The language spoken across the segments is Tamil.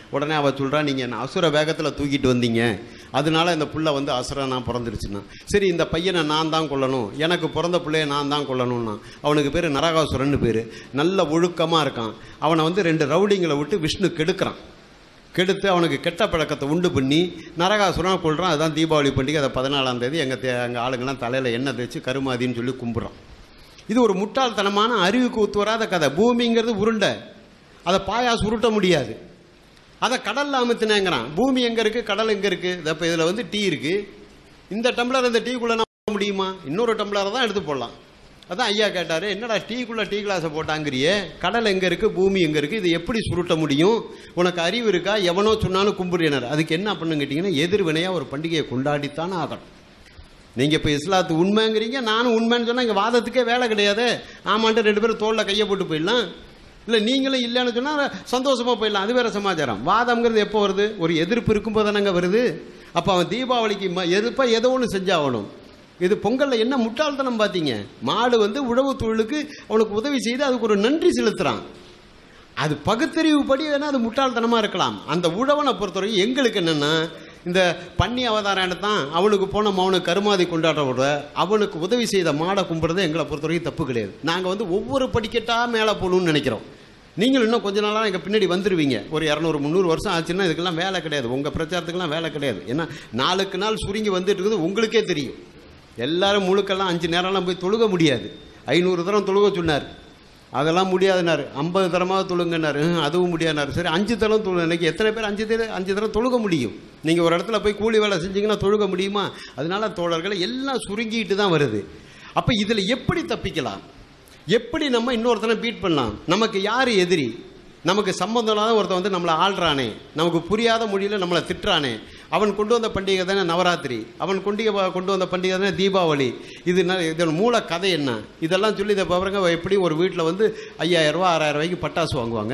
உடனே அவ சொல்றா நீங்கள் என்ன அசுர வேகத்தில் தூக்கிட்டு வந்தீங்க அதனால இந்த புள்ள வந்து அசுர நான் பிறந்துருச்சுன்னா சரி இந்த பையனை நான் தான் கொல்லணும் எனக்கு பிறந்த பிள்ளைய நான் தான் கொல்லணும்னா அவனுக்கு பேர் நரகாசுரன்னு பேர் நல்ல ஒழுக்கமாக இருக்கான் அவனை வந்து ரெண்டு ரவுடிங்களை விட்டு விஷ்ணு கெடுக்கிறான் கெடுத்து அவனுக்கு கெட்ட பழக்கத்தை உண்டு பண்ணி நரகாசுரன் கொள்றான் அதுதான் தீபாவளி பண்டிகை அதை பதினாலாம் தேதி எங்கள் தே எங்கள் ஆளுங்கெல்லாம் தலையில் எண்ணெய் தேய்ச்சி கருமாதின்னு சொல்லி கும்பிட்றான் இது ஒரு முட்டாள்தனமான அறிவுக்கு ஒத்து வராத கதை பூமிங்கிறது உருண்டை அதை பாயாசு உருட்ட முடியாது அதை கடல்ல அமுத்தினேங்கிறான் பூமி எங்கே இருக்குது கடல் எங்கே இருக்குது இப்போ இதில் வந்து டீ இருக்குது இந்த டம்ளர் இந்த டீக்குள்ளே நான் முடியுமா இன்னொரு டம்ளரை தான் எடுத்து போடலாம் அதான் ஐயா கேட்டார் என்னடா டீக்குள்ளே டீ கிளாஸை போட்டாங்கிறியே கடல் எங்கே இருக்குது பூமி எங்கே இருக்குது இது எப்படி சுருட்ட முடியும் உனக்கு அறிவு இருக்கா எவனோ சொன்னாலும் கும்பிடுறினர் அதுக்கு என்ன பண்ணுன்னு கேட்டிங்கன்னா எதிர்வினையாக ஒரு பண்டிகையை கொண்டாடித்தானே ஆகணும் நீங்கள் இப்போ இஸ்லாத்து உண்மைங்கிறீங்க நானும் உண்மைன்னு சொன்னால் இங்கே வாதத்துக்கே வேலை கிடையாது ஆமான்ட்டு ரெண்டு பேரும் தோளில் கையை போட்டு போயிடலாம் இல்லை நீங்களும் இல்லைன்னு சொன்னால் சந்தோஷமாக போயிடலாம் அது வேற சமாச்சாரம் வாதம்ங்கிறது எப்போ வருது ஒரு எதிர்ப்பு இருக்கும்போது தானங்க வருது அப்போ அவன் தீபாவளிக்கு ம எதிர்ப்பாக ஏதோ ஒன்று செஞ்சாகணும் இது பொங்கலில் என்ன முட்டாள்தனம் பார்த்தீங்க மாடு வந்து உழவு தொழிலுக்கு அவனுக்கு உதவி செய்து அதுக்கு ஒரு நன்றி செலுத்துகிறான் அது பகுத்தறிவு படி வேணா அது முட்டாள்தனமாக இருக்கலாம் அந்த உழவனை பொறுத்தவரைக்கும் எங்களுக்கு என்னென்னா இந்த பன்னி அவதாரம் தான் அவனுக்கு போன அவனுக்கு கருமாதி கொண்டாடுற விட அவனுக்கு உதவி செய்த மாடை கும்பிட்றது எங்களை பொறுத்தவரைக்கும் தப்பு கிடையாது நாங்கள் வந்து ஒவ்வொரு படிக்கட்டாக மேலே போகணும்னு நினைக்கிறோம் நீங்கள் இன்னும் கொஞ்ச நாளாக எங்கள் பின்னாடி வந்துடுவீங்க ஒரு இரநூறு முந்நூறு வருஷம் ஆச்சுன்னா இதுக்கெல்லாம் வேலை கிடையாது உங்கள் பிரச்சாரத்துக்கெல்லாம் வேலை கிடையாது ஏன்னா நாளுக்கு நாள் சுருங்கி வந்துட்டு இருக்குது உங்களுக்கே தெரியும் எல்லாரும் முழுக்கெல்லாம் அஞ்சு நேரம்லாம் போய் தொழுக முடியாது ஐநூறு தரம் தொழுக சொன்னார் அதெல்லாம் முடியாதுனாரு ஐம்பது தரமாக தொழுங்கன்னாரு "ஹம், அதுவும் முடியாதுனாரு சரி அஞ்சு தரம் தொழு இன்னைக்கு எத்தனை பேர் அஞ்சு தர அஞ்சு தரம் தொழுக முடியும் நீங்கள் ஒரு இடத்துல போய் கூலி வேலை செஞ்சீங்கன்னா தொழுக முடியுமா அதனால தோழர்களை எல்லாம் சுருங்கிட்டு தான் வருது அப்போ இதில் எப்படி தப்பிக்கலாம் எப்படி நம்ம இன்னொருத்தனை பீட் பண்ணலாம் நமக்கு யார் எதிரி நமக்கு சம்பந்தம் இல்லாத ஒருத்தன் வந்து நம்மளை ஆள்றானே நமக்கு புரியாத மொழியில் நம்மளை திட்டுறானே அவன் கொண்டு வந்த பண்டிகை தானே நவராத்திரி அவன் கொண்டு கொண்டு வந்த பண்டிகை தானே தீபாவளி இது ந- இதன் மூல கதை என்ன இதெல்லாம் சொல்லி இதை பாருங்க எப்படி ஒரு வீட்டில் வந்து ஐயாயிரம் ரூபா ஆறாயிரம் ரூபாய்க்கு பட்டாசு வாங்குவாங்க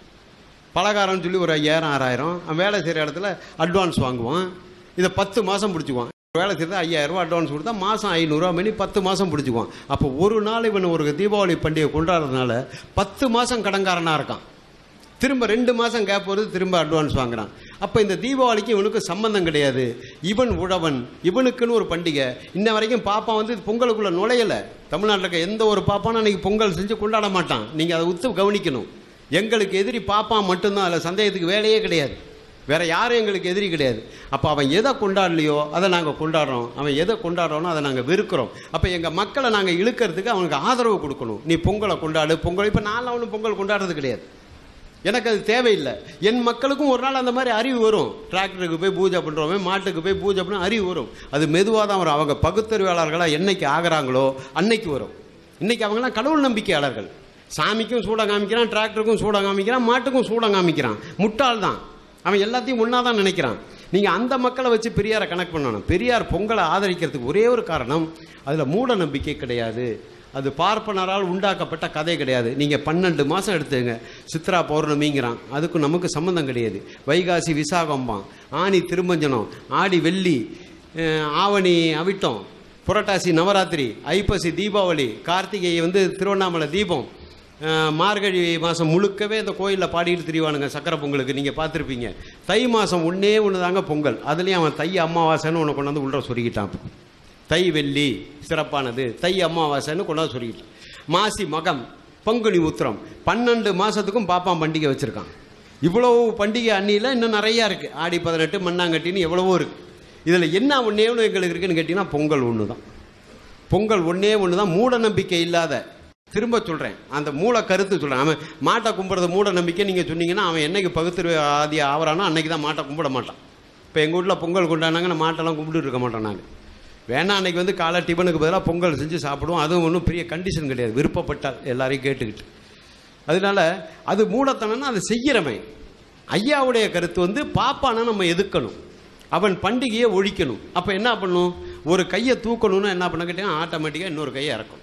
பலகாரம்னு சொல்லி ஒரு ஐயாயிரம் ஆறாயிரம் அவன் வேலை செய்கிற இடத்துல அட்வான்ஸ் வாங்குவான் இதை பத்து மாதம் பிடிச்சிக்குவான் வேலை செய்து ஐயாயிரம் ரூபா அட்வான்ஸ் கொடுத்தா மாதம் ஐநூறுரூவா மணி பத்து மாதம் பிடிச்சிக்குவான் அப்போ ஒரு நாள் இவன் ஒரு தீபாவளி பண்டிகை கொண்டாடுறதுனால பத்து மாதம் கடன்காரனாக இருக்கான் திரும்ப ரெண்டு மாதம் கேப் வருது திரும்ப அட்வான்ஸ் வாங்குறான் அப்போ இந்த தீபாவளிக்கு இவனுக்கு சம்பந்தம் கிடையாது இவன் உழவன் இவனுக்குன்னு ஒரு பண்டிகை இன்ன வரைக்கும் பாப்பா வந்து பொங்கலுக்குள்ளே நுழையலை தமிழ்நாட்டில் இருக்க எந்த ஒரு பாப்பானும் அன்னைக்கு பொங்கல் செஞ்சு கொண்டாட மாட்டான் நீங்கள் அதை உத்து கவனிக்கணும் எங்களுக்கு எதிரி பாப்பா மட்டும்தான் அதில் சந்தேகத்துக்கு வேலையே கிடையாது வேற யாரும் எங்களுக்கு எதிரி கிடையாது அப்போ அவன் எதை கொண்டாடலையோ அதை நாங்கள் கொண்டாடுறோம் அவன் எதை கொண்டாடுறோனோ அதை நாங்கள் வெறுக்கிறோம் அப்போ எங்கள் மக்களை நாங்கள் இழுக்கிறதுக்கு அவனுக்கு ஆதரவு கொடுக்கணும் நீ பொங்கலை கொண்டாடு பொங்கல் இப்போ நான் அவனு பொங்கல் கொண்டாடுறது கிடையாது எனக்கு அது தேவையில்லை என் மக்களுக்கும் ஒரு நாள் அந்த மாதிரி அறிவு வரும் டிராக்டருக்கு போய் பூஜை பண்ணுறவன் மாட்டுக்கு போய் பூஜை பண்ண அறிவு வரும் அது மெதுவாக தான் வரும் அவங்க பகுத்தறிவாளர்களாக என்னைக்கு ஆகுறாங்களோ அன்னைக்கு வரும் இன்னைக்கு அவங்களாம் கடவுள் நம்பிக்கையாளர்கள் சாமிக்கும் சூடம் காமிக்கிறான் டிராக்டருக்கும் சூடம் காமிக்கிறான் மாட்டுக்கும் சூடம் காமிக்கிறான் முட்டாள் தான் அவன் எல்லாத்தையும் ஒன்றா தான் நினைக்கிறான் நீங்கள் அந்த மக்களை வச்சு பெரியாரை கனெக்ட் பண்ணணும் பெரியார் பொங்கலை ஆதரிக்கிறதுக்கு ஒரே ஒரு காரணம் அதில் மூட நம்பிக்கை கிடையாது அது பார்ப்பனரால் உண்டாக்கப்பட்ட கதை கிடையாது நீங்கள் பன்னெண்டு மாதம் எடுத்துங்க சித்ரா பௌர்ணமிங்கிறான் அதுக்கும் நமக்கு சம்மந்தம் கிடையாது வைகாசி விசாகம்பான் ஆனி திருமஞ்சனம் ஆடி வெள்ளி அஹ், ஆவணி அவிட்டம் புரட்டாசி நவராத்திரி ஐப்பசி தீபாவளி கார்த்திகை வந்து திருவண்ணாமலை தீபம் அஹ், மார்கழி மாதம் முழுக்கவே இந்த கோயிலில் பாடிட்டு திரிவானுங்க சக்கரை பொங்கலுக்கு நீங்கள் பார்த்துருப்பீங்க தை மாதம் ஒன்றே ஒன்று தாங்க பொங்கல் அதுலேயும் அவன் தை அமாவாசைன்னு ஒன்று கொண்டாந்து உள்ள சொருகிட்டான் இப்போ. தை வெள்ளி சிறப்பானது தை அமாவாசைன்னு கொண்டாந்து சொல்லிக்கிட்டான் மாசி மகம் பங்குனி உத்திரம் பன்னெண்டு மாதத்துக்கும் பாப்பான் பண்டிகை வச்சுருக்கான் இவ்வளவு பண்டிகை அன்னியில் இன்னும் நிறையா இருக்குது ஆடி பதினெட்டு மண்ணாங்கட்டின்னு எவ்வளவோ இருக்குது இதில் என்ன ஒன்றே ஒன்று எங்களுக்கு இருக்குன்னு கேட்டிங்கன்னா பொங்கல் ஒன்று தான் பொங்கல் ஒன்றே ஒன்று தான் மூட நம்பிக்கை இல்லாத திரும்ப சொல்கிறேன் அந்த மூல கருத்து சொல்கிறேன் அவன் மாட்டை கும்பிட்றது மூட நம்பிக்கை நீங்கள் சொன்னீங்கன்னா அவன் என்னைக்கு பகுத்து ஆதி ஆவறானோ அன்னைக்கு தான் மாட்டை கும்பிட மாட்டான் இப்போ எங்கள் வீட்டில் பொங்கல் கொண்டாடினாங்கன்னா மாட்டெல்லாம் கும்பிட்டு இருக்க மாட்டோம் நாங்கள் வேணா அன்னைக்கு வந்து காலை டிஃபனுக்கு பதிலாக பொங்கல் செஞ்சு சாப்பிடுவோம் அதுவும் ஒன்றும் பெரிய கண்டிஷன் கிடையாது விருப்பப்பட்டால் எல்லாரையும் கேட்டுக்கிட்டு அதனால அது மூடத்தனம்னா அதை செய்கிறவன் ஐயாவுடைய கருத்து வந்து பாப்பானா நம்ம எதுக்கணும் அவன் பண்டிகையை ஒழிக்கணும் அப்போ என்ன பண்ணணும் ஒரு கையை தூக்கணும்னா என்ன பண்ண கேட்டீங்கன்னா ஆட்டோமேட்டிக்காக இன்னொரு கையை இறக்கும்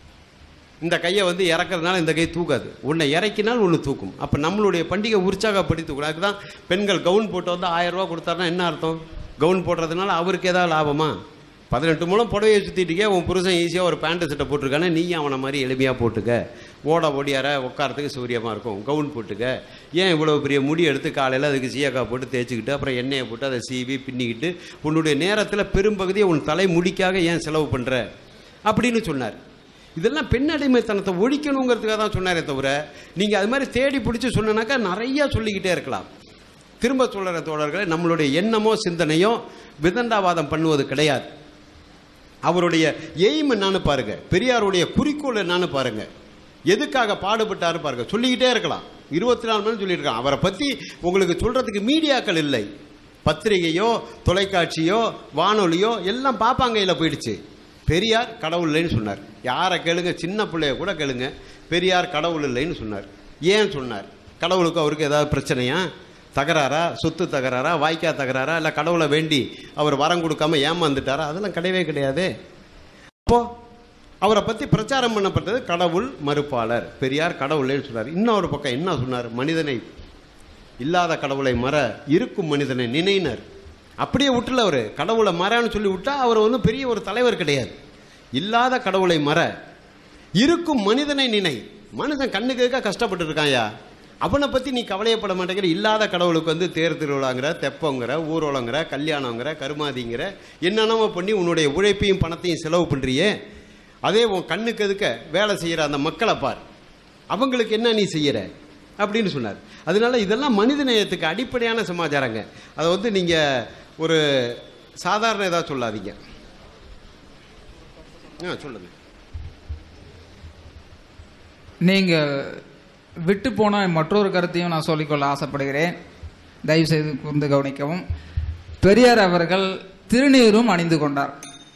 இந்த கையை வந்து இறக்கறதுனால இந்த கை தூக்காது உன்னை இறக்கினால் ஒன்று தூக்கும் அப்போ நம்மளுடைய பண்டிகை உற்சாகப்படுத்தி தூக்கும் அதுக்கு தான் பெண்கள் கவுன் போட்டு வந்து ஆயிரம் ரூபா கொடுத்தாருன்னா என்ன அர்த்தம் கவுன் போடுறதுனால அவருக்கு ஏதாவது லாபமா பதினெட்டு மூலம் புடவையை சுற்றிட்டுக்கே உன் புருஷன் ஈஸியாக ஒரு பேண்ட் சட்டை போட்டிருக்கானே நீ அவனை மாதிரி எளிமையாக போட்டுக்க ஓட ஓடியார உட்காரத்துக்கு சௌரியமாக இருக்கும் கவுன் போட்டுக்க ஏன் இவ்வளோ பெரிய முடி எடுத்து காலையில் அதுக்கு சீயக்காய் போட்டு தேய்ச்சிக்கிட்டு அப்புறம் எண்ணெயை போட்டு அதை சீவி பின்னிக்கிட்டு உன்னுடைய நேரத்தில் பெரும்பகுதியை உன் தலை முடிக்காக ஏன் செலவு பண்ணுற அப்படின்னு சொன்னார் இதெல்லாம் பெண் அடிமைத்தனத்தை ஒழிக்கணுங்கிறதுக்காக தான் சொன்னாரே தவிர நீங்கள் அது மாதிரி தேடி பிடிச்சி சொன்னனாக்கா நிறையா சொல்லிக்கிட்டே இருக்கலாம் திரும்ப சொல்கிற தோழர்களே நம்மளுடைய எண்ணமோ சிந்தனையோ விதண்டாவாதம் பண்ணுவது கிடையாது அவருடைய எய்ம் என்னன்னு பாருங்க பெரியாருடைய குறிக்கோள் என்னன்னு பாருங்க எதுக்காக பாடுபட்டாரு பாருங்க சொல்லிக்கிட்டே இருக்கலாம் இருபத்தி நாலு மணி சொல்லியிருக்கான் அவரை பற்றி உங்களுக்கு சொல்றதுக்கு மீடியாக்கள் இல்லை பத்திரிகையோ தொலைக்காட்சியோ வானொலியோ எல்லாம் பாப்பாங்கையில் போயிடுச்சு பெரியார் கடவுள் இல்லைன்னு சொன்னார் யாரை கேளுங்க சின்ன பிள்ளைய கூட கேளுங்க பெரியார் கடவுள் இல்லைன்னு சொன்னார் ஏன் சொன்னார் கடவுளுக்கு அவருக்கு ஏதாவது பிரச்சனையா தகராறா சொத்து தகராறா வாய்க்கா தகராறா இல்லை கடவுளை வேண்டி அவர் வரம் கொடுக்காம ஏமாந்துட்டாரா அதெல்லாம் கிடையவே கிடையாது அப்போ அவரை பற்றி பிரச்சாரம் பண்ணப்பட்டது கடவுள் மறுப்பாளர் பெரியார் கடவுள்னு சொன்னார் இன்னொரு பக்கம் என்ன சொன்னார் மனிதனை இல்லாத கடவுளை மற இருக்கும் மனிதனை நினைனர் அப்படியே விட்டுல அவர் கடவுளை மறன்னு சொல்லி விட்டா அவர் வந்து பெரிய ஒரு தலைவர் கிடையாது இல்லாத கடவுளை மற இருக்கும் மனிதனை நினை மனுஷன் கண்ணுக்கு எதுக்காக கஷ்டப்பட்டு இருக்கான்யா அவனை பற்றி நீ கவலையப்பட மாட்டேங்கிற இல்லாத கடவுளுக்கு வந்து தேர் திருவிழாங்கிற தெப்பங்கிற ஊர்வலங்கிற கல்யாணங்கிற கருமாதிங்கிற என்னென்னமோ பண்ணி உன்னுடைய உழைப்பையும் பணத்தையும் செலவு பண்ணுறியே அதே உன் கண்ணுக்கு எதுக்க வேலை செய்கிற அந்த மக்களை பார் அவங்களுக்கு என்ன நீ செய்யற அப்படின்னு சொன்னார் அதனால இதெல்லாம் மனித நேயத்துக்கு அடிப்படையான சமாச்சாரங்க அதை வந்து நீங்கள் ஒரு சாதாரண ஏதாவது சொல்லாதீங்க ஆ சொல்லுங்கள் நீங்கள் விட்டு போன மற்றொரு கருத்தையும் நான் சொல்லிக்கொள்ள ஆசைப்படுகிறேன் தயவு செய்து கூர்ந்து கவனிக்கவும் பெரியார் அவர்கள் திருநீரும் அணிந்து கொண்டார்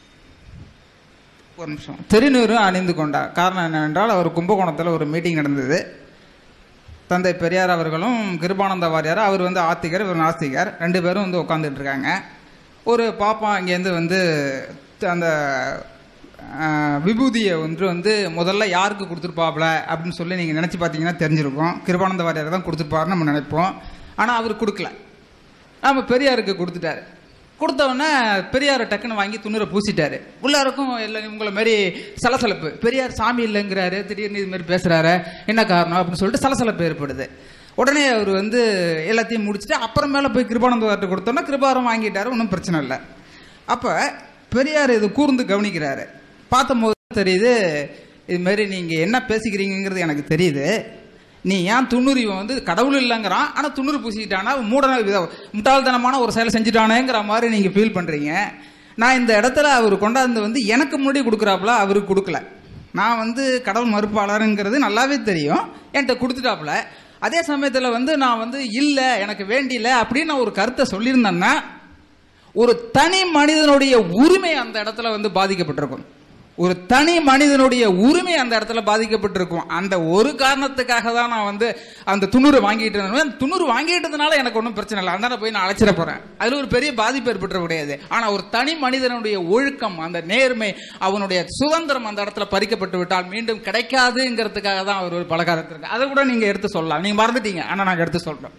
ஒரு நிமிஷம் திருநீரும் அணிந்து கொண்டார் காரணம் என்னவென்றால் அவர் கும்பகோணத்தில் ஒரு மீட்டிங் நடந்தது தந்தை பெரியார் அவர்களும் கிருபானந்த வாரியார் அவர் வந்து ஆத்திகர் இவர் நாஸ்திகர் ரெண்டு பேரும் வந்து உட்காந்துட்டு இருக்காங்க ஒரு பாப்பா இங்கேருந்து வந்து த- அந்த ஆஹ், விபூதியை வந்து வந்து முதல்ல யாருக்கு கொடுத்துருப்பாப்ல அப்படின்னு சொல்லி நீங்கள் நினச்சி பார்த்தீங்கன்னா தெரிஞ்சிருக்கும் கிருபானந்த வாரியார் தான் கொடுத்துருப்பாருன்னு நம்ம நினைப்போம் ஆனால் அவர் கொடுக்கல நம்ம பெரியாருக்கு கொடுத்துட்டாரு கொடுத்த உடனே பெரியார் டக்குன்னு வாங்கி துணுரை பூசிட்டாரு உள்ளாருக்கும் எல்லாம் உங்களை மாதிரி சலசலப்பு பெரியார் சாமி இல்லைங்கிறாரு திடீர்னு இது மாதிரி பேசுறாரு என்ன காரணம் அப்படின்னு சொல்லிட்டு சலசலப்பு ஏற்படுது உடனே அவர் வந்து எல்லாத்தையும் முடிச்சுட்டு அப்புறமேல போய் கிருபானந்தவார்ட்ட கொடுத்தோன்னா கிருபாரம் வாங்கிட்டாரு ஒன்றும் பிரச்சனை இல்லை அப்போ பெரியார் இது கூர்ந்து கவனிக்கிறாரு பார்த்தபோது தெரியுது இது மாதிரி நீங்கள் என்ன பேசிக்கிறீங்கிறது எனக்கு தெரியுது நீ ஏன் துண்ணூறு இவன் வந்து கடவுள் இல்லைங்கிறான் ஆனால் துண்ணூறு பூசிக்கிட்டானா அவன் மூடன வித முட்டாள்தனமான ஒரு செயலை செஞ்சுட்டானேங்கிற மாதிரி நீங்கள் ஃபீல் பண்ணுறீங்க நான் இந்த இடத்துல அவர் கொண்டாந்து வந்து எனக்கு முன்னாடி கொடுக்குறாப்புல அவருக்கு கொடுக்கல நான் வந்து கடவுள் மறுப்பாளருங்கிறது நல்லாவே தெரியும் என்கிட்ட கொடுத்துட்டாப்புல அதே சமயத்தில் வந்து நான் வந்து இல்லை எனக்கு வேண்டியில்லை அப்படின்னு நான் ஒரு கருத்தை சொல்லியிருந்தேன்னா ஒரு தனி மனிதனுடைய உரிமை அந்த இடத்துல வந்து பாதிக்கப்பட்டிருக்கும் ஒரு தனி மனிதனுடைய உரிமை அந்த இடத்துல பாதிக்கப்பட்டிருக்கும் அந்த ஒரு காரணத்துக்காக தான் நான் வந்து அந்த துணூறு வாங்கிட்டு இருந்தேன் துணூறு வாங்கிட்டதுனால எனக்கு ஒன்றும் பிரச்சனை இல்லை அதனால போய் நான் அழைச்சிட போறேன் அதுல ஒரு பெரிய பாதிப்பு ஏற்பட்டுற முடியாது ஆனா ஒரு தனி மனிதனுடைய ஒழுக்கம் அந்த நேர்மை அவனுடைய சுதந்திரம் அந்த இடத்துல பறிக்கப்பட்டு விட்டால் மீண்டும் கிடைக்காதுங்கிறதுக்காக தான் அவர் ஒரு பலகாரத்திற்கு அதை கூட நீங்க எடுத்து சொல்லலாம் நீங்க மறந்துட்டீங்க ஆனா நாங்க எடுத்து சொல்றோம்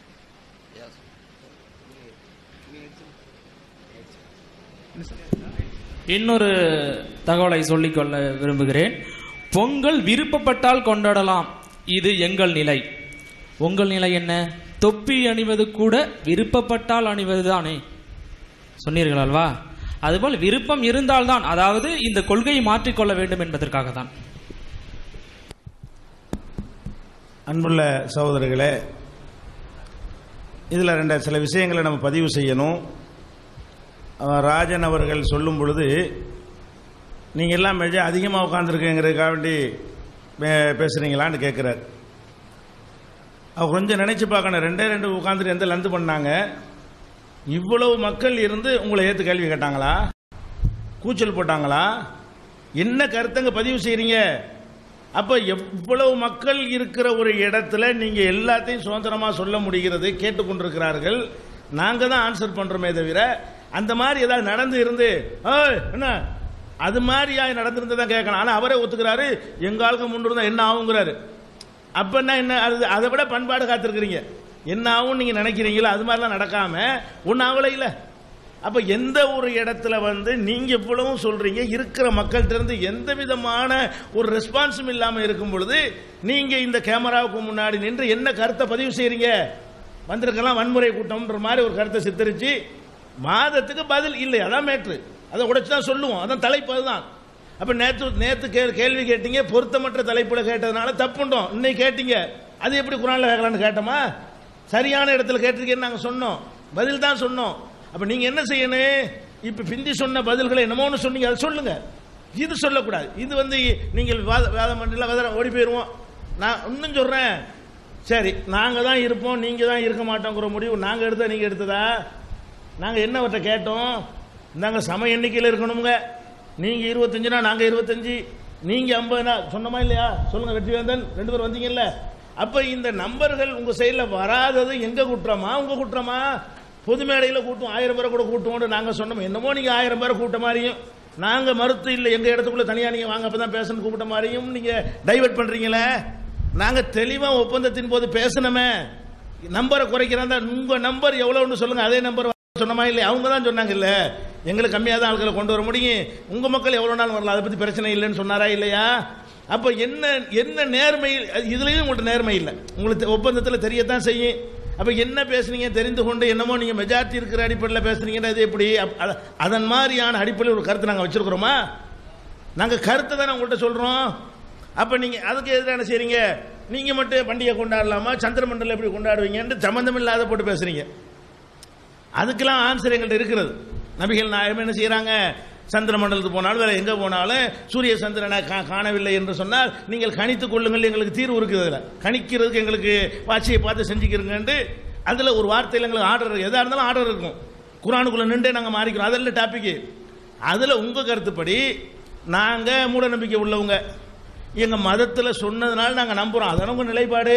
இன்னொரு தகவலை சொல்லிக்கொள்ள விரும்புகிறேன் பொங்கல் விருப்பப்பட்டால் கொண்டாடலாம் இது எங்கள் நிலை உங்கள் நிலை என்ன தொப்பி அணிவது கூட விருப்பப்பட்டால் அணிவது தானே சொன்னீர்கள் அல்வா அதுபோல் விருப்பம் இருந்தால்தான் அதாவது இந்த கொள்கையை மாற்றிக்கொள்ள வேண்டும் என்பதற்காக தான் அன்புள்ள சகோதரர்களே இதில் ரெண்டு சில விஷயங்களை நம்ம பதிவு செய்யணும் அஹ் ராஜன் அவர்கள் சொல்லும் பொழுது நீங்கள் எல்லாம் மெஜ அதிகமாக உட்காந்துருக்கேங்கிறதுக்காக வேண்டி பே- பேசுறீங்களான்னு கேட்குறார் அவர் கொஞ்சம் நினைச்சு பார்க்கணும் ரெண்டே ரெண்டு உட்காந்துட்டு எந்த லந்து பண்ணாங்க இவ்வளவு மக்கள் இருந்து உங்களை ஏற்று கேள்வி கேட்டாங்களா கூச்சல் போட்டாங்களா என்ன கருத்தங்க பதிவு செய்றீங்க அப்ப எவ்வளவு மக்கள் இருக்கிற ஒரு இடத்துல நீங்க எல்லாத்தையும் சுதந்திரமா சொல்ல முடிகிறது கேட்டுக்கொண்டிருக்கிறார்கள் நாங்க தான் ஆன்சர் பண்றோமே தவிர அந்த மாதிரி ஏதாவது நடந்து இருந்து "ஏய், என்ன அது மாதிரி நடந்திருந்ததா கேட்கணும் ஆனா அவரே ஒத்துக்கிறாரு எங்க ஆளுக்கு முன்னிருந்தா என்ன ஆகுங்கிறாரு அப்ப என்ன என்ன அது அதை விட பண்பாடு காத்திருக்கிறீங்க என்ன ஆகும் நீங்க நினைக்கிறீங்களோ அது மாதிரிலாம் நடக்காம ஒன்னும் ஆகலை இல்ல அப்ப எந்த ஒரு இடத்துல வந்து நீங்க இவ்வளவும் சொல்றீங்க இருக்கிற மக்கள்கிட்ட இருந்து எந்த விதமான ஒரு ரெஸ்பான்ஸும் இல்லாம இருக்கும் பொழுது நீங்க இந்த கேமராவுக்கு முன்னாடி நின்று என்ன கருத்தை பதிவு செய்றீங்க வந்திருக்கலாம் வன்முறை கூட்டம்ன்ற மாதிரி ஒரு கருத்தை சித்தரிச்சு வாதத்துக்கு பதில் இல்லை அதான் மேட்ரு அதை உடைச்சு தான் சொல்லுவோம் அதான் தலைப்பு அதுதான் அப்ப நேத்து நேத்து கே- கேள்வி கேட்டீங்க பொருத்தமற்ற தலைப்புல கேட்டதுனால தப்புண்டோம் இன்னைக்கு கேட்டீங்க அது எப்படி குரான்ல கேட்கலான்னு கேட்டோமா சரியான இடத்துல கேட்டிருக்கேன்னு நாங்க சொன்னோம் பதில் தான் சொன்னோம் அப்ப நீங்க என்ன செய்யணும் இப்ப பிந்தி சொன்ன பதில்களை என்னமோன்னு சொன்னீங்க அதை சொல்லுங்க இது சொல்லக்கூடாது இது வந்து நீங்கள் வாத வாதம் பண்ணல வாதம் ஓடி போயிடுவோம் நான் இன்னும் சொல்றேன் சரி நாங்க தான் இருப்போம் நீங்க தான் இருக்க மாட்டோங்கிற முடிவு நாங்க எடுத்தா நீங்க எடுத்ததா நாங்க என்னவற்றை கேட்டோம் நாங்க சம எண்ணிக்கையில் இருக்கணுங்க நீங்க இருபத்தஞ்சுனா நாங்க இருபத்தஞ்சு நீங்க ஐம்பதுனா சொன்னமா இல்லையா சொல்லுங்க வெற்றிவேந்தன் ரெண்டு பேரும் வந்தீங்கல்ல அப்ப இந்த நம்பர்கள் உங்க சைடுல வராதது எங்க குற்றமா உங்க குற்றமா பொது மேடையில கூட்டம் ஆயிரம் பேரை கூட கூட்டுவோம்னு நாங்க சொன்னோம் என்னமோ நீங்க ஆயிரம் பேரை கூட்ட மாதிரியும் நாங்க மறுத்து இல்லை எங்க இடத்துக்குள்ள தனியா நீங்க வாங்க அப்பதான் பேசணும் கூப்பிட்ட மாதிரியும் நீங்க டைவர்ட் பண்றீங்களே நாங்க தெளிவா ஒப்பந்தத்தின் போது பேசணுமே நம்பரை குறைக்கிறதா உங்க நம்பர் எவ்வளவுன்னு சொல்லுங்க அதே நம்பர் சொன்னமா இல்லை அவங்க தான் சொன்னாங்க இல்ல எங்களுக்கு கம்மியாக தான் ஆட்களை கொண்டு வர முடியும் உங்க மக்கள் எவ்வளவு நாள் வரலாம் அதை பத்தி பிரச்சனை இல்லைன்னு சொன்னாரா இல்லையா அப்ப என்ன என்ன நேர்மை இதுலயும் உங்கள்ட்ட நேர்மை இல்லை உங்களுக்கு ஒப்பந்தத்தில் தெரியத்தான் செய்யும் அப்ப என்ன பேசுனீங்க தெரிந்து கொண்டு என்னமோ நீங்க மெஜாரிட்டி இருக்கிற அடிப்படையில் பேசுனீங்கன்னா அது எப்படி அப்- அத- அதன் மாதிரியான அடிப்படையில் ஒரு கருத்தை நாங்க வச்சிருக்கிறோமா நாங்க கருத்தை தானே உங்கள்கிட்ட சொல்றோம் அப்ப நீங்க அதுக்கு எதிராக என்ன செய்றீங்க நீங்க மட்டும் பண்டிகை கொண்டாடலாமா சந்திரமண்டலம் எப்படி கொண்டாடுவீங்கன்னு சம்பந்தம் இல்லாத போட்டு பேசுறீங்க அதுக்கெல்லாம் ஆன்சர் எங்கள்கிட்ட இருக்கிறது நபிகள் நாயகம் என்ன செய்யறாங்க சந்திர மண்டலத்துக்கு போனாலும் வேற எங்க போனாலும் சூரிய சந்திரனை கா- காணவில்லை என்று சொன்னால் நீங்கள் கணித்துக் கொள்ளுங்கள் எங்களுக்கு தீர்வு இருக்குது அதுல கணிக்கிறதுக்கு எங்களுக்கு வாட்சியை பார்த்து செஞ்சுக்கிறீங்கன்ட்டு அதுல ஒரு வார்த்தையில் எங்களுக்கு ஆர்டர் இருக்கு எதா இருந்தாலும் ஆர்டர் இருக்கும் குரானுக்குள்ள நின்றே நாங்க மாறிக்கிறோம் அதெல்லாம் டாபிக் அதுல உங்க கருத்துப்படி நாங்க மூட நம்பிக்கை உள்ளவங்க எங்க மதத்துல சொன்னதுனால நாங்க நம்புறோம் அதான உங்க நிலைப்பாடு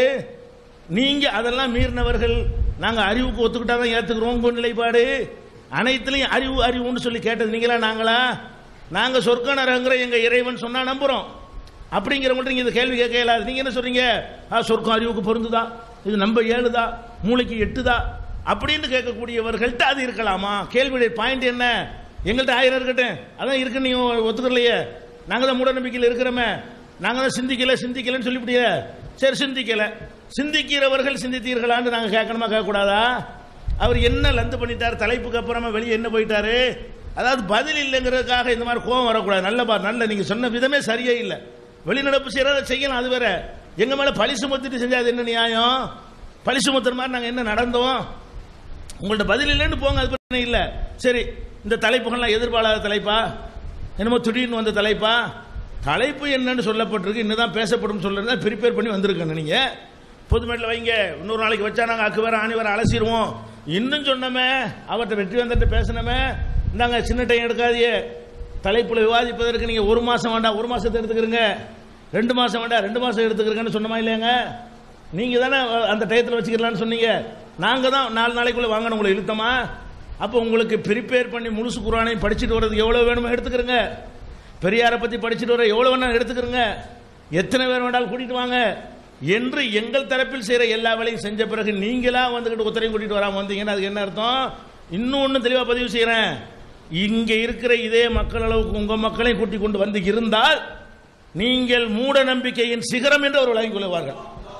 நீங்க அதெல்லாம் மீறினவர்கள் நாங்க அறிவுக்கு ஒத்துக்கிட்டாதான் ஏத்துக்கிறோம் உங்க நிலைப்பாடு அனைத்துலயும் அறிவு அறிவுன்னு சொல்லி கேட்டது நீங்களா நாங்களா நாங்க சொர்க்க நரகங்கிற எங்க இறைவன் சொன்னா நம்புறோம் அப்படிங்கிறவங்கள்ட்ட நீங்க இந்த கேள்வி கேட்க இயலாது நீங்க என்ன சொல்றீங்க ஆ, சொர்க்கம் அறிவுக்கு பொருந்துதா இது நம்ப ஏழுதா மூளைக்கு எட்டுதா அப்படின்னு கேட்கக்கூடியவர்கள்ட்ட அது இருக்கலாமா கேள்வியுடைய பாயிண்ட் என்ன எங்கள்கிட்ட ஆயிரம் இருக்கட்டும் அதான் இருக்குன்னு நீங்க ஒத்துக்கலையே நாங்க தான் மூட நம்பிக்கையில் இருக்கிறோமே நாங்க தான் சிந்திக்கல சிந்திக்கலன்னு சொல்லிவிட்டியே சரி சிந்திக்கல சிந்திக்கிறவர்கள் சிந்தித்தீர்களான்னு நாங்க கேட்கணுமா கேட்கக்கூடாதா அவர் என்ன லந்து பண்ணிட்டார் தலைப்புக்கு அப்புறமா வெளியே என்ன போயிட்டாரு அதாவது பதில் இல்லைங்கிறதுக்காக இந்த மாதிரி கோவம் வரக்கூடாது நல்ல பா நல்ல நீங்க சொன்ன விதமே சரியே இல்லை வெளிநடப்பு செய்யறத செய்யலாம் அது வேற எங்க மேல பழி சுமத்திட்டு செஞ்சா அது என்ன நியாயம் பழி சுமத்துற மாதிரி நாங்க என்ன நடந்தோம் உங்கள்ட்ட பதில் இல்லைன்னு போங்க அது பிரச்சனை இல்லை சரி இந்த தலைப்புகள்லாம் எதிர்பாராத தலைப்பா என்னமோ திடீர்னு வந்த தலைப்பா தலைப்பு என்னன்னு சொல்லப்பட்டிருக்கு இன்னும் பேசப்படும் சொல்லுறதா ப்ரிப்பேர் பண்ணி வந்திருக்கேன் நீங்க பொதுமேட்டில் வைங்க இன்னொரு நாளைக்கு வச்சா நாங்கள் அக்கு வேற ஆணி வேற அலசிடுவோம் இன்னும் சொன்னமே அவர்கிட்ட வெற்றி வந்துட்டு பேசினமே இந்தாங்க சின்ன டைம் எடுக்காதீங்க தலைப்புல விவாதிப்பதற்கு நீங்க ஒரு மாசம் வேண்டாம் ஒரு மாசத்தை எடுத்துக்கிறீங்க ரெண்டு மாசம் வேண்டாம் ரெண்டு மாசம் எடுத்துக்கிறீங்கன்னு சொன்னமா இல்லையாங்க நீங்க தானே அந்த டயத்தில் வச்சுக்கலாம்னு சொன்னீங்க நாங்க தான் நாலு நாளைக்குள்ள வாங்கணும் உங்களை இழுத்தமா அப்போ உங்களுக்கு ப்ரிப்பேர் பண்ணி முழுசு குரானையும் படிச்சுட்டு வர்றதுக்கு எவ்வளவு வேணுமோ எடுத்துக்கிறங்க பெரியாரை பத்தி படிச்சுட்டு வர எவ்வளவு வேணாலும் எடுத்துக்கிறங்க எத்தனை பேர் வேணாலும் கூட்டிட்டு வாங்க என்று எங்கள் தரப்பில் செய்யற எல்லா வேலையும் செஞ்ச பிறகு நீங்களா வந்துகிட்டு ஒத்தரையும் கூட்டிட்டு வராம வந்தீங்கன்னா அதுக்கு என்ன அர்த்தம் இன்னும் ஒன்று தெளிவா பதிவு செய்யறேன் இங்க இருக்கிற இதே மக்கள் அளவுக்கு உங்க மக்களையும் கூட்டி கொண்டு வந்து இருந்தால் நீங்கள் மூட நம்பிக்கையின் சிகரம் என்று அவர் வழங்கிக் கொள்வார்கள்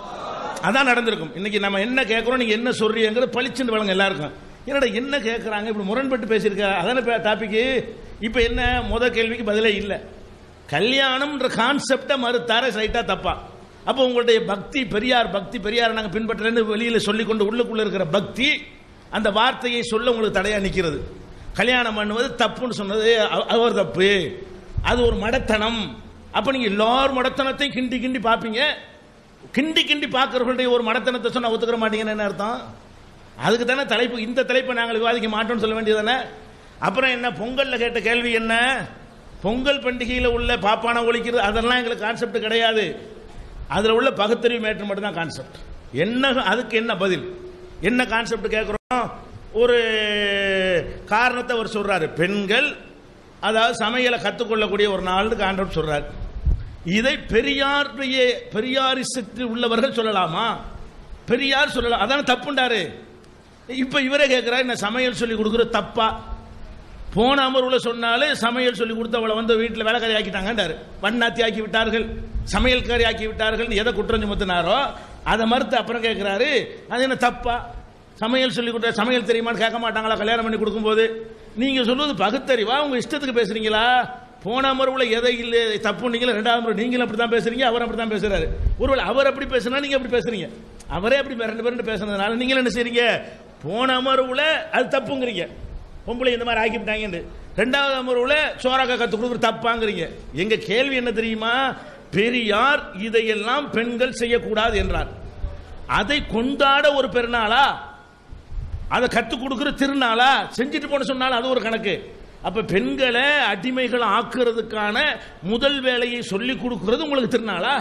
அதான் நடந்திருக்கும் இன்னைக்கு நம்ம என்ன கேட்கிறோம் நீங்க என்ன சொல்றீங்கிறது பளிச்சுன்னு வழங்க எல்லாருக்கும் என்னடா என்ன கேட்கறாங்க இப்படி முரண்பட்டு பேசியிருக்கா அதான டாபிக் இப்போ என்ன முத கேள்விக்கு பதிலே இல்லை கல்யாணம்ன்ற கான்செப்டை மறுத்தார ரைட்டா தப்பா அப்போ உங்களுடைய பக்தி பெரியார் பக்தி பெரியார் நாங்கள் பின்பற்றேன்னு வெளியில சொல்லிக்கொண்டு உள்ளுக்குள்ள இருக்கிற பக்தி அந்த வார்த்தையை சொல்ல உங்களுக்கு தடையா நிற்கிறது கல்யாணம் பண்ணுவது தப்புன்னு சொன்னது அவ- அவர் தப்பு அது ஒரு மடத்தனம் அப்ப நீங்க எல்லார் மடத்தனத்தையும் கிண்டி கிண்டி பார்ப்பீங்க கிண்டி கிண்டி பார்க்கறவர்களுடைய ஒரு மடத்தனத்தை சொன்னா ஒத்துக்கிற மாட்டீங்கன்னு என்ன அர்த்தம் அதுக்கு தானே தலைப்பு இந்த தலைப்பை நாங்கள் விவாதிக்க மாட்டோம்னு சொல்ல வேண்டியதானே அப்புறம் என்ன பொங்கல்ல கேட்ட கேள்வி என்ன பொங்கல் பண்டிகையில் உள்ள பாப்பான ஒழிக்கிறது அதெல்லாம் எங்களுக்கு கான்செப்ட் கிடையாது அதுல உள்ள பகுத்தறிவு மேற்று மட்டும் தான் கான்செப்ட் என்ன அதுக்கு என்ன பதில் என்ன கான்செப்ட் கேட்குறோம் ஒரு காரணத்தை அவர் சொல்றாரு பெண்கள் அதாவது சமையலை கற்றுக்கொள்ளக்கூடிய ஒரு நாள்னு கான்செப்ட் சொல்றாரு இதை பெரியாருடைய பெரியாரிசத்தில் உள்ளவர்கள் சொல்லலாமா பெரியார் சொல்லலாம் அதான தப்புண்டாரு இப்ப இவரே கேட்கிறாரு என்ன சமையல் சொல்லி கொடுக்குறது தப்பா போன அமர்வுல சொன்னாலே சமையல் சொல்லி கொடுத்து அவளை வந்து வீட்டில் வேலைக்காரி ஆக்கிட்டாங்கன்றாரு வண்ணாத்தி ஆக்கி விட்டார்கள் சமையல்காரி ஆக்கி விட்டார்கள் எதை குற்றம் சுமத்தினாரோ அதை மறுத்து அப்புறம் கேட்கிறாரு அது என்ன தப்பா சமையல் சொல்லி கொடுத்த சமையல் தெரியுமான்னு கேட்க மாட்டாங்களா கல்யாணம் பண்ணி கொடுக்கும்போது நீங்க சொல்றது பகுத்தறிவா உங்க இஷ்டத்துக்கு பேசுறீங்களா போன அமர்வுல எதை இல்லை தப்பு நீங்கள ரெண்டாவது முறை நீங்களும் அப்படி தான் பேசுறீங்க அவர் அப்படி தான் பேசுறாரு ஒருவேளை அவர் அப்படி பேசுனா நீங்க அப்படி பேசுறீங்க அவரே அப்படி ரெண்டு பேரும் பேசுனதுனால நீங்க என்ன செய்றீங்க போன அமர்வுல அது தப்புங்கிறீங்க பொம்பளை இந்த மாதிரி ஆக்கிவிட்டாங்கன்னு ரெண்டாவது அமர்வுல சோறாக்கா கத்து கொடுக்குற தப்பாங்கிறீங்க எங்க கேள்வி என்ன தெரியுமா பெரியார் இதையெல்லாம் பெண்கள் செய்யக்கூடாது என்றார் அதை கொண்டாட ஒரு பெருநாளா அதை கற்றுக் கொடுக்குற திருநாளா செஞ்சுட்டு போன சொன்னாலும் அது ஒரு கணக்கு அப்ப பெண்களை அடிமைகள் ஆக்குறதுக்கான முதல் வேலையை சொல்லி கொடுக்கிறது உங்களுக்கு திருநாளா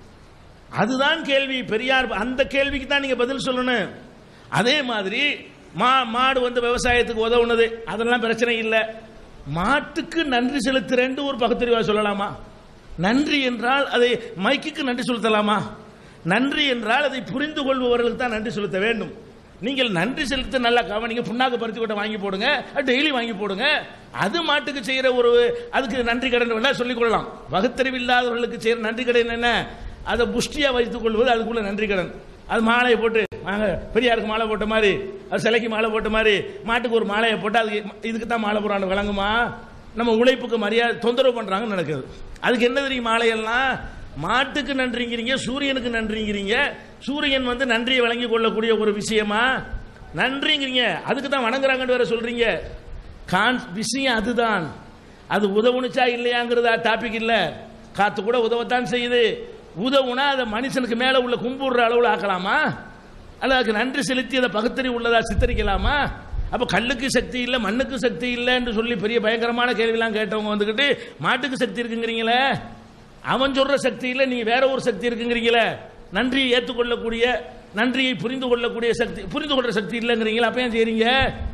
அதுதான் கேள்வி பெரியார் அந்த கேள்விக்கு தான் நீங்க பதில் சொல்லணும் அதே மாதிரி மா மாடு வந்து விவசாயத்துக்கு உதவுனது அதெல்லாம் பிரச்சனை இல்லை மாட்டுக்கு நன்றி செலுத்துறேன்னு ஒரு பகுத்தறிவா சொல்லலாமா நன்றி என்றால் அதை மைக்குக்கு நன்றி செலுத்தலாமா நன்றி என்றால் அதை புரிந்து கொள்பவர்களுக்கு தான் நன்றி செலுத்த வேண்டும் நீங்கள் நன்றி செலுத்த நல்லா கவனிங்க புண்ணாக்கு பருத்தி கொட்டை வாங்கி போடுங்க டெய்லி வாங்கி போடுங்க அது மாட்டுக்கு செய்யற ஒரு அதுக்கு நன்றி கடன் வேணா சொல்லிக் கொள்ளலாம் பகுத்தறிவு இல்லாதவர்களுக்கு செய்யற நன்றி கடன் என்ன அதை புஷ்டியா வைத்துக் கொள்வது அதுக்குள்ள நன்றி கடன் அது மாலையை போட்டு வாங்க பெரியாருக்கு மாலை போட்ட மாதிரி அது சிலைக்கு மாலை போட்ட மாதிரி மாட்டுக்கு ஒரு மாலையை போட்டு அதுக்கு இதுக்கு தான் மாலை போடுறாங்க விளங்குமா நம்ம உழைப்புக்கு மரியாதை தொந்தரவு பண்றாங்கன்னு நடக்குது அதுக்கு என்ன தெரியும் மாலையெல்லாம் மாட்டுக்கு நன்றிங்கிறீங்க சூரியனுக்கு நன்றிங்கிறீங்க சூரியன் வந்து நன்றியை வழங்கி கொள்ளக்கூடிய ஒரு விஷயமா நன்றிங்கிறீங்க அதுக்கு தான் வணங்குறாங்கன்னு வேற சொல்றீங்க கான் விஷயம் அதுதான் அது உதவுனுச்சா இல்லையாங்கிறதா டாபிக் இல்ல காத்து கூட உதவத்தான் செய்யுது உதவுனா அதை மனுஷனுக்கு மேல உள்ள கும்பிடுற அளவுல ஆக்கலாமா அல்ல அதுக்கு நன்றி செலுத்தி அதை பகுத்தறிவு உள்ளதா சித்தரிக்கலாமா அப்ப கல்லுக்கு சக்தி இல்லை மண்ணுக்கு சக்தி இல்லைன்னு சொல்லி பெரிய பயங்கரமான கேள்விலாம் கேட்டவங்க வந்துகிட்டு மாட்டுக்கு சக்தி இருக்குங்கிறீங்களே அவன் சொல்ற சக்தி இல்லை நீங்க வேற ஒரு சக்தி இருக்குங்கிறீங்களே நன்றியை ஏற்றுக்கொள்ளக்கூடிய நன்றியை புரிந்து கொள்ளக்கூடிய சக்தி புரிந்து கொள்ற சக்தி இல்லைங்கிறீங்களா அப்ப ஏன் செய்றீங்க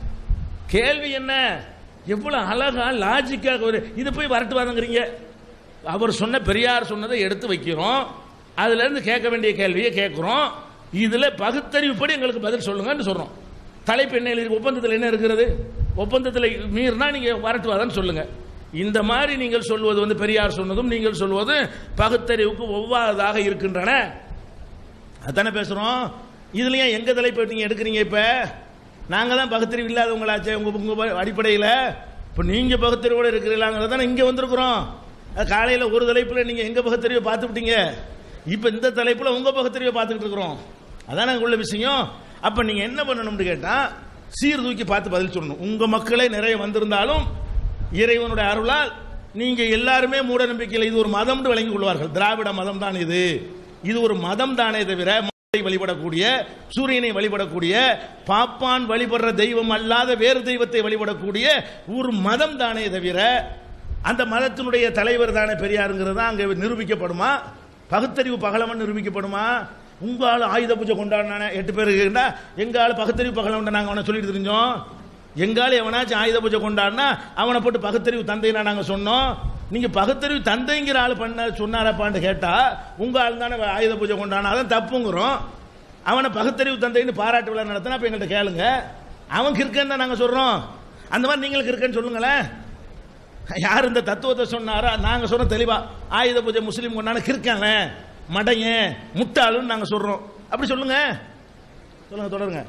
கேள்வி என்ன எவ்வளவு அழகா லாஜிக்கா ஒரு இது போய் வரட்டுவாதங்கிறீங்க அவர் சொன்ன பெரியார் சொன்னதை எடுத்து வைக்கிறோம் அதுல இருந்து கேட்க வேண்டிய கேள்வியை கேட்கிறோம் இதுல பகுத்தறிவுப்படி எங்களுக்கு பதில் சொல்லுங்கன்னு சொல்றோம் தலைப்பு என்ன எழுதி ஒப்பந்தத்தில் என்ன இருக்கிறது ஒப்பந்தத்தில் மீறினா நீங்க வரட்டுவாதன்னு சொல்லுங்க இந்த மாதிரி நீங்கள் சொல்வது வந்து பெரியார் சொன்னதும் நீங்கள் சொல்வது பகுத்தறிவுக்கு ஒவ்வாததாக இருக்கின்றன அதானே பேசுறோம் இதுல ஏன் எங்க தலைப்பு நீங்க எடுக்கிறீங்க இப்ப நாங்க தான் பகுத்தறிவு இல்லாதவங்களாச்சே உங்க உங்க அடிப்படையில் இப்போ நீங்க பகுத்தறிவோட இருக்கிறீங்களாங்கிறத தானே இங்க வந்திருக்கிறோம் அது காலையில ஒரு தலைப்புல நீங்க எங்க பகுத்தறிவை பார்த்து விட்டீங்க இப்ப இந்த தலைப்புல உங்க பகுத்தறிவை பார்த்துக்கிட்டு இருக்கிறோம் அதானே உள்ள விஷயம் அப்ப நீங்க என்ன பண்ணணும்னு கேட்டா சீர்தூக்கி பார்த்து பதில் சொல்லணும் உங்க மக்களே நிறைய வந்திருந்தாலும் இறைவனுடைய அருளால் நீங்க எல்லாருமே மூட நம்பிக்கையில் இது ஒரு மதம் விளங்கி கொள்வார்கள் திராவிட மதம் தான் இது இது ஒரு மதம் தானே தவிர மதத்தை வழிபடக்கூடிய சூரியனை வழிபடக்கூடிய பாப்பான் வழிபடுற தெய்வம் அல்லாத வேறு தெய்வத்தை வழிபடக்கூடிய ஒரு மதம் தானே தவிர அந்த மதத்தினுடைய தலைவர் தானே பெரியாருங்கிறது தான் அங்கே நிரூபிக்கப்படுமா பகுத்தறிவு பகலவன் நிரூபிக்கப்படுமா உங்க ஆள் ஆயுத பூஜை கொண்டாடினானே எட்டு பேர் இருக்கா எங்க ஆள் பகுத்தறிவு பகலவன் நாங்கள் அவனை சொல்லிட்டு தெரிஞ்சோம் எங்கால எவனாச்சும் ஆயுத பூஜை கொண்டாடினா அவனை போட்டு பகுத்தறிவு தந்தைனா நாங்க சொன்னோம் நீங்க பகுத்தறிவு தந்தைங்கிற ஆள் பண்ண சொன்னாரப்பான்னு கேட்டா உங்க ஆள் தானே ஆயுத பூஜை கொண்டாடினா அதான் தப்புங்கிறோம் அவனை பகுத்தறிவு தந்தைன்னு பாராட்டு விழா நடத்தினா அப்ப எங்கள்கிட்ட கேளுங்க அவன் கிறுக்கன்னு தான் நாங்க சொல்றோம் அந்த மாதிரி நீங்களுக்கு இருக்கேன்னு சொல்லுங்களேன் யார் இந்த தத்துவத்தை சொன்னாரோ நாங்க சொன்ன தெளிவா ஆயுத பூஜை முஸ்லீம் கொண்டான கிறுக்காங்க மடையன் முட்டாளுன்னு நாங்க சொல்றோம் அப்படி சொல்லுங்க சொல்லுங்க தொடருங்க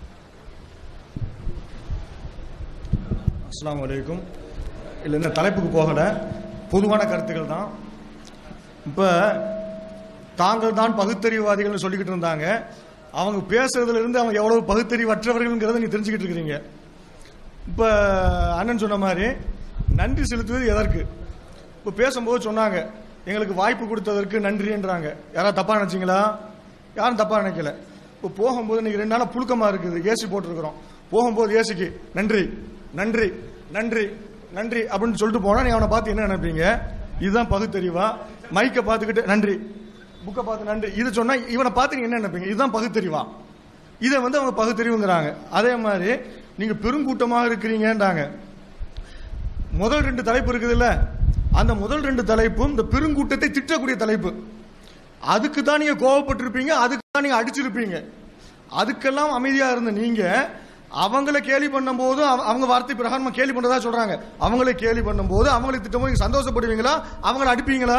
அஸ்ஸலாமு அலைக்கும் இல்லை இந்த தலைப்புக்கு போகலை பொதுவான கருத்துக்கள் தான் இப்போ தாங்கள் தான் பகுத்தறிவாதிகள்னு சொல்லிக்கிட்டு இருந்தாங்க அவங்க பேசுறதுல இருந்து அவங்க எவ்வளவு பகுத்தறிவற்றவர்கள்ங்கிறத நீ தெரிஞ்சுக்கிட்டு இருக்கிறீங்க இப்போ அண்ணன் சொன்ன மாதிரி நன்றி செலுத்துவது எதற்கு இப்போ பேசும்போது சொன்னாங்க எங்களுக்கு வாய்ப்பு கொடுத்ததற்கு நன்றின்றாங்க யாராவது தப்பா நினைச்சீங்களா யாரும் தப்பா நினைக்கல இப்போ போகும்போது இன்னைக்கு ரெண்டு நாளா புழுக்கமா இருக்குது ஏசி போட்டிருக்கிறோம் போகும்போது ஏசிக்கு நன்றி நன்றி நன்றி நன்றி அப்படின்னு சொல்லிட்டு போனா நீ அவனை பார்த்து என்ன நினைப்பீங்க இதுதான் பகுத்தறிவா மைக்கை பார்த்துக்கிட்டு நன்றி புக்கை பார்த்து நன்றி இது சொன்னா இவனை பார்த்து நீங்க என்ன நினைப்பீங்க இதுதான் பகுத்தறிவா இதை வந்து அவங்க பகுத்தறிவுங்கிறாங்க அதே மாதிரி நீங்க பெருங்கூட்டமாக இருக்கிறீங்கன்றாங்க முதல் ரெண்டு தலைப்பு இருக்குதுல்ல அந்த முதல் ரெண்டு தலைப்பும் இந்த பெருங்கூட்டத்தை திட்டக்கூடிய தலைப்பு அதுக்கு தான் நீங்க கோவப்பட்டிருப்பீங்க அதுக்கு தான் நீங்க அடிச்சிருப்பீங்க அதுக்கெல்லாம் அமைதியா இருந்த நீங்க அவங்கள கேலி பண்ணும்போது அவ- அவங்க வார்த்தை பிரகாரமா கேலி பண்றதா சொல்றாங்க அவங்கள கேலி பண்ணும்போது அவங்களை திட்டம்போது நீங்க சந்தோஷப்படுவீங்களா அவங்கள அடிப்பீங்களா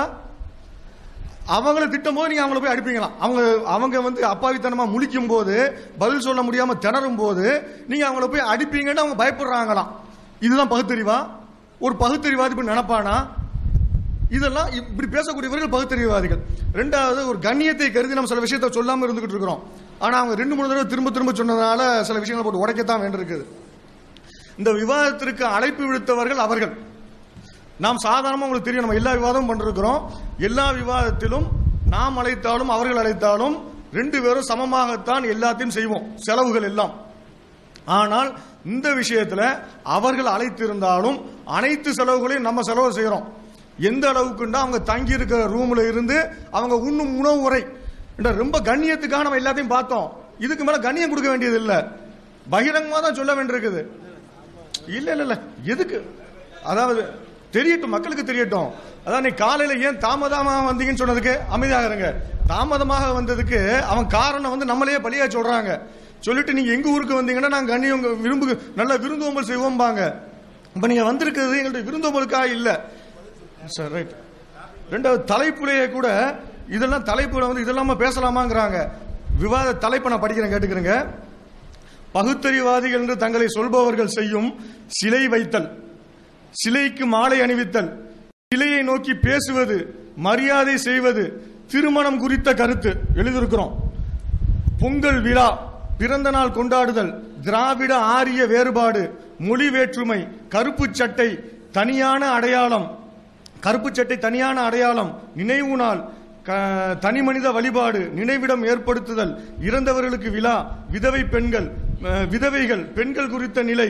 அவங்கள திட்டும் போது நீங்க அவங்கள போய் அடிப்பீங்களா அவங்க அவங்க வந்து அப்பாவித்தனமா முழிக்கும் போது பதில் சொல்ல முடியாம திணறும் போது நீங்க அவங்கள போய் அடிப்பீங்கன்னு அவங்க பயப்படுறாங்களாம் இதுதான் பகுத்தறிவா ஒரு பகுத்தறிவாதி இப்படி நினைப்பானா இதெல்லாம் இப்படி பேசக்கூடியவர்கள் பகுத்தறிவாதிகள் ரெண்டாவது ஒரு கண்ணியத்தை கருதி நம்ம சில விஷயத்தை சொல்லாம இருந்துகிட்டு இருக்கிறோம் ஆனா அவங்க ரெண்டு மூணு தடவை திரும்ப திரும்ப சொன்னதுனால சில விஷயங்களை போட்டு உடைக்கத்தான் வேண்டியிருக்குது இந்த விவாதத்திற்கு அழைப்பு விடுத்தவர்கள் அவர்கள் நாம் சாதாரணமாக உங்களுக்கு தெரியும் நம்ம எல்லா விவாதமும் பண்ணிருக்கிறோம் எல்லா விவாதத்திலும் நாம் அழைத்தாலும் அவர்கள் அழைத்தாலும் ரெண்டு பேரும் சமமாகத்தான் எல்லாத்தையும் செய்வோம் செலவுகள் எல்லாம் ஆனால் இந்த விஷயத்துல அவர்கள் அழைத்திருந்தாலும் அனைத்து செலவுகளையும் நம்ம செலவு செய்யறோம் எந்த அளவுக்குண்டா அவங்க தங்கி இருக்கிற ரூம்ல இருந்து அவங்க உண்ணும் உணவு முறை என்ற ரொம்ப கண்ணியத்துக்காக நம்ம எல்லாத்தையும் பார்த்தோம் இதுக்கு மேல கண்ணியம் கொடுக்க வேண்டியது இல்ல பகிரங்கமா தான் சொல்ல வேண்டியிருக்குது இல்ல இல்ல இல்ல எதுக்கு அதாவது தெரியட்டும் மக்களுக்கு தெரியட்டும் அதான் நீ காலையில ஏன் தாமதமாக வந்தீங்கன்னு சொன்னதுக்கு அமைதியாக இருங்க தாமதமாக வந்ததுக்கு அவன் காரணம் வந்து நம்மளையே பழியா சொல்றாங்க சொல்லிட்டு நீங்க எங்க ஊருக்கு வந்தீங்கன்னா நாங்க கண்ணியம் உங்க விரும்பு நல்ல விருந்தோம்பல் செய்வோம்பாங்க இப்ப நீங்க வந்திருக்கிறது எங்கள்ட்ட விருந்தோம்பலுக்காக இல்ல சார் ரைட் ரெண்டாவது தலைப்புலேயே கூட இதெல்லாம் தலைப்புல வந்து இதெல்லாம் பேசலாமாங்கிறாங்க விவாத தலைப்பை நான் படிக்கிறேன் கேட்டுக்கிறேங்க பகுத்தறிவாதிகள் என்று தங்களை சொல்பவர்கள் செய்யும் சிலை வைத்தல் சிலைக்கு மாலை அணிவித்தல் சிலையை நோக்கி பேசுவது மரியாதை செய்வது திருமணம் குறித்த கருத்து எழுதியிருக்கிறோம் பொங்கல் விழா பிறந்த நாள் கொண்டாடுதல் திராவிட ஆரிய வேறுபாடு மொழி வேற்றுமை கருப்பு சட்டை தனியான அடையாளம் கருப்பு சட்டை தனியான அடையாளம் நினைவு நாள் க- தனி மனித வழிபாடு நினைவிடம் ஏற்படுத்துதல் இறந்தவர்களுக்கு விழா விதவை பெண்கள் அஹ், விதவைகள் பெண்கள் குறித்த நிலை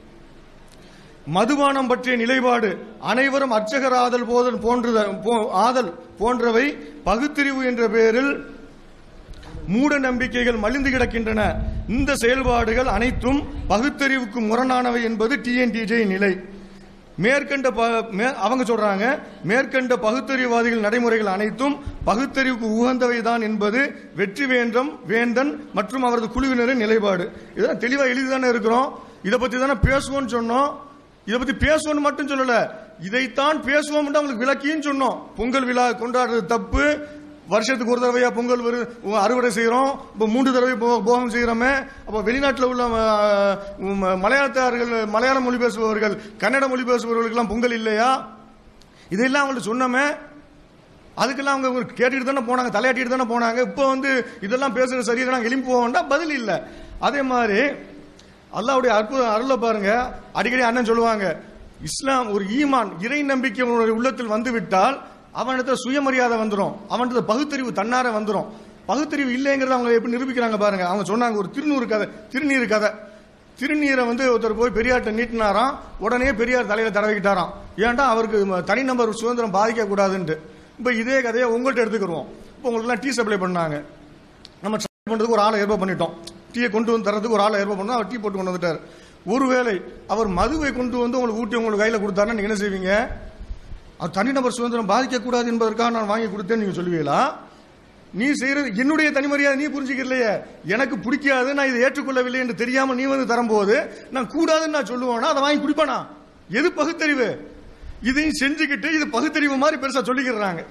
மதுபானம் பற்றிய நிலைப்பாடு அனைவரும் அர்ச்சகர் ஆதல் போதல் போன்ற போ- ஆதல் போன்றவை பகுத்தறிவு என்ற பெயரில் மூட நம்பிக்கைகள் மலிந்து கிடக்கின்றன இந்த செயல்பாடுகள் அனைத்தும் பகுத்தறிவுக்கு முரணானவை என்பது டிஎன்டிஜே நிலை மேற்கண்ட ப- மே- அவங்க சொல்றாங்க மேற்கண்ட பகுத்தறிவாதிகள் நடைமுறைகள் அனைத்தும் பகுத்தறிவுக்கு உகந்தவை தான் என்பது வெற்றி வேந்தம் வேந்தன் மற்றும் அவரது குழுவினரின் நிலைப்பாடு இதெல்லாம் தெளிவா எழுதி தானே இருக்கிறோம் இதை பத்தி தானே பேசுவோம்னு சொன்னோம் இதை பத்தி பேசுவோம்னு மட்டும் சொல்லல இதைத்தான் பேசுவோம் அவங்களுக்கு விளக்கியும் சொன்னோம் பொங்கல் விழா கொண்டாடுறது தப்பு வருஷத்துக்கு ஒரு தடவையா பொங்கல் வரு- அறுவடை செய்யறோம் இப்போ மூன்று தடவை போ- போகம் செய்யறோமே அப்போ வெளிநாட்டில் உள்ள அஹ், ம- மலையாளத்தார்கள் மலையாள மொழி பேசுபவர்கள் கன்னட மொழி பேசுபவர்களுக்கெல்லாம் பொங்கல் இல்லையா இதெல்லாம் அவங்கள்ட்ட சொன்னோமே அதுக்கெல்லாம் அவங்க கேட்டுட்டு தானே போனாங்க தலையாட்டிட்டு தானே போனாங்க இப்போ வந்து இதெல்லாம் பேசுறது சரியா நாங்கள் எழுப்பி போவோம்னா பதில் இல்லை அதே மாதிரி அல்லாவுடைய அற்புத அருளை பாருங்க அடிக்கடி அண்ணன் சொல்லுவாங்க இஸ்லாம் ஒரு ஈமான் இறை நம்பிக்கை உன்னுடைய உள்ளத்தில் வந்து விட்டால் அவனிடத்துல சுயமரியாதை வந்துடும் அவனிடத்துல பகுத்தறிவு தன்னார வந்துடும் பகுத்தறிவு இல்லைங்கிறத அவங்க எப்படி நிரூபிக்கிறாங்க பாருங்க அவங்க சொன்னாங்க ஒரு திருநூறு கதை திருநீர் கதை திருநீரை வந்து ஒருத்தர் போய் பெரியார்ட்ட நீட்டினாராம் உடனே பெரியார் தலையில தடவிக்கிட்டாராம் ஏன்டா அவருக்கு ம- தனிநபர் சுதந்திரம் பாதிக்க கூடாதுன்ட்டு இப்போ இதே கதையை உங்கள்கிட்ட எடுத்துக்கிறோம் இப்போ உங்களுக்குலாம் டீ சப்ளை பண்ணாங்க நம்ம சப்ளை பண்றதுக்கு ஒரு ஆளை ஏற்பாடு பண்ணிட்டோம் டீயை கொண்டு வந்து தரதுக்கு ஒரு ஆளை ஏற்பாடு பண்ணோம் அவர் டீ போட்டு கொண்டு வந்துட்டார் ஒருவேளை அவர் மதுவை கொண்டு வந்து உங்களுக்கு ஊட்டி உங்களுக்கு கையில் கொடுத்தாருன்னா நீங்க என்ன செய்வீங்க அவர் தனிநபர் சுதந்திரம் பாதிக்கக்கூடாது என்பதற்காக நான் வாங்கி கொடுத்தேன்னு நீங்க சொல்லுவீங்களா நீ செய்யறது என்னுடைய தனிமரியாதை நீ புரிஞ்சுக்கலையே எனக்கு பிடிக்காது நான் இதை ஏற்றுக்கொள்ளவில்லை என்று தெரியாம நீ வந்து தரும்போது நான் கூடாதுன்னு நான் சொல்லுவேனா அதை வாங்கி குடிப்பானா எது பகுத்தறிவு இதையும் செஞ்சுக்கிட்டு இது பகுத்தறிவு மாதிரி பெருசா சொல்லிக்கிறாங்க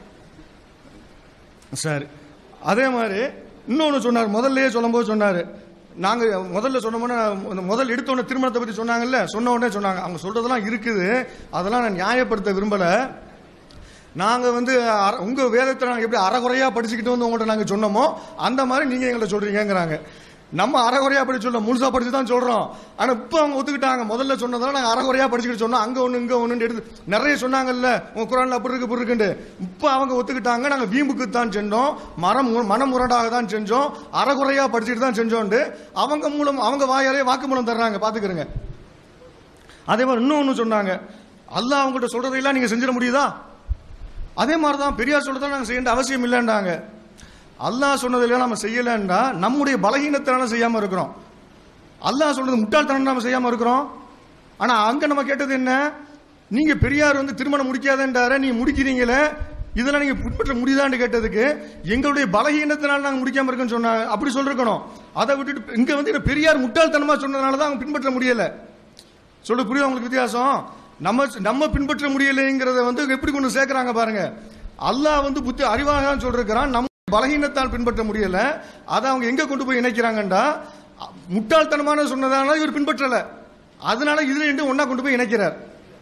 சரி அதே மாதிரி இன்னொன்னு சொன்னார் முதல்லயே சொல்லும்போது சொன்னாரு நாங்க முதல்ல சொன்னோம்னா இந்த முதல் எடுத்தோடனே திருமணத்தை பத்தி சொன்னாங்கல்ல சொன்ன உடனே சொன்னாங்க அவங்க சொல்றதெல்லாம் இருக்குது அதெல்லாம் நான் நியாயப்படுத்த விரும்பல நாங்க வந்து அர- உங்க வேதத்தை நாங்க எப்படி அறகுறையா படிச்சுக்கிட்டு வந்து உங்கள்ட்ட நாங்க சொன்னோமோ அந்த மாதிரி நீங்க எங்கள்ட்ட சொல்றீங்கங்கிறாங்க நம்ம அறகுறையா படிச்சு சொல்ல முழுசா படிச்சு தான் சொல்றோம் ஆனா இப்ப அவங்க ஒத்துக்கிட்டாங்க முதல்ல சொன்னதெல்லாம் நாங்க அறகுறையா படிச்சுக்கிட்டு சொன்னோம் அங்க ஒண்ணு இங்க ஒண்ணு எடுத்து நிறைய சொன்னாங்கல்ல உங்க குரான்ல அப்படி இருக்கு இப்படி இருக்குன்னு இப்ப அவங்க ஒத்துக்கிட்டாங்க நாங்க வீம்புக்கு தான் செஞ்சோம் மரம் மனமுரடாக தான் செஞ்சோம் அறகுறையா படிச்சுட்டு தான் செஞ்சோண்டு அவங்க மூலம் அவங்க வாயாலே வாக்குமூலம் தர்றாங்க பாத்துக்கிறங்க அதே மாதிரி இன்னொன்னு சொன்னாங்க அல்லாஹ் அவங்கள்ட்ட சொல்றதையெல்லாம் நீங்க செஞ்சிட முடியுதா அதே மாதிரி தான் பெரியார் சொல்றதெல்லாம் நாங்கள் செய்ய வேண்டிய அவசியம் இல்லைன்றாங்க அல்லாஹ் சொன்னதெல்லாம் நம்ம செய்யலைன்னா நம்முடைய பலகீனத்தினால செய்யாம இருக்கிறோம் அல்லாஹ் சொல்றது முட்டாள்தனம் நம்ம செய்யாம இருக்கிறோம் ஆனா அங்க நம்ம கேட்டது என்ன நீங்க பெரியார் வந்து திருமணம் முடிக்காதன்றார நீ முடிக்கிறீங்களே இதெல்லாம் நீங்க பின்பற்ற முடியுதான்னு கேட்டதுக்கு எங்களுடைய பலகீனத்தினால நாங்க முடிக்காம இருக்கோம்னு சொன்னாங்க அப்படி சொல்லிருக்கணும் அதை விட்டுட்டு இங்க வந்து இந்த பெரியார் முட்டாள்தனமா சொன்னதுனால தான் அவங்க பின்பற்ற முடியல சொல்ல புரியுது உங்களுக்கு வித்தியாசம் நம்ம நம்ம பின்பற்ற முடியலைங்கிறத வந்து எப்படி கொண்டு சேர்க்கறாங்க பாருங்க அல்லாஹ் வந்து புத்தி அறிவாக தான் சொல்றான் நம்ம பலகீனத்தால் பின்பற்ற முடியல அதை அவங்க எங்க கொண்டு போய் இணைக்கிறாங்கண்டா முட்டாள்தனமான சொன்னதால இவர் பின்பற்றல அதனால இதுல ரெண்டும் ஒண்ணா கொண்டு போய் இணைக்கிறார்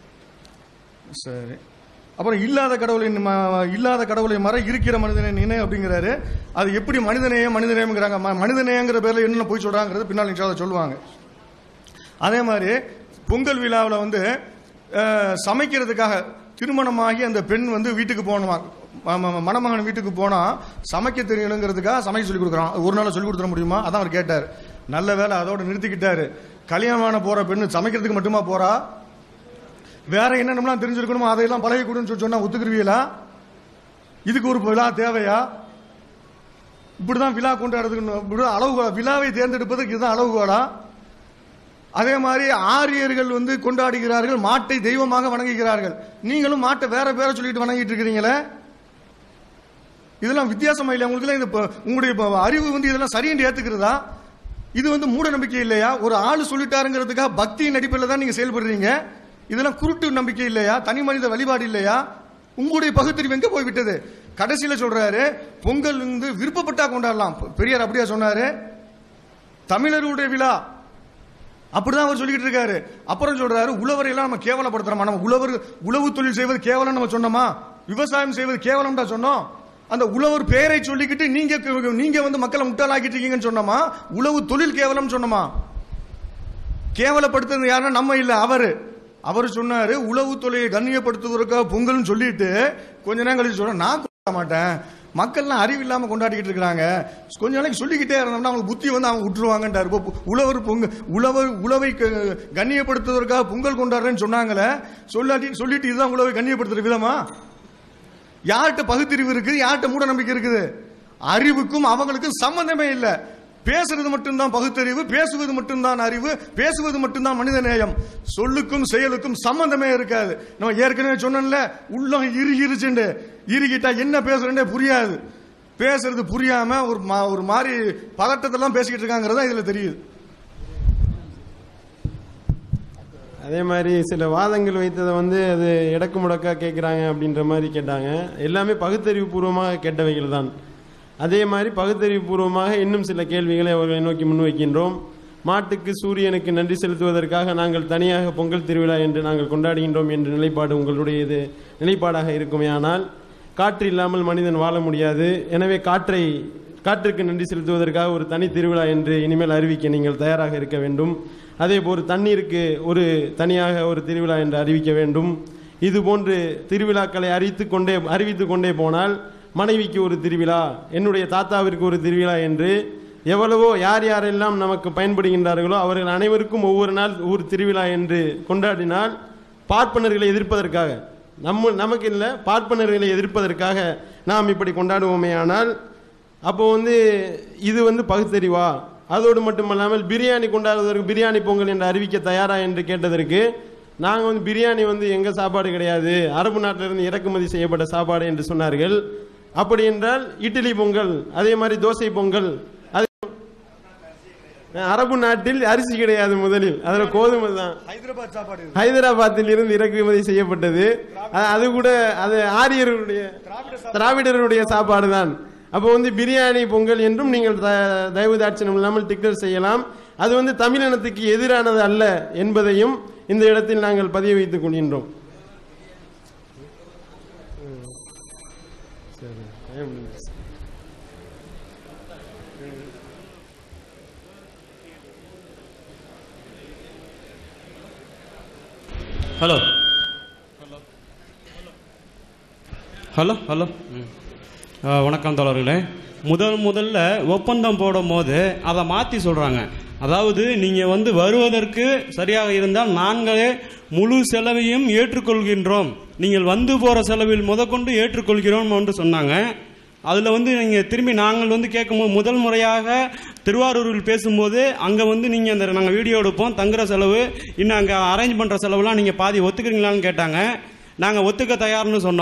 சரி அப்புறம் இல்லாத கடவுளை ம- இல்லாத கடவுளை மற இருக்கிற மனிதனை நினை அப்படிங்கிறாரு அது எப்படி மனிதநேயம் மனிதநேயம்ங்கிறாங்க ம- மனிதநேயங்கிற பேர்ல என்னென்ன போய் சொல்றாங்கிறது பின்னால் இன்ஷா அல்லாஹ் சொல்லுவாங்க அதே மாதிரி பொங்கல் விழாவில் வந்து அஹ், சமைக்கிறதுக்காக திருமணமாகி அந்த பெண் வந்து வீட்டுக்கு போகணுமா ம- ம- மணமகன் வீட்டுக்கு போனா சமைக்க தெரியணுங்கிறதுக்காக சமைக்க சொல்லி கொடுக்குறான் ஒரு நாள் சொல்லி கொடுத்துட முடியுமா அதான் அவர் கேட்டார் நல்ல வேலை அதோட நிறுத்திக்கிட்டாரு கல்யாணமான போற பெண்ணு சமைக்கிறதுக்கு மட்டுமா போறா வேற என்னென்னலாம் தெரிஞ்சிருக்கணுமோ அதையெல்லாம் பழகி கொடுன்னு சொல்லி சொன்னா ஒத்துக்குருவீங்களா இதுக்கு ஒரு விழா தேவையா இப்படிதான் விழா கொண்டாடுறதுக்கு இப்படிதான் அளவுகோலா விழாவை தேர்ந்தெடுப்பதற்கு இதுதான் அளவுகோலா அதே மாதிரி ஆரியர்கள் வந்து கொண்டாடுகிறார்கள் மாட்டை தெய்வமாக வணங்குகிறார்கள் நீங்களும் மாட்டை வேற பேர சொல்லிட்டு வணங்கிட்டு இருக்கிறீங்களே இதெல்லாம் வித்தியாசமா இல்லையா உங்களுக்கு இந்த ப- உங்களுடைய ப- அறிவு வந்து இதெல்லாம் சரின்னு ஏத்துக்கிறதா இது வந்து மூட நம்பிக்கை இல்லையா ஒரு ஆளு சொல்லிட்டாருங்கிறதுக்காக பக்தியின் அடிப்படையில் தான் நீங்க செயல்படுறீங்க இதெல்லாம் குருட்டு நம்பிக்கை இல்லையா தனி மனித வழிபாடு இல்லையா உங்களுடைய பகுத்தறிவு எங்க போய் விட்டது கடைசியில சொல்றாரு பொங்கல் வந்து விருப்பப்பட்டா கொண்டாடலாம் பெரியார் அப்படியா சொன்னாரு தமிழருடைய விழா அப்படிதான் அவர் சொல்லிட்டு இருக்காரு அப்புறம் சொல்றாரு உழவரை எல்லாம் நம்ம கேவலப்படுத்துறோமா நம்ம உழவர் உழவு தொழில் செய்வது கேவலம் நம்ம சொன்னோமா விவசாயம் செய்வது கேவலம் தான் சொன்னோம் அந்த உழவர் பெயரை சொல்லிக்கிட்டு நீங்க நீங்க வந்து மக்களை முட்டாளாக்கிட்டு இருக்கீங்கன்னு சொன்னோமா உழவு தொழில் கேவலம் சொன்னோமா கேவலப்படுத்துறது யாருன்னா நம்ம இல்ல அவரு அவர் சொன்னாரு உழவு தொழிலை கண்ணியப்படுத்துவதற்காக பொங்கல்னு சொல்லிட்டு கொஞ்ச நேரம் கழிச்சு சொல்ற நான் கொண்டாட மாட்டேன் மக்கள்லாம் அறிவு இல்லாம கொண்டாடிக்கிட்டு இருக்காங்க கொஞ்ச நாளைக்கு சொல்லிக்கிட்டே இருந்தோம்னா அவங்க புத்தி வந்து அவங்க விட்டுருவாங்கன்றாரு இப்போ உழவர் பொங்க உழவர் உழவை க- கண்ணியப்படுத்துவதற்காக பொங்கல் கொண்டாடுறேன்னு சொன்னாங்களே சொல்லாட்டி சொல்லிட்டு இதுதான் உழவை கண்ணியப்படுத்துற விதமா யார்கிட்ட பகுத்தறிவு இருக்குது யார்கிட்ட மூட நம்பிக்கை இருக்குது அறிவுக்கும் அவங்களுக்கும் சம்பந்தமே இல்லை பேசுறது மட்டும்தான் பகுத்தறிவு பேசுவது மட்டும்தான் அறிவு பேசுவது மட்டும்தான் மனித நேயம் சொல்லுக்கும் செயலுக்கும் சம்பந்தமே இருக்காது நம்ம ஏற்கனவே சொன்னோம்ல உள்ளம் இறுகிருச்சுண்டு இறுகிட்டா என்ன பேசுறேன்னே புரியாது பேசுறது புரியாம ஒரு மா- ஒரு மாதிரி பதட்டத்தெல்லாம் பேசிக்கிட்டு இருக்காங்கிறதா இதுல தெரியுது அதே மாதிரி சில வாதங்கள் வைத்ததை வந்து அது இடக்கு முடக்கா கேட்குறாங்க அப்படின்ற மாதிரி கேட்டாங்க எல்லாமே பகுத்தறிவு பூர்வமாக கேட்டவைகள் தான் அதே மாதிரி பகுத்தறிவு பூர்வமாக இன்னும் சில கேள்விகளை அவர்களை நோக்கி முன்வைக்கின்றோம் மாட்டுக்கு சூரியனுக்கு நன்றி செலுத்துவதற்காக நாங்கள் தனியாக பொங்கல் திருவிழா என்று நாங்கள் கொண்டாடுகின்றோம் என்ற நிலைப்பாடு உங்களுடைய இது நிலைப்பாடாக இருக்குமேயானால் காற்று இல்லாமல் மனிதன் வாழ முடியாது எனவே காற்றை காற்றுக்கு நன்றி செலுத்துவதற்காக ஒரு தனி திருவிழா என்று இனிமேல் அறிவிக்க நீங்கள் தயாராக இருக்க வேண்டும் அதே போல் தண்ணீருக்கு ஒரு தனியாக ஒரு திருவிழா என்று அறிவிக்க வேண்டும் இது போன்று திருவிழாக்களை அறிவித்து கொண்டே அறிவித்து கொண்டே போனால் மனைவிக்கு ஒரு திருவிழா என்னுடைய தாத்தாவிற்கு ஒரு திருவிழா என்று எவ்வளவோ யார் யாரெல்லாம் நமக்கு பயன்படுகின்றார்களோ அவர்கள் அனைவருக்கும் ஒவ்வொரு நாள் ஒரு திருவிழா என்று கொண்டாடினால் பார்ப்பனர்களை எதிர்ப்பதற்காக நம்ம நமக்கு இல்லை பார்ப்பனர்களை எதிர்ப்பதற்காக நாம் இப்படி கொண்டாடுவோமே ஆனால் அப்போ வந்து இது வந்து பகுத்தறிவா அதோடு மட்டுமல்லாமல் பிரியாணி கொண்டாடுவதற்கு பிரியாணி பொங்கல் என்று அறிவிக்க தயாரா என்று கேட்டதற்கு நாங்கள் வந்து பிரியாணி வந்து எங்கள் சாப்பாடு கிடையாது அரபு நாட்டிலிருந்து இறக்குமதி செய்யப்பட்ட சாப்பாடு என்று சொன்னார்கள் அப்படி என்றால் இட்லி பொங்கல் அதே மாதிரி தோசை பொங்கல் அது அரபு நாட்டில் அரிசி கிடையாது முதலில் அதில் கோதுமை தான் ஹைதராபாத் சாப்பாடு இது. ஹைதராபாத்தில் இருந்து இறக்குமதி செய்யப்பட்டது அது- அது கூட அது ஆரியர்களுடைய திராவிடருடைய சாப்பாடு தான் அப்போ வந்து பிரியாணி பொங்கல் என்றும் நீங்கள் த- தயவு தாட்சணம் இல்லாமல் டிக்ளேர் செய்யலாம் அது வந்து தமிழினத்துக்கு எதிரானது அல்ல என்பதையும் இந்த இடத்தில் நாங்கள் பதிய வைத்துக் கொள்கின்றோம் ஹலோ ஹலோ ஹலோ ம். ஆ, வணக்கம் தோழர்களே முதல் முதல்ல ஒப்பந்தம் போடும் போது அதை மாற்றி சொல்கிறாங்க அதாவது நீங்கள் வந்து வருவதற்கு சரியாக இருந்தால் நாங்களே முழு செலவையும் ஏற்றுக்கொள்கின்றோம் நீங்கள் வந்து போகிற செலவில் முதற்கொண்டு ஏற்றுக்கொள்கிறோம் என்று சொன்னாங்க அதில் வந்து நீங்கள் திரும்பி நாங்கள் வந்து கேட்கும்போது முதல் முறையாக திருவாரூரில் பேசும்போது அங்கே வந்து நீங்கள் அந்த நாங்கள் வீடியோ எடுப்போம் தங்குற செலவு இன்னும் அங்கே அரேஞ்ச் பண்ணுற செலவுலாம் நீங்கள் பாதி ஒத்துக்கிறீங்களான்னு கேட்டாங்க நாங்கள் ஒத்துக்க தயார்னு சொன்னோம்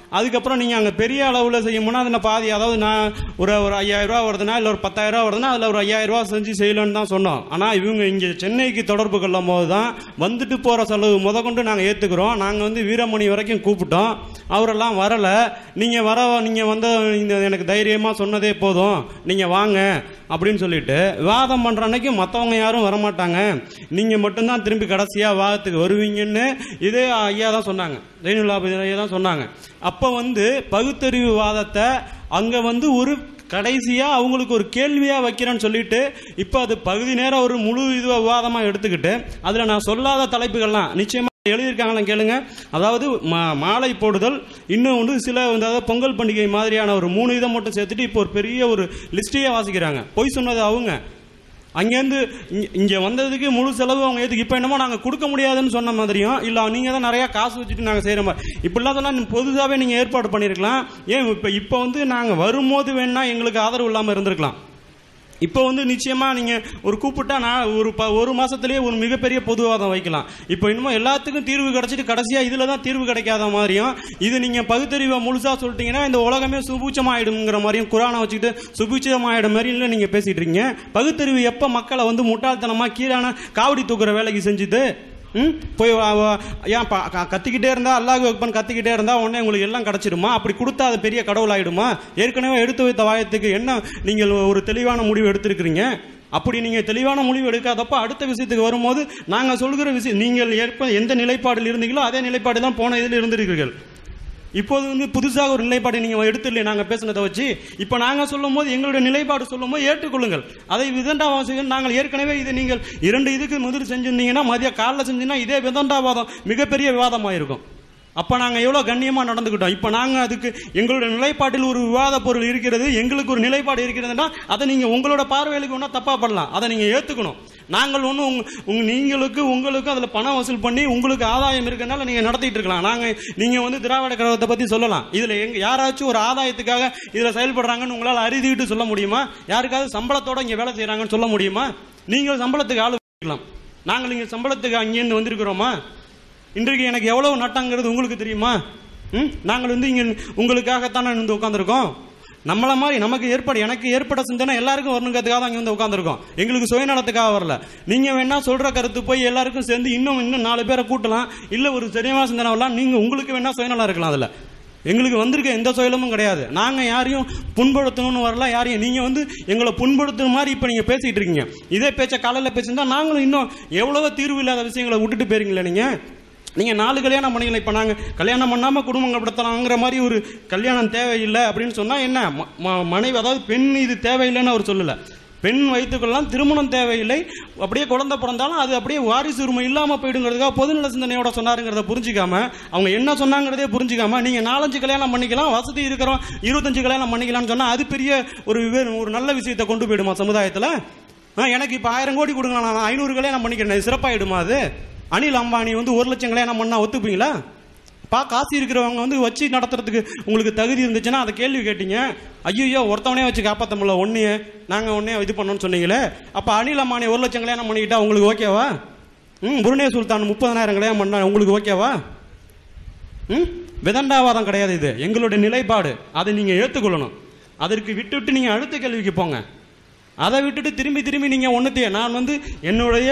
அதுக்கப்புறம் நீங்கள் அங்கே பெரிய அளவில் செய்யணும்னா அதில் பாதி அதாவது நான் ஒரு ஒரு ஐயாயிரம் ரூபா வருதுன்னா இல்லை ஒரு பத்தாயிரம் ரூபா வருதுன்னா அதில் ஒரு ஐயாயிரம் ரூபா செஞ்சு செய்யலன்னு தான் சொன்னோம் ஆனால் இவங்க இங்கே சென்னைக்கு தொடர்பு கொள்ளும் போது தான் வந்துட்டு போகிற செலவு முத கொண்டு நாங்கள் ஏற்றுக்கிறோம் நாங்கள் வந்து வீரமணி வரைக்கும் கூப்பிட்டோம் அவரெல்லாம் வரலை நீங்கள் வர நீங்கள் வந்து இந்த எனக்கு தைரியமாக சொன்னதே போதும் நீங்கள் வாங்க அப்படின்னு சொல்லிட்டு விவாதம் பண்ணுற அன்னைக்கு மற்றவங்க யாரும் வரமாட்டாங்க நீங்கள் மட்டும்தான் திரும்பி கடைசியாக விவாதத்துக்கு வருவீங்கன்னு இதே ஐயா தான் சொன்னாங்க ஜெயினுல்லாபதி ஐயா தான் சொன்னாங்க அப்போ வந்து பகுத்தறிவு வாதத்தை அங்கே வந்து ஒரு கடைசியாக அவங்களுக்கு ஒரு கேள்வியாக வைக்கிறேன்னு சொல்லிட்டு இப்போ அது பகுதி நேரம் ஒரு முழு இது விவாதமாக எடுத்துக்கிட்டு அதில் நான் சொல்லாத தலைப்புகள்லாம் நிச்சயமாக எழுதியிருக்காங்களா கேளுங்க அதாவது மா மாலை போடுதல் இன்னும் வந்து சில வந்து அதாவது பொங்கல் பண்டிகை மாதிரியான ஒரு மூணு இதை மட்டும் சேர்த்துட்டு இப்போ ஒரு பெரிய ஒரு லிஸ்ட்டையே வாசிக்கிறாங்க பொய் சொன்னது அவங்க அங்கேருந்து இங்க- இங்க வந்ததுக்கு முழு செலவு அவங்க ஏற்றுக்கு இப்போ என்னமோ நாங்கள் கொடுக்க முடியாதுன்னு சொன்ன மாதிரியும் இல்லை நீங்கள் தான் நிறையா காசு வச்சுட்டு நாங்கள் செய்கிற மாதிரி இப்படிலாம் சொன்னால் பொதுவாகவே நீங்கள் ஏற்பாடு பண்ணியிருக்கலாம் ஏன் இப்போ இப்போ வந்து நாங்கள் வரும்போது வேணா எங்களுக்கு ஆதரவு இல்லாமல் இருந்திருக்கலாம் இப்போ வந்து நிச்சயமா நீங்க ஒரு கூப்பிட்டா நான் ஒரு ப ஒரு மாசத்திலேயே ஒரு மிகப்பெரிய பொதுவாதம் வைக்கலாம் இப்போ இன்னமும் எல்லாத்துக்கும் தீர்வு கிடைச்சிட்டு கடைசியா இதுல தான் தீர்வு கிடைக்காத மாதிரியும் இது நீங்க பகுத்தறிவை முழுசா சொல்லிட்டீங்கன்னா இந்த உலகமே சுபூச்சமாயிடுங்கிற மாதிரியும் குரானை வச்சுக்கிட்டு சுபூச்சமாயிடும் மாதிரி இல்லை நீங்க பேசிட்டு இருக்கீங்க பகுத்தறிவு எப்ப மக்களை வந்து முட்டாள்தனமா கீழான காவடி தூக்குற வேலைக்கு செஞ்சுது ம் போய் வா- வா- ஏன் பா- க- கத்திக்கிட்டே இருந்தா அல்லாஹ் அக்பர் கத்திக்கிட்டே இருந்தா உடனே உங்களுக்கு எல்லாம் கிடைச்சிடுமா அப்படி கொடுத்தா அது பெரிய கடவுள் ஆயிடுமா ஏற்கனவே எடுத்து வைத்த வாயத்துக்கு என்ன நீங்கள் ஒரு தெளிவான முடிவு எடுத்திருக்கிறீங்க அப்படி நீங்க தெளிவான முடிவு எடுக்காதப்ப அடுத்த விஷயத்துக்கு வரும்போது நாங்க சொல்கிற விஷயம் நீங்கள் ஏற்ப எந்த நிலைப்பாடில் இருந்தீங்களோ அதே நிலைப்பாடு தான் போன இதில் இருந்திருக்கிறீர்கள் இப்போது வந்து புதுசாக ஒரு நிலைப்பாடு நீங்க எடுத்துடல நாங்க பேசுனதை வச்சு இப்போ நாங்க சொல்லும் போது எங்களுடைய நிலைப்பாடு சொல்லும் போது ஏற்றுக்கொள்ளுங்கள் அதை விதண்டாவாசிகள் நாங்கள் ஏற்கனவே இதை நீங்கள் இரண்டு இதுக்கு முதல் செஞ்சிருந்தீங்கன்னா மதிய காலைல செஞ்சீங்கன்னா இதே விதண்டாவாதம் மிகப்பெரிய விவாதமாக இருக்கும் அப்போ நாங்கள் எவ்வளோ கண்ணியமாக நடந்துக்கிட்டோம் இப்போ நாங்கள் அதுக்கு எங்களுடைய நிலைப்பாட்டில் ஒரு விவாத பொருள் இருக்கிறது எங்களுக்கு ஒரு நிலைப்பாடு இருக்கிறதுனா அதை நீங்கள் உங்களோட பார்வைகளுக்கு ஒன்றா தப்பாக பண்ணலாம் அதை நீங்கள் ஏற்றுக்கணும் நாங்கள் ஒன்றும் உங்க உங்க நீங்களுக்கு உங்களுக்கு அதில் பணம் வசூல் பண்ணி உங்களுக்கு ஆதாயம் இருக்கனால நீங்கள் நடத்திட்டு இருக்கலாம் நாங்கள் நீங்கள் வந்து திராவிட கழகத்தை பற்றி சொல்லலாம் இதில் எங்க யாராச்சும் ஒரு ஆதாயத்துக்காக இதில் செயல்படுறாங்கன்னு உங்களால் அறுதிட்டு சொல்ல முடியுமா யாருக்காவது சம்பளத்தோட இங்கே வேலை செய்கிறாங்கன்னு சொல்ல முடியுமா நீங்கள் சம்பளத்துக்கு ஆள் வைக்கலாம் நாங்கள் இங்கே சம்பளத்துக்கு அங்கேருந்து வந்திருக்கிறோமா இன்றைக்கு எனக்கு எவ்வளவு நட்டங்கிறது உங்களுக்கு தெரியுமா ம் நாங்கள் வந்து இங்கே உங்களுக்காகத்தானே வந்து உட்காந்துருக்கோம் நம்மள மாதிரி நமக்கு ஏற்பட எனக்கு ஏற்பட சிந்தனை எல்லாருக்கும் வரணுங்கிறதுக்காக தான் இங்கே வந்து உட்காந்துருக்கோம் எங்களுக்கு சுயநலத்துக்காக வரல நீங்கள் வேணா சொல்கிற கருத்து போய் எல்லாருக்கும் சேர்ந்து இன்னும் இன்னும் நாலு பேரை கூட்டலாம் இல்லை ஒரு சரியான சிந்தனை வரலாம் நீங்கள் உங்களுக்கு வேணா சுயநலம் இருக்கலாம் அதில் எங்களுக்கு வந்திருக்க எந்த சுயலமும் கிடையாது நாங்கள் யாரையும் புண்படுத்தணும்னு வரல யாரையும் நீங்கள் வந்து எங்களை புண்படுத்துற மாதிரி இப்போ நீங்கள் பேசிகிட்டு இருக்கீங்க இதே பேச்சை காலையில் பேசியிருந்தா நாங்களும் இன்னும் எவ்வளவோ தீர்வு இல்லாத விஷயங்களை விட்டுட்டு போயிருங்களே நீங்கள் நீங்கள் நாலு கல்யாணம் பண்ணிக்கலாம் இப்போ நாங்கள் கல்யாணம் பண்ணாமல் குடும்பங்கள் படுத்தலாங்கிற மாதிரி ஒரு கல்யாணம் தேவையில்லை அப்படின்னு சொன்னால் என்ன ம- ம- மனைவி அதாவது பெண் இது தேவையில்லைன்னு அவர் சொல்லலை பெண் வைத்துக்கொள்ளலாம் திருமணம் தேவையில்லை அப்படியே குழந்தை பிறந்தாலும் அது அப்படியே வாரிசு உரிமை இல்லாமல் போயிடுங்கிறதுக்காக பொதுநல சிந்தனையோட சொன்னாருங்கிறத புரிஞ்சிக்காம அவங்க என்ன சொன்னாங்கிறதே புரிஞ்சிக்காம நீங்கள் நாலஞ்சு கல்யாணம் பண்ணிக்கலாம் வசதி இருக்கிறோம் இருபத்தஞ்சு கல்யாணம் பண்ணிக்கலாம்னு சொன்னால் அது பெரிய ஒரு வே- ஒரு நல்ல விஷயத்தை கொண்டு போயிடுமா சமுதாயத்தில் ஆ, எனக்கு இப்போ ஆயிரம் கோடி கொடுங்க நான் ஐநூறு கல்யாணம் பண்ணிக்கிறேன் இது சிறப்பாயிடுமா அது அனில் அம்பானி வந்து ஒரு லட்சம் கல்யாணம் பண்ணா ஒத்துப்பீங்களா பா காசு இருக்கிறவங்க வந்து வச்சு நடத்துறதுக்கு உங்களுக்கு தகுதி இருந்துச்சுன்னா அதை கேள்வி கேட்டீங்க ஐயோ ஒருத்தவனே வச்சு காப்பாற்ற முடியல ஒன்றையே நாங்கள் ஒன்றே இது பண்ணோம்னு சொன்னீங்களே அப்போ அனில் அம்பானி ஒரு லட்சம் கல்யாணம் பண்ணிக்கிட்டா உங்களுக்கு ஓகேவா ம் புருனே சுல்தான் முப்பதனாயிரம் கல்யாணம் பண்ணா உங்களுக்கு ஓகேவா ம் விதண்டாவாதம் கிடையாது இது எங்களுடைய நிலைப்பாடு அதை நீங்கள் ஏற்றுக்கொள்ளணும் அதற்கு விட்டுவிட்டு நீங்கள் அடுத்த கேள்விக்கு போங்க அதை விட்டுட்டு திரும்பி திரும்பி நீங்கள் ஒன்றுத்தையே நான் வந்து என்னுடைய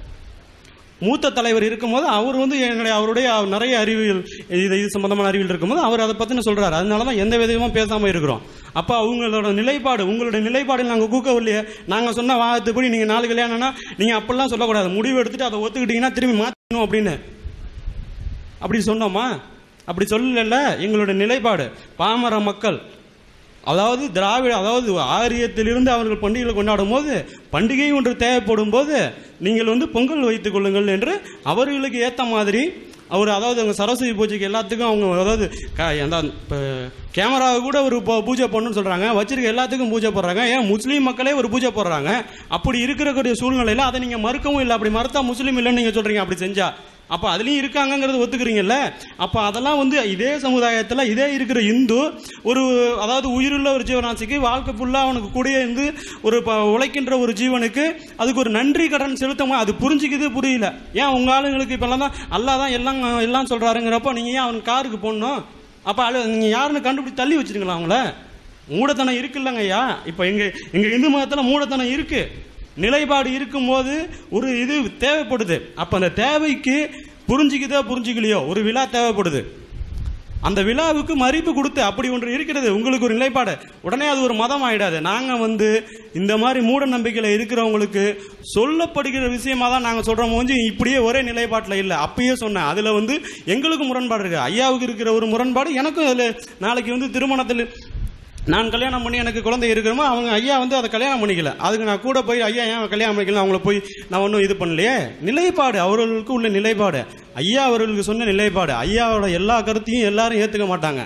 மூத்த தலைவர் இருக்கும்போது அவர் வந்து என்னுடைய அவருடைய நிறைய அறிவியல் இது இது சம்பந்தமான அறிவியல் இருக்கும்போது அவர் அதை பற்றின சொல்றாரு அதனால தான் எந்த விதமும் பேசாமல் இருக்கிறோம் அப்போ அவங்களோட நிலைப்பாடு உங்களுடைய நிலைப்பாடு நாங்கள் கூக்கவில்லையே நாங்கள் சொன்ன வாதத்துப்படி நீங்கள் நாலு கல்யாணம்னா நீங்கள் அப்படிலாம் சொல்லக்கூடாது முடிவு எடுத்துட்டு அதை ஒத்துக்கிட்டீங்கன்னா திரும்பி மாற்றணும் அப்படின்னு அப்படி சொன்னோமா அப்படி சொல்லல எங்களுடைய நிலைப்பாடு பாமர மக்கள் அதாவது திராவிட அதாவது ஆரியத்திலிருந்து அவர்கள் பண்டிகைகளை கொண்டாடும் போது பண்டிகை ஒன்று தேவைப்படும் போது நீங்கள் வந்து பொங்கல் வைத்துக் கொள்ளுங்கள் என்று அவர்களுக்கு ஏற்ற மாதிரி அவர் அதாவது அவங்க சரஸ்வதி பூஜைக்கு எல்லாத்துக்கும் அவங்க அதாவது க- அந்த இப்போ கேமராவை கூட ஒரு பூ- பூஜை பண்ணணும்னு சொல்கிறாங்க வச்சிருக்க எல்லாத்துக்கும் பூஜை போடுறாங்க ஏன் முஸ்லீம் மக்களே ஒரு பூஜை போடுறாங்க அப்படி இருக்கிறக்கூடிய சூழ்நிலையில் அதை நீங்கள் மறுக்கவும் இல்லை அப்படி மறுத்தா முஸ்லீம் இல்லைன்னு நீங்கள் சொல்கிறீங்க அப்படி செஞ்சா அப்போ அதுலேயும் இருக்காங்கங்கிறது ஒத்துக்கிறீங்கல்ல அப்போ அதெல்லாம் வந்து இதே சமுதாயத்தில் இதே இருக்கிற இந்து ஒரு அதாவது உயிருள்ள ஒரு ஜீவராசிக்கு வாழ்க்கை ஃபுல்லாக அவனுக்கு கூடயே இருந்து ஒரு ப- உழைக்கின்ற ஒரு ஜீவனுக்கு அதுக்கு ஒரு நன்றி கடன் செலுத்தமா அது புரிஞ்சுக்குது புரியல ஏன் உங்கள் ஆளுங்களுக்கு இப்போல்லாம் தான் அல்லா தான் எல்லாம் எல்லாம் சொல்கிறாருங்கிறப்போ நீங்கள் ஏன் அவனுக்கு காருக்கு போடணும் அப்போ அது நீங்கள் யாருன்னு கண்டுபிடிச்சு தள்ளி வச்சிருங்களா அவங்கள மூடத்தனம் இருக்குல்லங்க ஐயா இப்போ எங்க எங்க இந்து மதத்தில் மூடத்தனம் இருக்கு நிலைப்பாடு இருக்கும்போது ஒரு இது தேவைப்படுது அப்போ அந்த தேவைக்கு புரிஞ்சுக்குதோ புரிஞ்சுக்கலையோ ஒரு விழா தேவைப்படுது அந்த விழாவுக்கு மதிப்பு கொடுத்து அப்படி ஒன்று இருக்கிறது உங்களுக்கு ஒரு நிலைப்பாடு உடனே அது ஒரு மதம் ஆயிடாது நாங்க வந்து இந்த மாதிரி மூட நம்பிக்கையில இருக்கிறவங்களுக்கு சொல்லப்படுகிற விஷயமா தான் நாங்க சொல்றோம் வந்து இப்படியே ஒரே நிலைப்பாட்டில் இல்லை அப்பயே சொன்னேன் அதுல வந்து எங்களுக்கு முரண்பாடு இருக்கு ஐயாவுக்கு இருக்கிற ஒரு முரண்பாடு எனக்கும் அதுல நாளைக்கு வந்து திருமணத்தில் நான் கல்யாணம் பண்ணி எனக்கு குழந்தை இருக்கிறோமோ அவங்க ஐயா வந்து அதை கல்யாணம் பண்ணிக்கல அதுக்கு நான் கூட போய் ஐயா ஏன் கல்யாணம் பண்ணிக்கல அவங்கள போய் நான் ஒன்றும் இது பண்ணலையே நிலைப்பாடு அவர்களுக்கு உள்ள நிலைப்பாடு ஐயா அவர்களுக்கு சொன்ன நிலைப்பாடு ஐயாவோட எல்லா கருத்தையும் எல்லாரும் ஏற்றுக்க மாட்டாங்க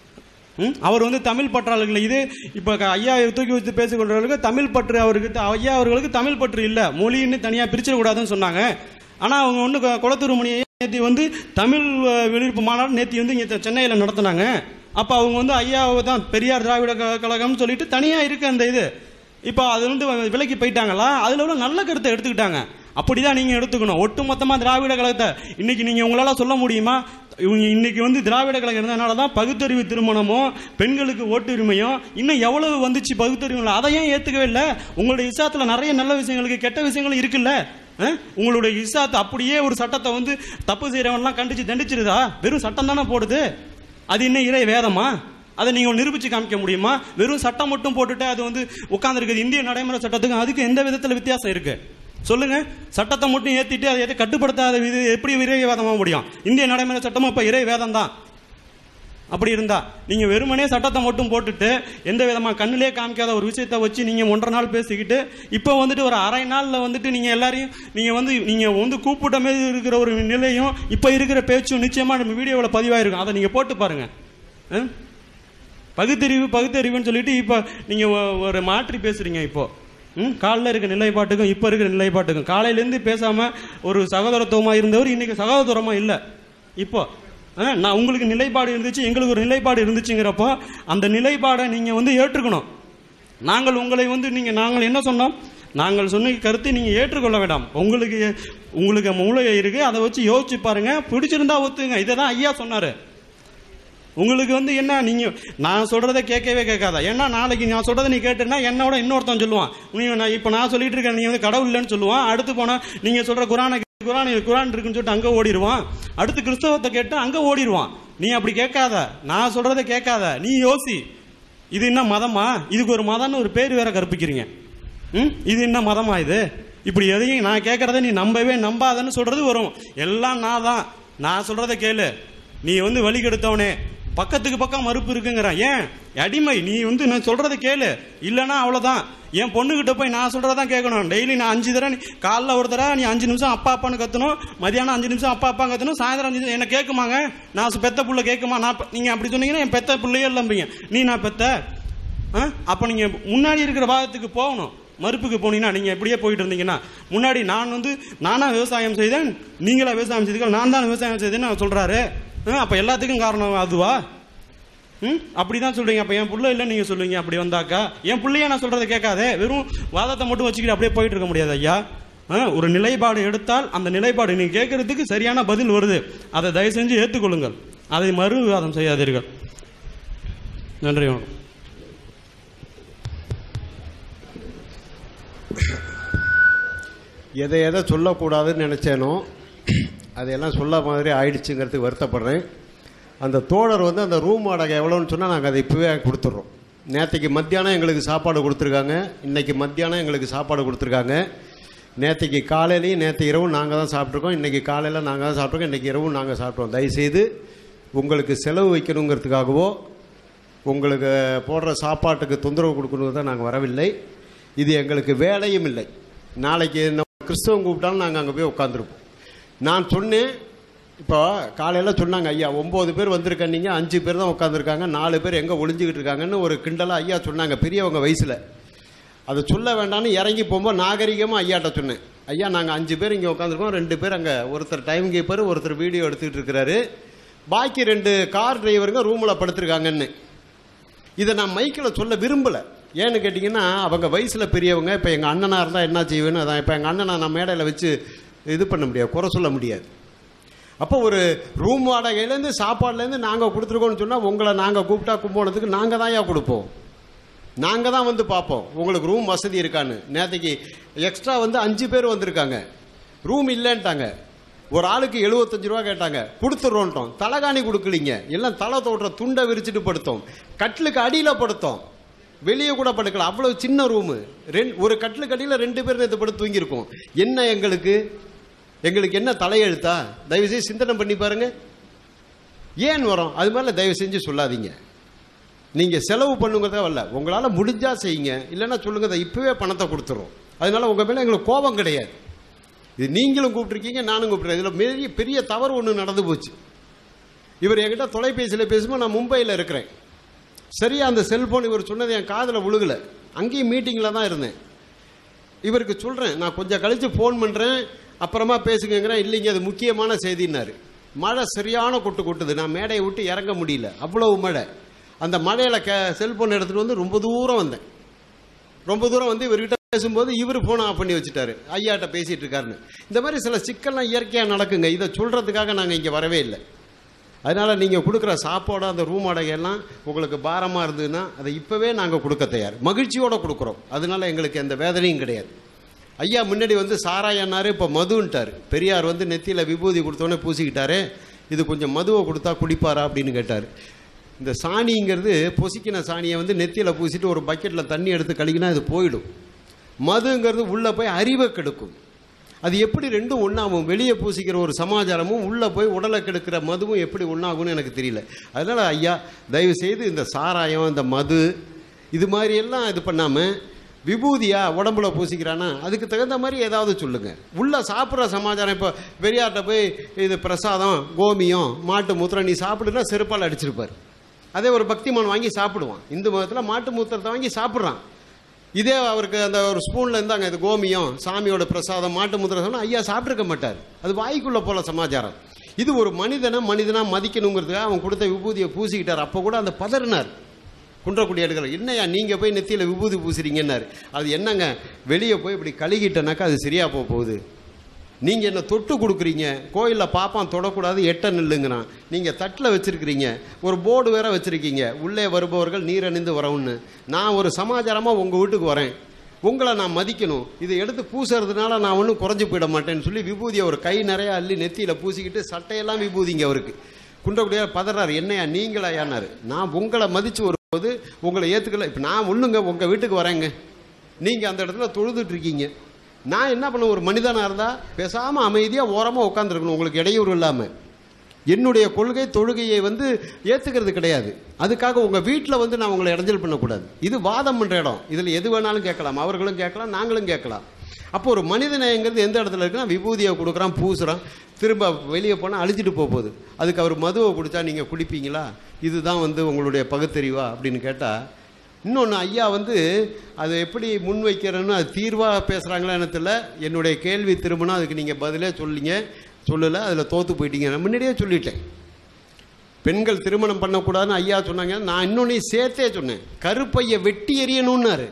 ம்? அவர் வந்து தமிழ் பற்றாளர்கள் இது இப்போ ஐயா தூக்கி வச்சு பேசிக்கொண்டவர்களுக்கு தமிழ் பற்று அவருக்கு த- ஐயா அவர்களுக்கு தமிழ் பற்று இல்லை மொழின்னு தனியாக பிரிச்சிடக்கூடாதுன்னு சொன்னாங்க ஆனால் அவங்க ஒன்று குளத்தூர் மணியை நேற்று வந்து தமிழ் அஹ், விழிப்பு மாநாடு நேற்று வந்து இங்கே சென்னையில் நடத்துனாங்க அப்போ அவங்க வந்து ஐயாவை தான் பெரியார் திராவிட க- கழகம்னு சொல்லிட்டு தனியாக இருக்கு அந்த இது இப்போ அது வந்து விலைக்கு போயிட்டாங்களா அதில் உள்ள நல்ல கருத்தை எடுத்துக்கிட்டாங்க அப்படிதான் நீங்க எடுத்துக்கணும் ஒட்டுமொத்தமா திராவிட கழகத்தை இன்னைக்கு நீங்க உங்களால சொல்ல முடியுமா இவங்க இன்னைக்கு வந்து திராவிட கழகம் இருந்ததுனால தான் பகுத்தறிவு திருமணமும் பெண்களுக்கு ஓட்டுரிமையும் இன்னும் எவ்வளவு வந்துச்சு பகுத்தறிவு அதை ஏன் ஏத்துக்கவே இல்லை உங்களுடைய இசாத்துல நிறைய நல்ல விஷயங்களுக்கு கெட்ட விஷயங்களும் இருக்குல்ல அஹ்? உங்களுடைய இசாத்து அப்படியே ஒரு சட்டத்தை வந்து தப்பு செய்யறவன்லாம் கண்டிச்சு தண்டிச்சிருதா வெறும் சட்டம் தானே போடுது அது இன்னும் இறை வேதமா அதை நீங்கள் நிரூபிச்சு காமிக்க முடியுமா வெறும் சட்டம் மட்டும் போட்டுட்டு அது வந்து உட்காந்துருக்குது இந்திய நடைமுறை சட்டத்துக்கும் அதுக்கு எந்த விதத்தில் வித்தியாசம் இருக்கு சொல்லுங்க சட்டத்தை மட்டும் ஏத்திட்டு அதை எதை கட்டுப்படுத்தாத இது எப்படி இறை வேதமாக முடியும் இந்திய நடைமுறை சட்டமும் இப்போ இறை வேதம் தான் அப்படி இருந்தா நீங்க வெறுமனே சட்டத்தை மட்டும் போட்டுட்டு எந்த விதமா கண்ணிலே காமிக்காத ஒரு விஷயத்தை வச்சு நீங்க ஒன்றரை நாள் பேசிக்கிட்டு இப்போ வந்துட்டு ஒரு அரை நாள்ல வந்துட்டு நீங்க எல்லாரையும் நீங்க வந்து நீங்க வந்து கூப்பிட்ட மாதிரி இருக்கிற ஒரு நிலையும் இப்போ இருக்கிற பேச்சும் நிச்சயமா நம்ம வீடியோவில் பதிவாயிருக்கும் அதை நீங்க போட்டு பாருங்க ஆ? பகுத்தறிவு பகுத்தறிவுன்னு சொல்லிட்டு இப்போ நீங்க ஒ- ஒரு மாற்றி பேசுறீங்க இப்போ ம் காலைல இருக்க நிலைப்பாட்டுக்கும் இப்போ இருக்கிற நிலைப்பாட்டுக்கும் காலையிலேருந்து பேசாம ஒரு சகோதரத்துவமா இருந்தவர் இன்னைக்கு சகோதரமா இல்லை இப்போ ஆ, நான் உங்களுக்கு நிலைப்பாடு இருந்துச்சு எங்களுக்கு ஒரு நிலைப்பாடு இருந்துச்சுங்கிறப்போ அந்த நிலைப்பாடை நீங்க வந்து ஏற்றுக்கணும் நாங்கள் உங்களை வந்து நீங்க நாங்கள் என்ன சொன்னோம் நாங்கள் சொன்ன கருத்தை நீங்க ஏற்றுக்கொள்ள வேண்டாம் உங்களுக்கு உங்களுக்கு மூளை இருக்கு அதை வச்சு யோசிச்சு பாருங்க பிடிச்சிருந்தா ஒத்துங்க இதை தான் ஐயா சொன்னாரு உங்களுக்கு வந்து என்ன நீங்க நான் சொல்றதை கேட்கவே கேட்காத ஏன்னா நாளைக்கு நான் சொல்றதை நீ கேட்டேன்னா என்னோட இன்னொருத்தன் சொல்லுவான் நீ நான் இப்போ நான் சொல்லிட்டு இருக்கேன் நீ வந்து கடவுள் இல்லைன்னு சொல்லுவான் அடுத்து போனா நீங்க சொல்ற குரானை குரான் குரான் இருக்குன்னு சொல்லிட்டு அங்க ஓடிடுவான் அடுத்து கிறிஸ்தவத்தை கேட்டு அங்க ஓடிடுவான் நீ அப்படி கேட்காத நான் சொல்றதை கேட்காத நீ யோசி இது என்ன மதமா இதுக்கு ஒரு மதம்னு ஒரு பேர் வேற கற்பிக்கிறீங்க ம் இது என்ன மதமா இது இப்படி எதையும் நான் கேட்கறத நீ நம்பவே நம்பாதன்னு சொல்றது வரும் எல்லாம் நான் தான் நான் சொல்றதை கேளு நீ வந்து வழி கெடுத்தவனே பக்கத்துக்கு பக்கம் மறுப்பு இருக்குங்கிறான் ஏன் அடிமை நீ வந்து நான் சொல்றதை கேளு இல்லைன்னா அவ்வளவுதான் என் பொண்ணுகிட்ட போய் நான் சொல்றதான் கேட்கணும் டெய்லி நான் அஞ்சு தடவை நீ காலைல ஒரு தடவை நீ அஞ்சு நிமிஷம் அப்பா அப்பான்னு கத்தணும் மதியானம் அஞ்சு நிமிஷம் அப்பா அப்பா கத்தணும் சாயந்தரம் அஞ்சு நிமிஷம் என்ன கேட்குமாங்க நான் பெத்த புள்ள கேட்குமா நான் பெ- நீங்க அப்படி சொன்னீங்கன்னா என் பெத்த பிள்ளையே இல்லம்பீங்க நீ நான் பெத்த ஆ? அப்ப நீங்க முன்னாடி இருக்கிற பாகத்துக்கு போகணும் மறுப்புக்கு போனீங்கன்னா நீங்க எப்படியே போயிட்டு இருந்தீங்கன்னா முன்னாடி நான் வந்து நானா விவசாயம் செய்தேன் நீங்களா விவசாயம் செய்தீர்கள் நான் தான் விவசாயம் செய்தேன்னு அவர் சொல்றாரு ஆ, அப்ப எல்லாத்துக்கும் காரணம் அதுவா ம் அப்படிதான் சொல்றீங்க அப்ப என் புள்ள இல்லை நீங்க சொல்லுவீங்க அப்படி வந்தாக்கா என் பிள்ளைய நான் சொல்றதை கேட்காதே வெறும் வாதத்தை மட்டும் வச்சுக்கிட்டு அப்படியே போயிட்டு இருக்க முடியாது ஐயா ஆ, ஒரு நிலைப்பாடு எடுத்தால் அந்த நிலைப்பாடு நீங்க கேட்கறதுக்கு சரியான பதில் வருது அதை தயவு செஞ்சு ஏற்றுக்கொள்ளுங்கள் அதை மறு விவாதம் செய்யாதீர்கள் நன்றி வணக்கம் எதை எதை சொல்லக்கூடாதுன்னு நினச்சேனோ அதையெல்லாம் சொல்ல மாதிரி ஆயிடுச்சுங்கிறதுக்கு வருத்தப்படுறேன் அந்த தோழர் வந்து அந்த ரூம் வாடகை எவ்வளோன்னு சொன்னால் நாங்கள் அதை இப்போவே கொடுத்துட்றோம் நேற்றுக்கு மத்தியானம் எங்களுக்கு சாப்பாடு கொடுத்துருக்காங்க இன்னைக்கு மத்தியானம் எங்களுக்கு சாப்பாடு கொடுத்துருக்காங்க நேற்றுக்கு காலையிலையும் நேற்று இரவும் நாங்கள் தான் சாப்பிட்ருக்கோம் இன்றைக்கி காலையில் நாங்கள் தான் சாப்பிட்ருக்கோம் இன்றைக்கி இரவும் நாங்கள் சாப்பிட்டோம் தயவுசெய்து உங்களுக்கு செலவு வைக்கணுங்கிறதுக்காகவோ உங்களுக்கு போடுற சாப்பாட்டுக்கு தொந்தரவு கொடுக்கணும் தான் நாங்கள் வரவில்லை இது எங்களுக்கு வேலையும் இல்லை நாளைக்கு நம்ம கிறிஸ்தவம் கூப்பிட்டாலும் நாங்கள் அங்கே போய் உட்காந்துருப்போம் நான் சொன்னேன் இப்போ காலையில் சொன்னாங்க ஐயா ஒம்பது பேர் வந்திருக்கீங்க அஞ்சு பேர் தான் உட்காந்துருக்காங்க நாலு பேர் எங்கே ஒளிஞ்சிக்கிட்டு இருக்காங்கன்னு ஒரு கிண்டலாக ஐயா சொன்னாங்க பெரியவங்க வயசில் அதை சொல்ல வேண்டாம்னு இறங்கி போகும்போது நாகரிகமாக ஐயாட்ட சொன்னேன் ஐயா நாங்கள் அஞ்சு பேர் இங்கே உட்காந்துருக்கோம் ரெண்டு பேர் அங்கே ஒருத்தர் டைம் கீப்பர் ஒருத்தர் வீடியோ எடுத்துக்கிட்டு இருக்கிறாரு பாக்கி ரெண்டு கார் டிரைவருங்க ரூமில் படுத்திருக்காங்கன்னு இதை நான் மைக்கில் சொல்ல விரும்பலை ஏன்னு கேட்டிங்கன்னா அவங்க வயசில் பெரியவங்க இப்போ எங்கள் அண்ணனாக இருந்தால் என்ன செய்வேன்னு அதான் இப்போ எங்கள் அண்ணனை நான் மேடையில் வச்சு இது பண்ண முடியாது குறை சொல்ல முடியாது அப்போ ஒரு ரூம் வாடகையிலேருந்து சாப்பாடுலேருந்து நாங்கள் கொடுத்துருக்கோம்னு சொன்னால் உங்களை நாங்கள் கூப்பிட்டா கும்போணத்துக்கு நாங்கள் தான் கொடுப்போம் நாங்கள் தான் வந்து பார்ப்போம் உங்களுக்கு ரூம் வசதி இருக்கான்னு நேற்றுக்கு எக்ஸ்ட்ரா வந்து அஞ்சு பேர் வந்திருக்காங்க ரூம் இல்லைன்ட்டாங்க ஒரு ஆளுக்கு எழுபத்தஞ்சு ரூபா கேட்டாங்க கொடுத்துட்றோன்ட்டோம் தலகாணி கொடுக்கலீங்க எல்லாம் தலை தோற்ற துண்டை விரிச்சிட்டு படுத்தோம் கட்டிலுக்கு அடியில் படுத்தோம் வெளியே கூட படுக்கல அவ்வளவு சின்ன ரூமு ரெண்டு ஒரு கட்டிலுக்கு அடியில் ரெண்டு பேர் நேற்று படுத்து தூங்கியிருக்கோம் என்ன எங்களுக்கு எங்களுக்கு என்ன தலையெழுத்தா தயவுசெய்து சிந்தனை பண்ணி பாருங்க ஏன் வரோம் அது மாதிரிலாம் தயவு செஞ்சு சொல்லாதீங்க நீங்கள் செலவு பண்ணுங்கிறதே வரல உங்களால் முடிஞ்சா செய்யுங்க இல்லைன்னா சொல்லுங்க இதை இப்போவே பணத்தை கொடுத்துறோம் அதனால உங்கள் மேலே எங்களுக்கு கோபம் கிடையாது இது நீங்களும் கூப்பிட்ருக்கீங்க நானும் கூப்பிட்றேன் இதில் பெரிய பெரிய தவறு ஒன்று நடந்து போச்சு இவர் என்கிட்ட தொலைபேசியில் பேசும்போது நான் மும்பையில் இருக்கிறேன் சரியா அந்த செல்போன் இவர் சொன்னது என் காதில் விழுகலை அங்கேயும் மீட்டிங்கில் தான் இருந்தேன் இவருக்கு சொல்கிறேன் நான் கொஞ்சம் கழித்து ஃபோன் பண்ணுறேன் அப்புறமா பேசுங்கிறேன் இல்லைங்க அது முக்கியமான செய்தின்னாரு மழை சரியான கொட்டு கொட்டுது நான் மேடையை விட்டு இறங்க முடியல அவ்வளவு மழை அந்த மழையில் கே செல்போன் எடுத்துகிட்டு வந்து ரொம்ப தூரம் வந்தேன் ரொம்ப தூரம் வந்து இவர்கிட்ட பேசும்போது இவர் ஃபோனை ஆஃப் பண்ணி வச்சுட்டாரு ஐயாட்ட பேசிட்டு இருக்காருன்னு இந்த மாதிரி சில சிக்கல்லாம் இயற்கையாக நடக்குங்க இதை சொல்கிறதுக்காக நாங்கள் இங்கே வரவே இல்லை அதனால் நீங்கள் கொடுக்குற சாப்பாடு அந்த ரூம் வாடகையெல்லாம் உங்களுக்கு பாரமாக இருந்ததுன்னா அதை இப்போவே நாங்கள் கொடுக்க தயார் மகிழ்ச்சியோடு கொடுக்குறோம் அதனால எங்களுக்கு எந்த வேதனையும் கிடையாது ஐயா முன்னாடி வந்து சாராயன்னாரு இப்போ மதுன்ட்டார் பெரியார் வந்து நெத்தியில் விபூதி கொடுத்தோன்னே பூசிக்கிட்டாரு இது கொஞ்சம் மதுவை கொடுத்தா குடிப்பாரா அப்படின்னு கேட்டார் இந்த சாணிங்கிறது பொசிக்கின சாணியை வந்து நெத்தியில் பூசிட்டு ஒரு பக்கெட்டில் தண்ணி எடுத்து கழிக்கினா இது போயிடும் மதுங்கிறது உள்ளே போய் அறிவை கெடுக்கும் அது எப்படி ரெண்டும் ஒன்றாகும் வெளியே பூசிக்கிற ஒரு சமாச்சாரமும் உள்ளே போய் உடலை கெடுக்கிற மதுவும் எப்படி ஒன்றாகும்னு எனக்கு தெரியல அதனால் ஐயா தயவு செய்து இந்த சாராயம் இந்த மது இது மாதிரி எல்லாம் இது பண்ணாமல் விபூதியா உடம்புல பூசிக்கிறானா அதுக்கு தகுந்த மாதிரி ஏதாவது சொல்லுங்க உள்ள சாப்பிட்ற சமாச்சாரம் இப்போ பெரியார்கிட்ட போய் இது பிரசாதம் கோமியம் மாட்டு மூத்திரம் நீ சாப்பிடுனா செருப்பால் அடிச்சிருப்பார் அதே ஒரு பக்திமான் வாங்கி சாப்பிடுவான் இந்து மதத்தில் மாட்டு மூத்திரத்தை வாங்கி சாப்பிட்றான் இதே அவருக்கு அந்த ஒரு ஸ்பூனில் இருந்தாங்க இது கோமியம் சாமியோட பிரசாதம் மாட்டு முத்திரை சொன்னால் ஐயா சாப்பிட்ருக்க மாட்டார் அது வாய்க்குள்ளே போல சமாச்சாரம் இது ஒரு மனிதனை மனிதனாக மதிக்கணுங்கிறதுக்காக அவன் கொடுத்த விபூதியை பூசிக்கிட்டார் அப்போ கூட அந்த பதறினார் குன்றக்குடி எடுக்கிற என்னையா நீங்கள் போய் நெத்தியில் விபூதி பூசுறீங்கன்னாரு அது என்னங்க வெளியே போய் இப்படி கழுகிட்டனாக்கா அது சரியாக போக போகுது நீங்கள் என்ன தொட்டு கொடுக்குறீங்க கோயிலில் பாப்பான் தொடக்கூடாது எட்ட நில்லுங்கிறான் நீங்கள் தட்டில் வச்சுருக்கிறீங்க ஒரு போர்டு வேற வச்சுருக்கீங்க உள்ளே வருபவர்கள் நீர் அணிந்து வரவுன்னு நான் ஒரு சமாச்சாரமாக உங்கள் வீட்டுக்கு வரேன் உங்களை நான் மதிக்கணும் இதை எடுத்து பூசுறதுனால நான் ஒன்றும் குறைஞ்சு போயிட மாட்டேன்னு சொல்லி விபூதியை ஒரு கை நிறையா அள்ளி நெத்தியில் பூசிக்கிட்டு சட்டையெல்லாம் விபூதிங்க அவருக்கு குன்றக்குடியார் பதறாரு என்னையா நீங்களா யானாரு நான் உங்களை மதித்து வரும்போது உங்களை ஏற்றுக்கல இப்போ நான் ஒன்றுங்க உங்கள் வீட்டுக்கு வரேங்க நீங்கள் அந்த இடத்துல தொழுதுட்டு இருக்கீங்க நான் என்ன பண்ண ஒரு மனிதனாக இருந்தால் பேசாமல் அமைதியாக ஓரமாக உட்காந்துருக்கணும் உங்களுக்கு இடையூறு இல்லாமல் என்னுடைய கொள்கை தொழுகையை வந்து ஏற்றுக்கிறது கிடையாது அதுக்காக உங்கள் வீட்டில் வந்து நான் உங்களை இடைஞ்சல் பண்ணக்கூடாது இது வாதம் பண்ணுற இடம் இதில் எது வேணாலும் கேட்கலாம் அவர்களும் கேட்கலாம் நாங்களும் கேட்கலாம் அப்போ ஒரு மனிதநேயங்கிறது எந்த இடத்துல இருக்குன்னா விபூதியை கொடுக்குறான் பூசுறான் திரும்ப வெளியே போனால் அழிச்சிட்டு போக போகுது அதுக்கு அவர் மதுவை குடித்தா நீங்கள் குடிப்பீங்களா இதுதான் வந்து உங்களுடைய பகுத்தறிவா அப்படின்னு கேட்டால் இன்னொன்று ஐயா வந்து அதை எப்படி முன்வைக்கிறேன்னு அது தீர்வாக பேசுகிறாங்களா எனக்கு தெரியல என்னுடைய கேள்வி திரும்பினா அதுக்கு நீங்கள் பதிலே சொல்லிங்க சொல்லலை அதில் தோற்று போயிட்டீங்க நான் முன்னாடியே சொல்லிட்டேன் பெண்கள் திருமணம் பண்ணக்கூடாதுன்னு ஐயா சொன்னாங்க நான் இன்னொன்னையும் சேர்த்தே சொன்னேன் கருப்பையை வெட்டி எறியணும்னாரு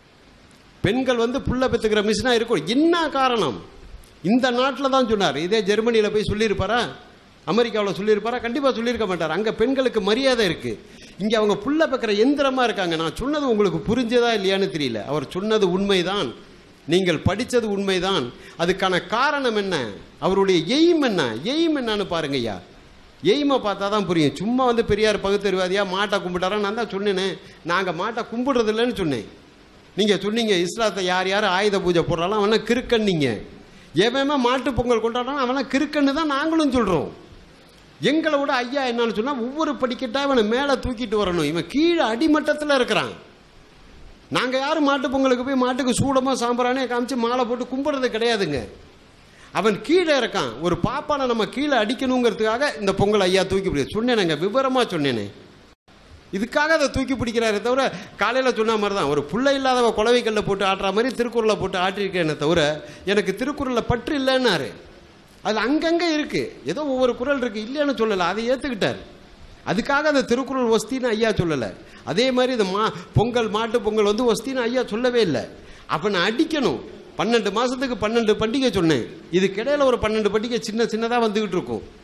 பெண்கள் வந்து புள்ள பெற்றுக்கிற மிஷினாக இருக்கும் என்ன காரணம் இந்த நாட்டில் தான் சொன்னார் இதே ஜெர்மனியில் போய் சொல்லியிருப்பாரா அமெரிக்காவில் சொல்லியிருப்பாரா கண்டிப்பாக சொல்லியிருக்க மாட்டார் அங்கே பெண்களுக்கு மரியாதை இருக்குது இங்கே அவங்க புள்ள பெக்கிற எந்திரமாக இருக்காங்க நான் சொன்னது உங்களுக்கு புரிஞ்சதா இல்லையான்னு தெரியல அவர் சொன்னது உண்மைதான் நீங்கள் படித்தது உண்மைதான் அதுக்கான காரணம் என்ன அவருடைய எய்ம் என்ன எய்ம் என்னன்னு பாருங்கய்யா எய்மை பார்த்தா தான் புரியும் சும்மா வந்து பெரியார் பகுத்தறிவாதியா மாட்டை கும்பிட்டாரா நான் தான் சொன்னேனே நாங்கள் மாட்டை கும்பிடுறது இல்லைன்னு சொன்னேன் நீங்கள் சொன்னீங்க இஸ்லாத்தை யார் யார் ஆயுத பூஜை போடுறாலும் அவனை கிறுக்கன்னீங்க எவன் மாட்டு பொங்கல் கொண்டாடுறான் அவனை கிறுக்கன்னு தான் நாங்களும் சொல்கிறோம் எங்களை விட ஐயா என்னன்னு சொன்னால் ஒவ்வொரு படிக்கட்டா இவனை மேலே தூக்கிட்டு வரணும் இவன் கீழே அடிமட்டத்தில் இருக்கிறான் நாங்கள் யாரும் மாட்டு பொங்கலுக்கு போய் மாட்டுக்கு சூடமாக சாம்பிரானே காமிச்சு மாலை போட்டு கும்பிட்றது கிடையாதுங்க அவன் கீழே இருக்கான் ஒரு பாப்பானை நம்ம கீழே அடிக்கணுங்கிறதுக்காக இந்த பொங்கல் ஐயா தூக்கி பிடிக்க சொன்னேனேங்க விவரமாக சொன்னேனே இதுக்காக அதை தூக்கி பிடிக்கிறாரே தவிர காலையில் சொன்ன மாதிரி தான் ஒரு புள்ள இல்லாதவ குளவைக்கல்ல போட்டு ஆட்டுற மாதிரி திருக்குறளை போட்டு ஆட்டிருக்கேனே தவிர எனக்கு திருக்குறளில் பற்று இல்லைன்னாரு அது அங்கங்கே இருக்குது ஏதோ ஒவ்வொரு குரல் இருக்குது இல்லைன்னு சொல்லலை அதை ஏற்றுக்கிட்டார் அதுக்காக அந்த திருக்குறள் ஒஸ்தின்னு ஐயா சொல்லலை அதே மாதிரி இந்த மா பொங்கல் மாட்டு பொங்கல் வந்து ஒஸ்தின்னு ஐயா சொல்லவே இல்லை அவனை அடிக்கணும் பன்னெண்டு மாதத்துக்கு பன்னெண்டு பண்டிகை சொன்னேன் இதுக்கிடையில் ஒரு பன்னெண்டு பண்டிகை சின்ன சின்னதாக வந்துக்கிட்டு இருக்கும்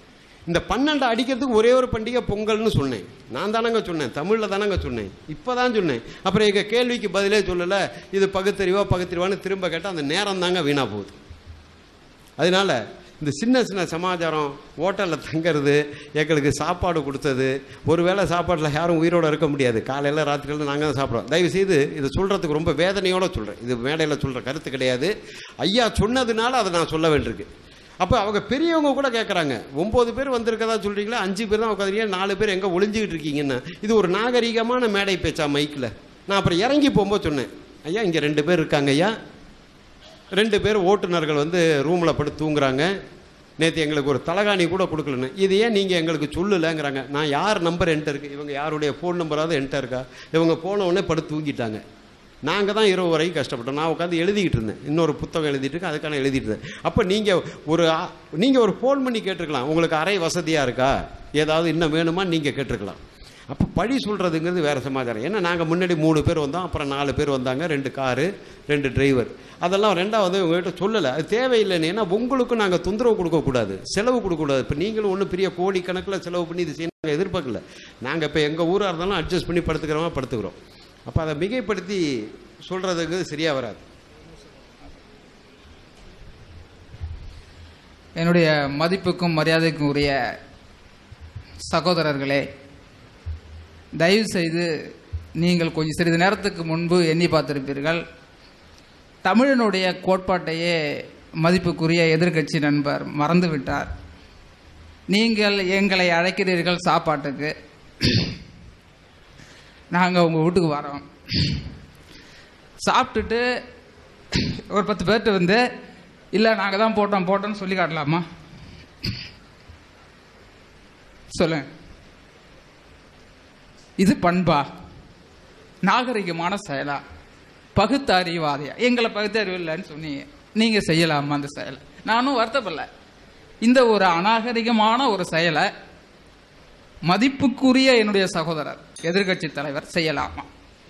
இந்த பன்னெண்டு அடிக்கிறதுக்கு ஒரே ஒரு பண்டிகை பொங்கல்னு சொன்னேன் நான் தானங்க சொன்னேன் தமிழில் தானங்க சொன்னேன் இப்போ தான் சொன்னேன் அப்புறம் எங்கள் கேள்விக்கு பதிலே சொல்லலை இது பகுத்தறிவா பகுத்தறிவான்னு திரும்ப கேட்டால் அந்த நேரம் தாங்க வீணாக போகுது அதனால இந்த சின்ன சின்ன சமாச்சாரம் ஹோட்டலில் தங்கிறது எங்களுக்கு சாப்பாடு கொடுத்தது ஒருவேளை சாப்பாட்டில் யாரும் உயிரோடு இருக்க முடியாது காலையில் ராத்திரியில் நாங்கள் தான் சாப்பிட்றோம் தயவு செய்து இதை சொல்கிறதுக்கு ரொம்ப வேதனையோடு சொல்கிறேன் இது மேடையில் சொல்கிற கருத்து கிடையாது ஐயா சொன்னதுனால அதை நான் சொல்ல வேண்டியிருக்கு அப்போ அவங்க பெரியவங்க கூட கேட்குறாங்க ஒம்பது பேர் வந்திருக்கதா சொல்கிறீங்களா அஞ்சு பேர் தான் உட்காந்துருக்கீங்க நாலு பேர் எங்கே ஒளிஞ்சிக்கிட்டு இருக்கீங்கன்னு இது ஒரு நாகரிகமான மேடை பேச்சா மைக்கில் நான் அப்புறம் இறங்கி போகும்போது சொன்னேன் ஐயா இங்கே ரெண்டு பேர் இருக்காங்க ஐயா ரெண்டு பேர் ஓட்டுநர்கள் வந்து ரூமில் படுத்து தூங்குறாங்க நேற்று எங்களுக்கு ஒரு தலகாணி கூட கொடுக்கலன்னு இது ஏன் நீங்கள் எங்களுக்கு சொல்லலைங்கிறாங்க நான் யார் நம்பர் என்கிட்ட இருக்குது இவங்க யாருடைய ஃபோன் நம்பராவது என்கிட்ட இருக்கா இவங்க போன உடனே படுத்து தூங்கிட்டாங்க நாங்கள் தான் இரவு வரைக்கும் கஷ்டப்பட்டோம் நான் உட்காந்து எழுதிக்கிட்டு இருந்தேன் இன்னொரு புத்தகம் எழுதிட்டு இருக்கேன் அதுக்கான எழுதிட்டு இருந்தேன் அப்போ நீங்கள் ஒரு நீங்கள் ஒரு ஃபோன் பண்ணி கேட்டிருக்கலாம் உங்களுக்கு அறை வசதியாக இருக்கா ஏதாவது இன்னும் வேணுமா நீங்கள் கேட்டிருக்கலாம் அப்போ பழி சொல்கிறதுங்கிறது வேறு சமாச்சாரம் ஏன்னா நாங்கள் முன்னாடி மூணு பேர் வந்தோம் அப்புறம் நாலு பேர் வந்தாங்க ரெண்டு காரு ரெண்டு டிரைவர் அதெல்லாம் ரெண்டாவது உங்கள்கிட்ட சொல்லலை அது தேவையில்லைன்னு ஏன்னா உங்களுக்கும் நாங்கள் தொந்தரவு கொடுக்கக்கூடாது செலவு கொடுக்கக்கூடாது இப்போ நீங்களும் ஒன்றும் பெரிய கோடி கணக்கில் செலவு பண்ணி இது செய்ய நாங்கள் எதிர்பார்க்கல நாங்கள் இப்போ எங்கள் ஊராக இருந்தாலும் அட்ஜஸ்ட் பண்ணி படுத்துக்கிறோமா படுத்துக்கிறோம் அப்போ அதை மிகைப்படுத்தி சொல்கிறதுக்கு சரியாக வராது என்னுடைய மதிப்புக்கும் மரியாதைக்கும் உரிய சகோதரர்களே தயவு செய்து நீங்கள் கொஞ்சம் சிறிது நேரத்துக்கு முன்பு எண்ணி பார்த்திருப்பீர்கள் தமிழனுடைய கோட்பாட்டையே மதிப்புக்குரிய எதிர்க்கட்சி நண்பர் மறந்துவிட்டார் நீங்கள் எங்களை அழைக்கிறீர்கள் சாப்பாட்டுக்கு நாங்கள் உங்கள் வீட்டுக்கு வரோம் சாப்பிட்டுட்டு ஒரு பத்து பேர்கிட்ட வந்து இல்லை நாங்கள் தான் போட்டோம் போட்டோம்னு சொல்லி காட்டலாமா சொல்லுங்க இது பண்பா நாகரிகமான செயலா பகுத்தறிவாதியா எங்களை பகுத்தறிவு இல்லைன்னு சொன்னீங்க நீங்க செய்யலாமா அந்த செயலை நானும் வருத்தப்படல இந்த ஒரு அநாகரிகமான ஒரு செயலை மதிப்புக்குரிய என்னுடைய சகோதரர் எதிர்க்கட்சி தலைவர் செய்யலாமா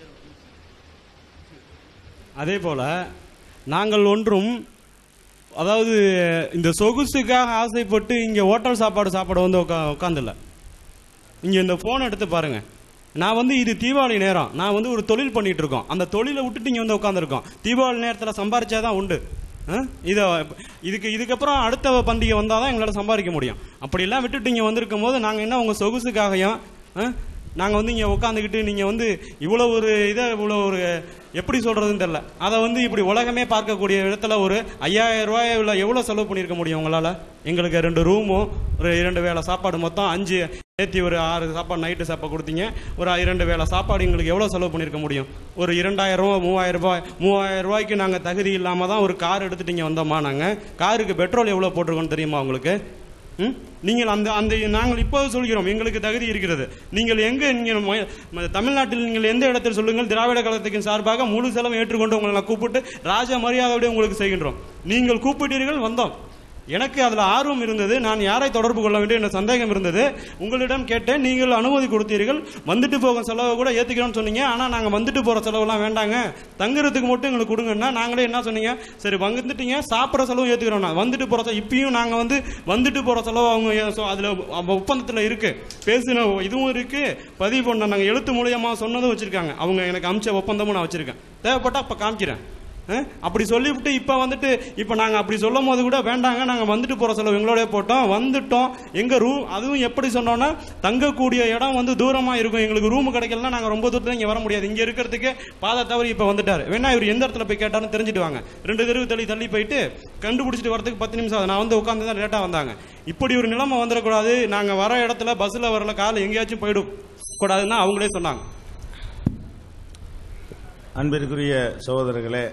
அதே போல நாங்கள் ஒன்றும் அதாவது இந்த சொகுசுக்காக ஆசைப்பட்டு இங்கே ஹோட்டல் சாப்பாடு சாப்பாடு வந்து உட்கா உட்காந்துல இங்கே இந்த ஃபோன் எடுத்து பாருங்க நான் வந்து இது தீபாவளி நேரம் நான் வந்து ஒரு தொழில் பண்ணிட்டு இருக்கோம் அந்த தொழிலை விட்டுட்டு இங்கே வந்து உட்காந்துருக்கோம் தீபாவளி நேரத்தில் சம்பாரிச்சாதான் உண்டு ஆ? இதை இதுக்கு இதுக்கப்புறம் அடுத்த பண்டிகை வந்தால் தான் எங்களால் சம்பாதிக்க முடியும் அப்படிலாம் விட்டுட்டு இங்கே வந்திருக்கும் போது நாங்கள் என்ன உங்கள் சொகுசுக்காகையும் நாங்கள் வந்து இங்கே உட்காந்துக்கிட்டு நீங்கள் வந்து இவ்வளோ ஒரு இதை இவ்வளோ ஒரு எப்படி சொல்கிறதுன்னு தெரில அதை வந்து இப்படி உலகமே பார்க்கக்கூடிய இடத்துல ஒரு ஐயாயிரம் ரூபாயில் எவ்வளோ செலவு பண்ணியிருக்க முடியும் உங்களால் எங்களுக்கு ரெண்டு ரூமும் ஒரு இரண்டு வேளை சாப்பாடு மொத்தம் அஞ்சு நேத்தி ஒரு ஆறு சாப்பாடு நைட்டு சாப்பாடு கொடுத்தீங்க ஒரு இரண்டு வேளை சாப்பாடு எங்களுக்கு எவ்வளோ செலவு பண்ணியிருக்க முடியும் ஒரு இரண்டாயிரம் ரூபா மூவாயிரம் ரூபாய் மூவாயிரம் ரூபாய்க்கு நாங்கள் தகுதி இல்லாமல் தான் ஒரு கார் எடுத்துட்டு இங்கே வந்தோமா நாங்கள் காருக்கு பெட்ரோல் எவ்வளோ போட்டிருக்கோன்னு தெரியுமா உங்களுக்கு ம்? நீங்கள் அந்த அந்த நாங்கள் இப்போது சொல்கிறோம் எங்களுக்கு தகுதி இருக்கிறது நீங்கள் எங்கே நீங்கள் ம- ம- தமிழ்நாட்டில் நீங்கள் எந்த இடத்தில் சொல்லுங்கள் திராவிட கழகத்தின் சார்பாக முழு செலவும் ஏற்றுக்கொண்டு உங்களை நான் கூப்பிட்டு ராஜ மரியாதையோடு உங்களுக்கு செய்கின்றோம் நீங்கள் கூப்பிட்டீர்கள் வந்தோம் எனக்கு அதில் ஆர்வம் இருந்தது நான் யாரை தொடர்பு கொள்ள வேண்டும் என்ற சந்தேகம் இருந்தது உங்களிடம் கேட்டேன் நீங்கள் அனுமதி கொடுத்தீர்கள் வந்துட்டு போகும் செலவை கூட ஏற்றுக்கிறோம்னு சொன்னீங்க ஆனால் நாங்கள் வந்துட்டு போகிற செலவெல்லாம் வேண்டாங்க தங்குறதுக்கு மட்டும் எங்களுக்கு கொடுங்கன்னா நாங்களே என்ன சொன்னீங்க சரி வந்துட்டீங்க சாப்பிட்ற செலவும் ஏற்றுக்கிறோம் வந்துட்டு போகிற செலவு இப்பயும் நாங்கள் வந்து வந்துட்டு போகிற செலவு அவங்க அதில் ஒப்பந்தத்தில் இருக்கு பேசின இதுவும் இருக்கு பதிவு பண்ண நாங்கள் எழுத்து மூலியமா சொன்னதும் வச்சிருக்காங்க அவங்க எனக்கு அமிச்ச ஒப்பந்தமும் நான் வச்சிருக்கேன் தேவைப்பட்டா அப்போ காமிக்கிறேன் அஹ், அப்படி சொல்லிவிட்டு இப்போ வந்துட்டு இப்போ நாங்கள் அப்படி சொல்லும் போது கூட வேண்டாங்க நாங்கள் வந்துட்டு போகிற செலவு எங்களோடய போட்டோம் வந்துட்டோம் எங்கள் ரூம் அதுவும் எப்படி சொன்னோன்னா தங்கக்கூடிய இடம் வந்து தூரமாக இருக்கும் எங்களுக்கு ரூம் கிடைக்கலனா நாங்கள் ரொம்ப தூரத்தில் இங்கே வர முடியாது இங்கே இருக்கிறதுக்கு பாதை தவறி இப்போ வந்துட்டார் வேணா இவர் எந்த இடத்துல போய் கேட்டாலும் தெரிஞ்சுட்டு வாங்க ரெண்டு தெருவு தள்ளி தள்ளி போயிட்டு கண்டுபிடிச்சிட்டு வரதுக்கு பத்து நிமிஷம் ஆகுது நான் வந்து உட்காந்து தான் லேட்டாக வந்தாங்க இப்படி ஒரு நிலைமை வந்துடக்கூடாது நாங்கள் வர இடத்துல பஸ்ஸில் வரல கால் எங்கேயாச்சும் போயிடும் கூடாதுன்னா அவங்களே சொன்னாங்க அன்பிற்குரிய சகோதரர்களே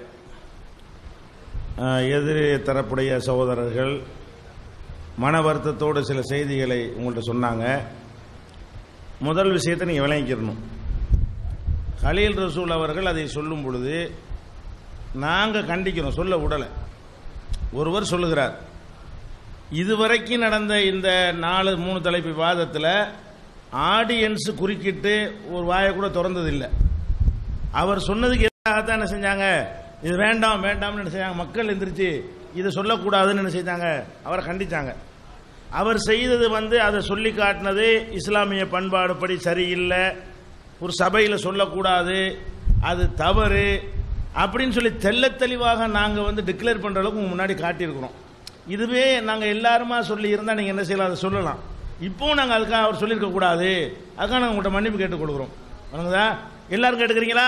அஹ், எதிரி தரப்புடைய சகோதரர்கள் மன வருத்தத்தோடு சில செய்திகளை உங்கள்கிட்ட சொன்னாங்க முதல் விஷயத்தை நீங்கள் விளங்கிக்கிறணும் கலீல் ரசூல் அவர்கள் அதை சொல்லும் பொழுது நாங்கள் கண்டிக்கிறோம் சொல்ல விடலை ஒருவர் சொல்லுகிறார் இதுவரைக்கும் நடந்த இந்த நாலு மூணு தலைப்பு விவாதத்தில் ஆடியன்ஸ் குறுக்கிட்டு ஒரு வாயை கூட திறந்ததில்லை அவர் சொன்னதுக்கு எதிராகத்தான் என்ன செஞ்சாங்க இது வேண்டாம் வேண்டாம்னு என்ன செஞ்சாங்க மக்கள் எந்திரிச்சு இதை சொல்லக்கூடாதுன்னு என்ன செஞ்சாங்க அவரை கண்டிச்சாங்க அவர் செய்தது வந்து அதை சொல்லி காட்டினது இஸ்லாமிய பண்பாடுப்படி சரியில்லை ஒரு சபையில் சொல்லக்கூடாது அது தவறு அப்படின்னு சொல்லி தெள்ளத் தெளிவாக நாங்கள் வந்து டிக்ளேர் பண்ணுற அளவுக்கு உங்க முன்னாடி காட்டியிருக்கிறோம் இதுவே நாங்கள் எல்லாருமா சொல்லி இருந்தால் நீங்கள் என்ன செய்யலாம் அதை சொல்லலாம் இப்போவும் நாங்கள் அதுக்காக அவர் சொல்லியிருக்க கூடாது அதுக்காக நாங்கள் உங்கள்கிட்ட மன்னிப்பு கேட்டுக் கொடுக்குறோம் வணங்குதா எல்லாரும் கேட்டுக்கிறீங்களா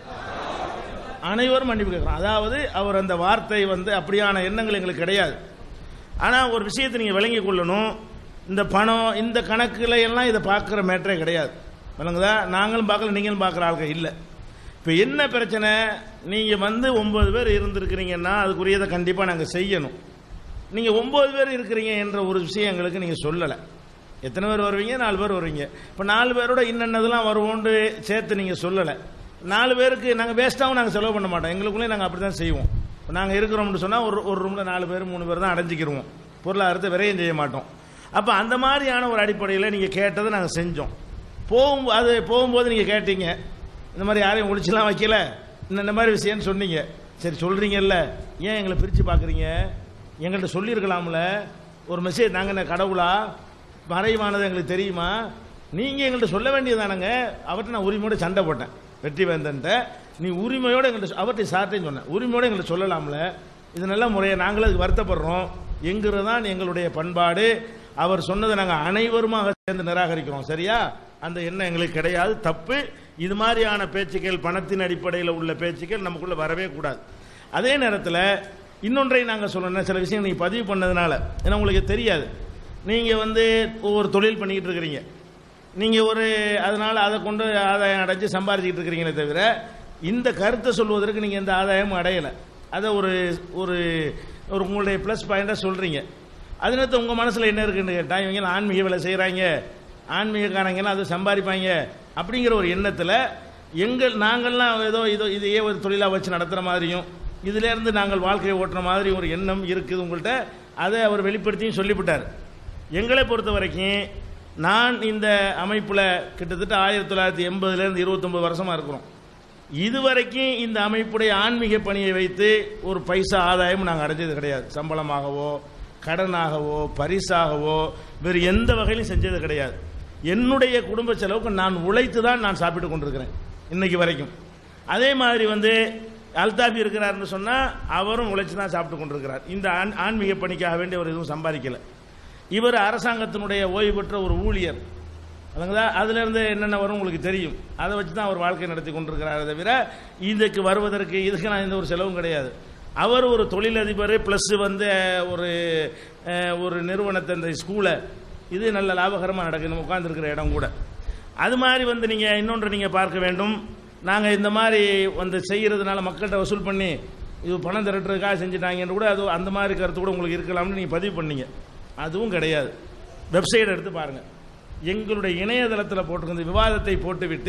அனைவரும் மன்னிப்பு கேட்குறோம் அதாவது அவர் அந்த வார்த்தை வந்து அப்படியான எண்ணங்கள் எங்களுக்கு கிடையாது ஆனால் ஒரு விஷயத்தை நீங்கள் விளங்கிக் கொள்ளணும் இந்த பணம் இந்த கணக்குல எல்லாம் இதை பார்க்குற மேட்டரே கிடையாது விளங்குதா நாங்களும் பார்க்கல நீங்களும் பார்க்குற ஆளுங்க இல்லை இப்போ என்ன பிரச்சனை நீங்கள் வந்து ஒன்பது பேர் இருந்திருக்கிறீங்கன்னா அதுக்குரியதை கண்டிப்பாக நாங்கள் செய்யணும் நீங்கள் ஒன்பது பேர் இருக்கிறீங்க என்ற ஒரு விஷயம் எங்களுக்கு நீங்கள் சொல்லலை எத்தனை பேர் வருவீங்க நாலு பேர் வருவீங்க இப்போ நாலு பேரோட இன்னென்னதெல்லாம் வருவோன்னு சேர்த்து நீங்கள் சொல்லலை நாலு பேருக்கு நாங்கள் வேஸ்ட்டாகவும் நாங்கள் செலவு பண்ண மாட்டோம் எங்களுக்குள்ளே நாங்கள் அப்படி தான் செய்வோம் இப்போ நாங்கள் இருக்கிறோம்னு சொன்னால் ஒரு ஒரு ரூமில் நாலு பேர் மூணு பேர் தான் அடைஞ்சிக்கிருவோம் பொருளாதாரத்தை விரயம் செய்ய மாட்டோம் அப்போ அந்த மாதிரியான ஒரு அடிப்படையில் நீங்கள் கேட்டதை நாங்கள் செஞ்சோம் போகும் அது போகும்போது நீங்கள் கேட்டீங்க இந்த மாதிரி யாரையும் ஒழிச்சுலாம் வைக்கல இந்த இந்த மாதிரி விஷயம்னு சொன்னீங்க சரி சொல்கிறீங்கல்ல ஏன் எங்களை பிரித்து பார்க்குறீங்க எங்கள்கிட்ட சொல்லியிருக்கலாம்ல ஒரு மெசேஜ் நாங்கள் என்ன கடவுளா மறைவானது எங்களுக்கு தெரியுமா நீங்கள் எங்கள்கிட்ட சொல்ல வேண்டியதானங்க அவர்கிட்ட நான் உரிமையோட சண்டை போட்டேன் வெற்றி வேந்தன்ட்ட நீ உரிமையோட எங்கள்கிட்ட அவர்கிட்ட சார்ட்டையும் சொன்னேன் உரிமையோட எங்கள்கிட்ட சொல்லலாம்ல இது நல்ல முறையை நாங்களும் அதுக்கு வருத்தப்படுறோம் என்கிறது தான் எங்களுடைய பண்பாடு அவர் சொன்னதை நாங்கள் அனைவருமாக சேர்ந்து நிராகரிக்கிறோம் சரியா அந்த எண்ணம் எங்களுக்கு கிடையாது தப்பு இது மாதிரியான பேச்சுக்கள் பணத்தின் அடிப்படையில் உள்ள பேச்சுக்கள் நமக்குள்ள வரவே கூடாது அதே நேரத்தில் இன்னொன்றை நாங்கள் சொல்லணும் சில விஷயம் நீங்கள் பதிவு பண்ணதுனால ஏன்னா உங்களுக்கு தெரியாது நீங்கள் வந்து ஒவ்வொரு தொழில் பண்ணிக்கிட்டு இருக்கிறீங்க நீங்கள் ஒரு அதனால் அதை கொண்டு ஆதாயம் அடைஞ்சு சம்பாதிச்சிக்கிட்டு இருக்கிறீங்களே தவிர இந்த கருத்தை சொல்வதற்கு நீங்கள் எந்த ஆதாயமும் அடையலை அதை ஒரு ஒரு ஒரு உங்களுடைய ப்ளஸ் பாயிண்டாக சொல்கிறீங்க அது நேரத்து உங்கள் மனசில் என்ன இருக்குன்னு கேட்டால் இவங்க ஆன்மீக வேலை செய்கிறாங்க ஆன்மீகக்காரங்கன்னா அதை சம்பாதிப்பாங்க அப்படிங்கிற ஒரு எண்ணத்தில் எங்கள் நாங்கள்லாம் ஏதோ இதோ இதையே ஒரு தொழிலாக வச்சு நடத்துகிற மாதிரியும் இதிலேருந்து நாங்கள் வாழ்க்கையை ஓட்டுற மாதிரி ஒரு எண்ணம் இருக்குது உங்கள்கிட்ட அதை அவர் வெளிப்படுத்தியும் சொல்லிவிட்டார் எங்களை பொறுத்த வரைக்கும் நான் இந்த அமைப்பில் கிட்டத்தட்ட ஆயிரத்தி தொள்ளாயிரத்தி எண்பதுலேருந்து இருபத்தொம்பது வருஷமாக இருக்கிறோம் இதுவரைக்கும் இந்த அமைப்புடைய ஆன்மீக பணியை வைத்து ஒரு பைசா ஆதாயம் நாங்கள் அடைஞ்சது கிடையாது சம்பளமாகவோ கடனாகவோ பரிசாகவோ வேறு எந்த வகையிலும் செஞ்சது கிடையாது என்னுடைய குடும்ப செலவுக்கு நான் உழைத்து தான் நான் சாப்பிட்டு கொண்டிருக்கிறேன் இன்னைக்கு வரைக்கும் அதே மாதிரி வந்து அல்தாபி இருக்கிறாருன்னு சொன்னால் அவரும் உழைச்சி தான் சாப்பிட்டு கொண்டிருக்கிறார் இந்த ஆன் ஆன்மீக பணிக்காக வேண்டி அவர் எதுவும் சம்பாதிக்கலை இவர் அரசாங்கத்தினுடைய ஓய்வு பெற்ற ஒரு ஊழியர் அதுங்களா அதுலேருந்து என்னென்ன வரும் உங்களுக்கு தெரியும் அதை வச்சு தான் அவர் வாழ்க்கை நடத்தி கொண்டிருக்கிறாரே தவிர இதுக்கு வருவதற்கு இதுக்கு நான் எந்த ஒரு செலவும் கிடையாது அவர் ஒரு தொழிலதிபர் ப்ளஸ் வந்து ஒரு அஹ், ஒரு நிறுவனத்தை இந்த ஸ்கூலை இது நல்ல லாபகரமாக நடக்குது நம்ம உட்காந்துருக்கிற இடம் கூட அது மாதிரி வந்து நீங்கள் இன்னொன்று நீங்கள் பார்க்க வேண்டும் நாங்கள் இந்த மாதிரி வந்து செய்கிறதுனால மக்கள்கிட்ட வசூல் பண்ணி இது பணம் திரட்டுறதுக்காக செஞ்சுட்டாங்கன்னு கூட அது அந்த மாதிரி கருத்து கூட உங்களுக்கு இருக்கலாம்னு நீங்கள் பதிவு பண்ணீங்க அதுவும் கிடையாது வெப்சைட் எடுத்து பாருங்கள் எங்களுடைய இணையதளத்தில் போட்டிருந்த விவாதத்தை போட்டுவிட்டு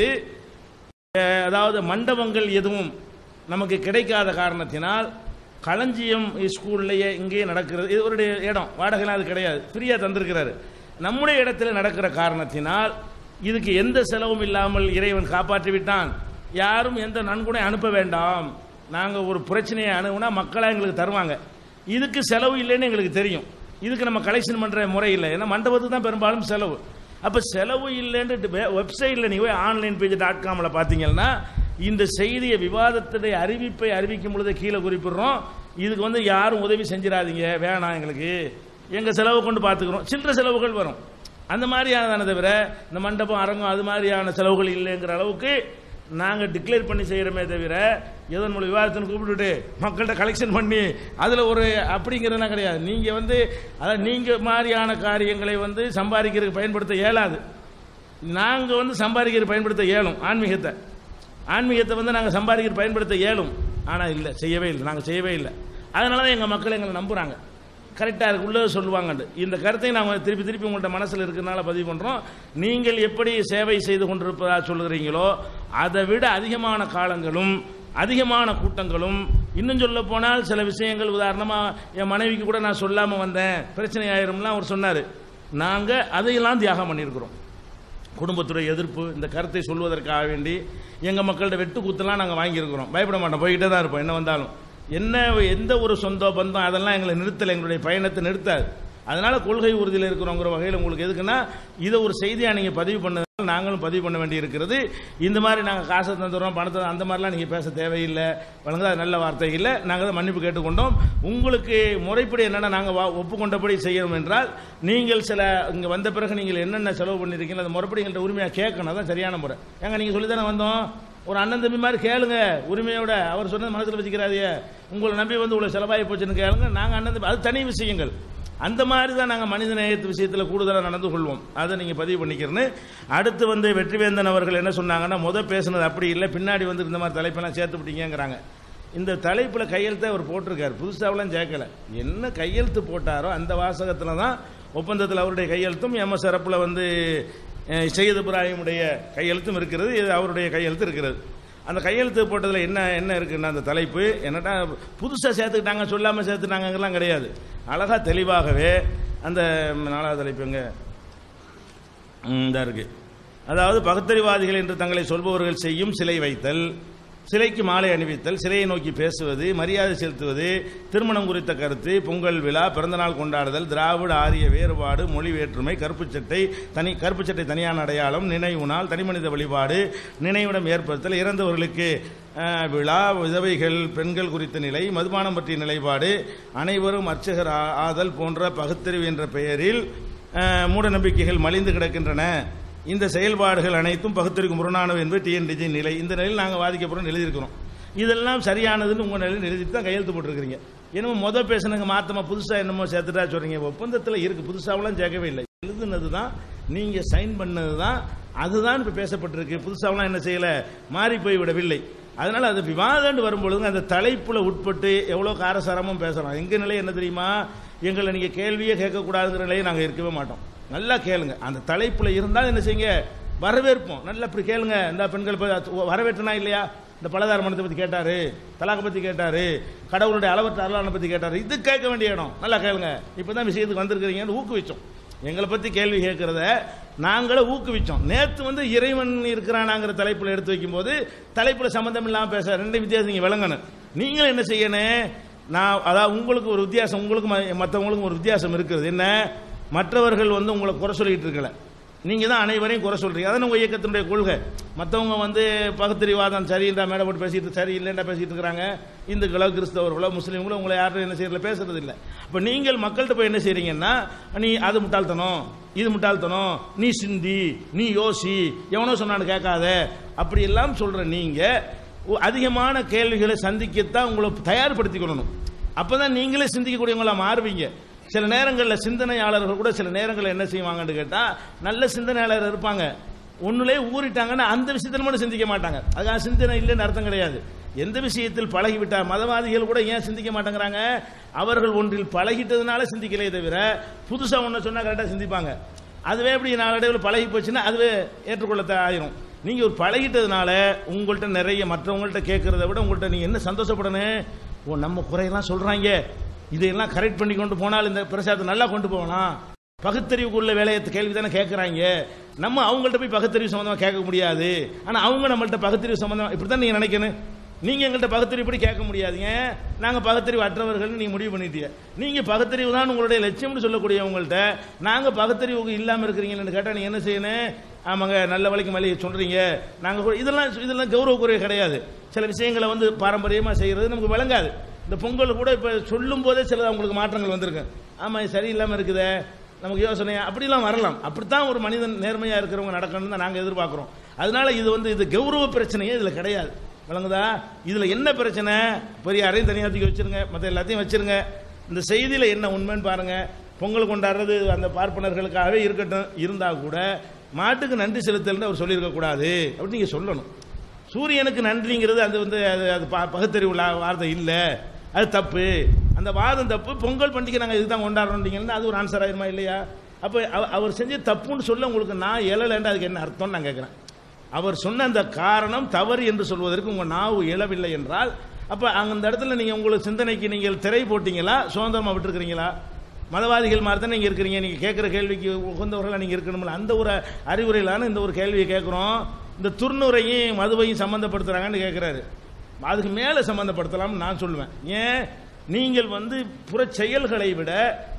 அஹ், அதாவது மண்டபங்கள் எதுவும் நமக்கு கிடைக்காத காரணத்தினால் களஞ்சியம் ஸ்கூல்லையே இங்கேயே நடக்கிறது இது ஒரு இடம் வாடகைலாம் அது கிடையாது ஃப்ரீயாக தந்திருக்கிறாரு நம்முடைய இடத்துல நடக்கிற காரணத்தினால் இதுக்கு எந்த செலவும் இல்லாமல் இறைவன் காப்பாற்றி விட்டான் யாரும் எந்த நன்கொடை அனுப்ப வேண்டாம் நாங்கள் ஒரு பிரச்சனையை அணுகுனா மக்களாக எங்களுக்கு தருவாங்க இதுக்கு செலவு இல்லைன்னு எங்களுக்கு தெரியும் இதுக்கு நம்ம கலெக்ஷன் பண்ணுற முறை இல்லை ஏன்னா மண்டபத்துக்கு தான் பெரும்பாலும் செலவு அப்போ செலவு இல்லைன்ட்டு வெப்சைட்டில் நீங்கள் போய் ஆன்லைன் பேஜ் டாட் காமில் பார்த்தீங்கன்னா இந்த செய்தியை விவாதத்துடைய அறிவிப்பை அறிவிக்கும் பொழுது கீழே குறிப்பிடுறோம் இதுக்கு வந்து யாரும் உதவி செஞ்சிடாதீங்க வேணாம் எங்களுக்கு எங்கள் செலவு கொண்டு பார்த்துக்கிறோம் சில்லற செலவுகள் வரும் அந்த மாதிரியானதான தவிர இந்த மண்டபம் அரங்கம் அது மாதிரியான செலவுகள் இல்லைங்கிற அளவுக்கு நாங்கள் டிக்ளேர் பண்ணி செய்கிறோமே தவிர ஏதோ நம்மளை விவாதத்தின்னு கூப்பிட்டுட்டு மக்கள்கிட்ட கலெக்ஷன் பண்ணி அதில் ஒரு அப்படிங்கிறதுலாம் கிடையாது நீங்கள் வந்து அதாவது நீங்கள் மாதிரியான காரியங்களை வந்து சம்பாதிக்கிறதுக்கு பயன்படுத்த இயலாது நாங்கள் வந்து சம்பாதிக்கிறது பயன்படுத்த இயலும் ஆன்மீகத்தை ஆன்மீகத்தை வந்து நாங்கள் சம்பாதிக்கிறது பயன்படுத்த இயலும் ஆனால் இல்லை செய்யவே இல்லை நாங்கள் செய்யவே இல்லை அதனால தான் எங்கள் மக்கள் எங்களை நம்புகிறாங்க கரெக்டாக இருக்கு உள்ளதை சொல்லுவாங்கண்டு இந்த கருத்தை நாங்கள் திருப்பி திருப்பி உங்கள்கிட்ட மனசில் இருக்கிறனால பதிவு பண்ணுறோம் நீங்கள் எப்படி சேவை செய்து கொண்டிருப்பதா சொல்லுகிறீங்களோ அதை விட அதிகமான காலங்களும் அதிகமான கூட்டங்களும் இன்னும் சொல்ல போனால் சில விஷயங்கள் உதாரணமாக என் மனைவிக்கு கூட நான் சொல்லாமல் வந்தேன் பிரச்சனை ஆயிரும்லாம் அவர் சொன்னார் நாங்கள் அதையெல்லாம் தியாகம் பண்ணியிருக்கிறோம் குடும்பத்துடைய எதிர்ப்பு இந்த கருத்தை சொல்வதற்காக வேண்டி எங்கள் மக்கள்கிட்ட வெட்டு குத்தெல்லாம் நாங்கள் வாங்கியிருக்கிறோம் பயப்பட மாட்டோம் போய்கிட்டே தான் இருப்போம் என்ன வந்தாலும் என்ன எந்த ஒரு சொந்த பந்தம் அதெல்லாம் எங்களை நிறுத்தலை எங்களுடைய பயணத்தை நிறுத்தாது அதனால கொள்கை உறுதியில் இருக்கிறோங்கிற வகையில் உங்களுக்கு எதுக்குன்னா இதை ஒரு செய்தியாக நீங்கள் பதிவு பண்ணதுனால நாங்களும் பதிவு பண்ண வேண்டி இருக்கிறது இந்த மாதிரி நாங்கள் காசை தந்துடுறோம் பணத்தை அந்த மாதிரிலாம் நீங்கள் பேச தேவையில்லை வழங்குதா நல்ல வார்த்தை இல்லை நாங்கள் தான் மன்னிப்பு கேட்டுக்கொண்டோம் உங்களுக்கு முறைப்படி என்னென்ன நாங்கள் ஒப்புக்கொண்டபடி செய்யணும் என்றால் நீங்கள் சில இங்கே வந்த பிறகு நீங்கள் என்னென்ன செலவு பண்ணியிருக்கீங்களோ அந்த முறைப்படி எங்கள்கிட்ட உரிமையாக கேட்கணும் அதான் சரியான முறை ஏங்க நீங்கள் சொல்லி தானே வந்தோம் ஒரு அண்ணன் தம்பி மாதிரி கேளுங்க உரிமையோட அவர் சொன்னது மனசில் வச்சுக்கிறாதே உங்களை நம்பி வந்து உங்களை செலவாகி போச்சுன்னு கேளுங்க நாங்கள் அண்ணன் தம்பி அது தனி விஷயங்கள் அந்த மாதிரி தான் நாங்கள் மனித நேயத்து விஷயத்தில் கூடுதலாக நடந்து கொள்வோம் அதை நீங்கள் பதிவு பண்ணிக்கிறேன்னு அடுத்து வந்து வெற்றிவேந்தன் அவர்கள் என்ன சொன்னாங்கன்னா முத பேசுனது அப்படி இல்லை பின்னாடி வந்து இந்த மாதிரி தலைப்பெல்லாம் சேர்த்து விட்டீங்கிறாங்க இந்த தலைப்பில் கையெழுத்தை அவர் போட்டிருக்காரு புதுசாவெல்லாம் சேர்க்கல என்ன கையெழுத்து போட்டாரோ அந்த வாசகத்தில் தான் ஒப்பந்தத்தில் அவருடைய கையெழுத்தும் எம் எஸ் சிறப்பில் வந்து அஹ், சையத் இப்ராஹிமுடைய கையெழுத்தும் இருக்கிறது இது அவருடைய கையெழுத்து இருக்கிறது அந்த கையெழுத்து போட்டதில் என்ன என்ன இருக்குன்னா அந்த தலைப்பு என்னட்டா புதுசாக சேர்த்துக்கிட்டாங்க சொல்லாமல் சேர்த்துட்டாங்கலாம் கிடையாது அழகாக தெளிவாகவே அந்த நாலாவது தலைப்பு எங்க இந்த இருக்கு அதாவது பகுத்தறிவாதிகள் என்று தங்களை சொல்பவர்கள் செய்யும் சிலை வைத்தல் சிலைக்கு மாலை அணிவித்தல் சிலையை நோக்கி பேசுவது மரியாதை செலுத்துவது திருமணம் குறித்த கருத்து பொங்கல் விழா பிறந்தநாள் கொண்டாடுதல் திராவிட ஆரிய வேறுபாடு மொழி வேற்றுமை கருப்புச் சட்டை தனி கருப்புச் சட்டை தனியான அடையாளம் நினைவு நாள் தனிமனித வழிபாடு நினைவிடம் ஏற்படுத்தல் இறந்தவர்களுக்கு அஹ், விழா விதவைகள் பெண்கள் குறித்த நிலை மதுபானம் பற்றிய நிலைப்பாடு அனைவரும் அர்ச்சகர் ஆ- ஆதல் போன்ற பகுத்தறிவு என்ற பெயரில் அஹ், மூட நம்பிக்கைகள் மலிந்து கிடக்கின்றன இந்த செயல்பாடுகள் அனைத்தும் பகுத்தறிவுக்கு முரணானவை என்பது டிஎன்டிஜி நிலை இந்த நிலையில் நாங்கள் வாதிக்கப்படுறோம் எழுதியிருக்கிறோம் இதெல்லாம் சரியானதுன்னு உங்கள் நிலையில் எழுதி தான் கையெழுத்து போட்டிருக்கிறீங்க என்னமோ முத பேசுனங்க மாத்தமா புதுசாக என்னமோ சேர்த்துட்டா சொல்றீங்க ஒப்பந்தத்தில் இருக்கு புதுசாவெல்லாம் சேர்க்கவே இல்லை எழுதுனது தான் நீங்கள் சைன் பண்ணது தான் அதுதான் இப்போ பேசப்பட்டிருக்கு புதுசாவெல்லாம் என்ன செய்யலை மாறி போய் விடவில்லை அதனால அது விவாதம்னு வரும்பொழுது அந்த தலைப்புல உட்பட்டு எவ்வளோ காரசாரமும் பேசலாம் எங்க நிலை என்ன தெரியுமா எங்களை நீங்க கேள்வியே கேட்கக்கூடாதுங்கிற நிலையை நாங்கள் இருக்கவே மாட்டோம் நல்லா கேளுங்க அந்த தலைப்புல இருந்தால் என்ன செய்யுங்க வரவேற்போம் நல்லா இப்படி கேளுங்க இந்த பெண்கள் ப- வரவேற்றனா இல்லையா இந்த பலதார மனத்தை பத்தி கேட்டாரு தலாக்க பத்தி கேட்டாரு கடவுளுடைய அளவற்ற அருளான பத்தி கேட்டாரு இது கேட்க வேண்டிய இடம் நல்லா கேளுங்க இப்பதான் விஷயத்துக்கு வந்திருக்கிறீங்கன்னு ஊக்குவிச்சோம் எங்களை பத்தி கேள்வி கேட்கறத நாங்களே ஊக்குவிச்சோம் நேத்து வந்து இறைவன் இருக்கிறானாங்கிற தலைப்புல எடுத்து வைக்கும்போது தலைப்புல சம்பந்தம் இல்லாம பேச ரெண்டு வித்தியாசம் நீங்க விளங்கணும் நீங்களும் என்ன செய்யணும் நான் அதாவது உங்களுக்கு ஒரு வித்தியாசம் உங்களுக்கு மற்றவங்களுக்கும் ஒரு வித்தியாசம் இருக்கிறது என்ன மற்றவர்கள் வந்து உங்களை குறை சொல்லிட்டு இருக்கல நீங்க தான் அனைவரையும் குறை சொல்றீங்க அதான் உங்க இயக்கத்தினுடைய கொள்கை மற்றவங்க வந்து பகுத்தறிவாதம் சரின்றா மேடை போட்டு பேசிட்டு சரி இல்லைன்றா பேசிட்டு இருக்கிறாங்க இந்துக்களோ கிறிஸ்தவர்களோ முஸ்லீம்களோ உங்களை யாரும் என்ன செய்யறதுல பேசுறது இல்லை அப்ப நீங்கள் மக்கள்கிட்ட போய் என்ன செய்றீங்கன்னா நீ அது முட்டாள்தனம் இது முட்டாள்தனம் நீ சிந்தி நீ யோசி எவனோ சொன்னான்னு கேட்காத அப்படி எல்லாம் சொல்ற நீங்க ஒ- அதிகமான கேள்விகளை சந்திக்கத்தான் உங்களை தயார்படுத்திக்கணும் அப்பதான் நீங்களே சிந்திக்கக்கூடியவங்களா மாறுவீங்க சில நேரங்களில் சிந்தனையாளர்கள் கூட சில நேரங்களில் என்ன செய்வாங்கன்னு கேட்டா நல்ல சிந்தனையாளர் இருப்பாங்க ஒண்ணுலே ஊறிட்டாங்கன்னா அந்த விஷயத்தில் மட்டும் சிந்திக்க மாட்டாங்க அதுக்காக சிந்தனை இல்லைன்னு அர்த்தம் கிடையாது எந்த விஷயத்தில் பழகிவிட்டார் மதவாதிகள் கூட ஏன் சிந்திக்க மாட்டேங்கிறாங்க அவர்கள் ஒன்றில் பழகிட்டதுனால சிந்திக்கலையே தவிர புதுசா ஒன்று சொன்னா கரெக்டாக சிந்திப்பாங்க அதுவே எப்படி நாளடைவில் பழகி போச்சுன்னா அதுவே ஏற்றுக்கொள்ள ஆயிரும் நீங்க ஒரு பழகிட்டதுனால உங்கள்கிட்ட நிறைய மற்றவங்கள்ட்ட கேட்கறத விட உங்கள்கிட்ட நீங்க என்ன சந்தோஷப்படணும் ஓ நம்ம குறையெல்லாம் சொல்றாங்க இதையெல்லாம் கரெக்ட் பண்ணி கொண்டு போனால் இந்த பிரசாதத்தை நல்லா கொண்டு போகலாம் பகுத்தறிவுக்குள்ள வேலையை கேள்வி தானே கேட்குறாங்க நம்ம அவங்கள்ட்ட போய் பகுத்தறிவு சம்பந்தமா கேட்க முடியாது ஆனா அவங்க நம்மள்ட்ட பகுத்தறிவு சம்பந்தமா இப்படி தான் நீங்க நினைக்கணும் நீங்க எங்கள்கிட்ட பகுத்தறிவு இப்படி கேட்க முடியாதுங்க நாங்க பகுத்தறிவு அற்றவர்கள் நீங்க முடிவு பண்ணிட்டீங்க நீங்க பகுத்தறிவு தான் உங்களுடைய லட்சியம்னு சொல்லக்கூடியவங்கள்ட்ட நாங்க பகுத்தறிவு இல்லாம இருக்கிறீங்கன்னு கேட்டா நீங்க என்ன செய்யணும் ஆமாங்க நல்ல வழிக்கு மல்லி சொல்றீங்க நாங்க கூட- இதெல்லாம் இதெல்லாம் கௌரவக்குறைய கிடையாது சில விஷயங்களை வந்து பாரம்பரியமா செய்யறது நமக்கு விளங்காது இந்த பொங்கல் கூட இப்ப சொல்லும் போதே சில அவங்களுக்கு மாற்றங்கள் வந்திருக்கு ஆமா இது சரியில்லாம இருக்குதே நமக்கு யோசனை அப்படிலாம் வரலாம் அப்படித்தான் ஒரு மனிதன் நேர்மையா இருக்கிறவங்க நடக்கணும்னு தான் நாங்க எதிர்பார்க்கிறோம் அதனால இது வந்து இது கௌரவ பிரச்சனையே இதுல கிடையாது விளங்குதா இதுல என்ன பிரச்சனை பெரியாரையும் தனியாக தூக்கி வச்சிருங்க மற்ற எல்லாத்தையும் வச்சிருங்க இந்த செய்தியில என்ன உண்மைன்னு பாருங்க பொங்கல் கொண்டாடுறது அந்த பார்ப்பனர்களுக்காகவே இருக்கட்டும் இருந்தா கூட மாட்டுக்கு நன்றி செலுத்தல்னு அவர் சொல்லியிருக்க கூடாது அப்படின்னு நீங்க சொல்லணும் சூரியனுக்கு நன்றிங்கிறது அது வந்து அது அது ப- பகுத்தறிவு லா- வார்த்தை இல்லை அது தப்பு அந்த வாதம் தப்பு பொங்கல் பண்டிகை நாங்கள் இதுதான் கொண்டாடுறோம்னீங்கன்னா அது ஒரு ஆன்சர் ஆயிருமா இல்லையா அப்போ அவ- அவர் செஞ்ச தப்புன்னு சொல்ல உங்களுக்கு நான் எழலைன்னு அதுக்கு என்ன அர்த்தம்னு நான் கேட்குறேன் அவர் சொன்ன அந்த காரணம் தவறு என்று சொல்வதற்கு உங்கள் நாவு எழவில்லை என்றால் அப்போ அந்த இடத்துல நீங்கள் உங்களுக்கு சிந்தனைக்கு நீங்கள் திரை போட்டீங்களா சுதந்திரமாக விட்டுருக்கிறீங்களா மதவாதிகள் மாதிரி தான் நீங்கள் இருக்கிறீங்க நீங்கள் கேட்குற கேள்விக்கு உகந்தவர்களாக நீங்கள் இருக்கணும்ல அந்த ஒரு அறிவுரையிலான இந்த ஒரு கேள்வியை கேட்குறோம் இந்த துர்நுரையும் மதுவையும் சம்மந்தப்படுத்துகிறாங்கன்னு கேட்குறாரு அதுக்கு மேலே சம்மந்தப்படுத்தலாம்னு நான் சொல்லுவேன் ஏன் நீங்கள் வந்து புற செயல்களை விட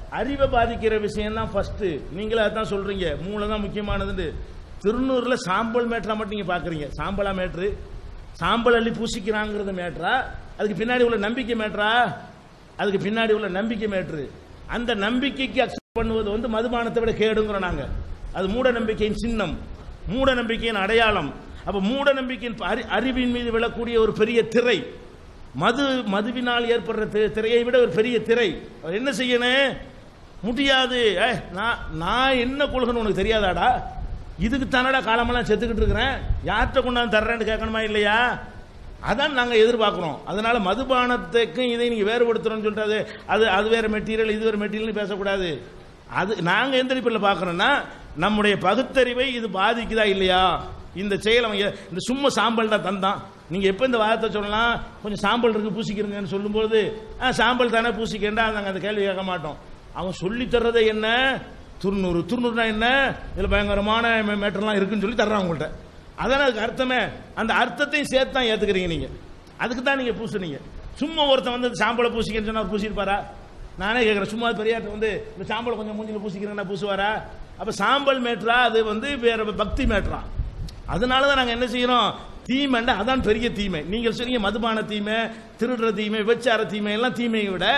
அறிவை பாதிக்கிற விஷயம் தான் ஃபர்ஸ்ட் நீங்களே அதான் சொல்றீங்க மூளை தான் முக்கியமானதுன்னு திருநூறுல சாம்பல் மேட்டரா மட்டும் நீங்க பாக்குறீங்க சாம்பலா மேட்ரு சாம்பல் அள்ளி பூசிக்கிறாங்கிறது மேட்ரா அதுக்கு பின்னாடி உள்ள நம்பிக்கை மேட்ரா அதுக்கு பின்னாடி உள்ள நம்பிக்கை மேட்ரு அந்த நம்பிக்கைக்கு அக்செப்ட் பண்ணுவது வந்து மதுபானத்தை விட கேடுங்கிறோம் நாங்க அது மூட நம்பிக்கையின் சின்னம் மூட நம்பிக்கையின் அடையாளம் அப்ப மூட நம்பிக்கையின் அறி- அறிவின் மீது விழக்கூடிய ஒரு பெரிய திரை மது மதுவினால் ஏற்படுற தி- திரையை விட ஒரு பெரிய திரை அவர் என்ன செய்யணும் முடியாது ஏய், நான் நான் என்ன கொள்கைன்னு உனக்கு தெரியாதாடா இதுக்கு தானடா காலமெல்லாம் செத்துக்கிட்டு இருக்கிறேன் யார்கிட்ட கொண்டாந்து தர்றேன்னு கேட்கணுமா இல்லையா அதான் நாங்கள் எதிர்பார்க்குறோம் அதனால மதுபானத்துக்கும் இதை நீங்கள் வேறுபடுத்துறோம்னு சொல்லிட்டு அது அது அது வேற மெட்டீரியல் இது வேற மெட்டீரியல் பேசக்கூடாது அது நாங்கள் எந்த அடிப்படையில் பார்க்குறோன்னா நம்முடைய பகுத்தறிவை இது பாதிக்குதா இல்லையா இந்த செயல் அவன் எ- இந்த சும்மா சாம்பல் தான் தந்தான் நீங்கள் எப்போ இந்த வார்த்தை சொல்லலாம் கொஞ்சம் சாம்பல் இருக்கு பூசிக்கிறீங்கன்னு சொல்லும்போது ஆ சாம்பல் தானே பூசிக்கேண்டா நாங்கள் அந்த கேள்வி கேட்க மாட்டோம் அவன் சொல்லி தர்றதே என்ன துருநூறு துருநூறுனா என்ன இதில் பயங்கரமான மே- மேட்டர்லாம் இருக்குன்னு சொல்லி தர்றான் உங்கள்கிட்ட அதானே அதுக்கு அர்த்தமே அந்த அர்த்தத்தையும் சேர்த்து தான் ஏற்றுக்கிறீங்க நீங்கள் அதுக்கு தான் நீங்கள் பூசுனீங்க சும்மா ஒருத்தன் வந்து சாம்பலை பூசிக்கன்னு சொன்னா அவர் பூசியிருப்பாரா நானே கேட்குறேன் சும்மா பெரியார்ட்ட வந்து இந்த சாம்பலை கொஞ்சம் மூஞ்சில பூசிக்கிறேன்னா பூசுவாரா அப்போ சாம்பல் மேட்ரா அது வந்து வேற பக்தி மேட்ரா அதனால தான் நாங்கள் என்ன செய்யறோம் தீமைண்டா அதான் பெரிய தீமை நீங்கள் சொன்னீங்க மதுபான தீமை திருடுற தீமை விபச்சார தீமை எல்லாம் தீமையை விட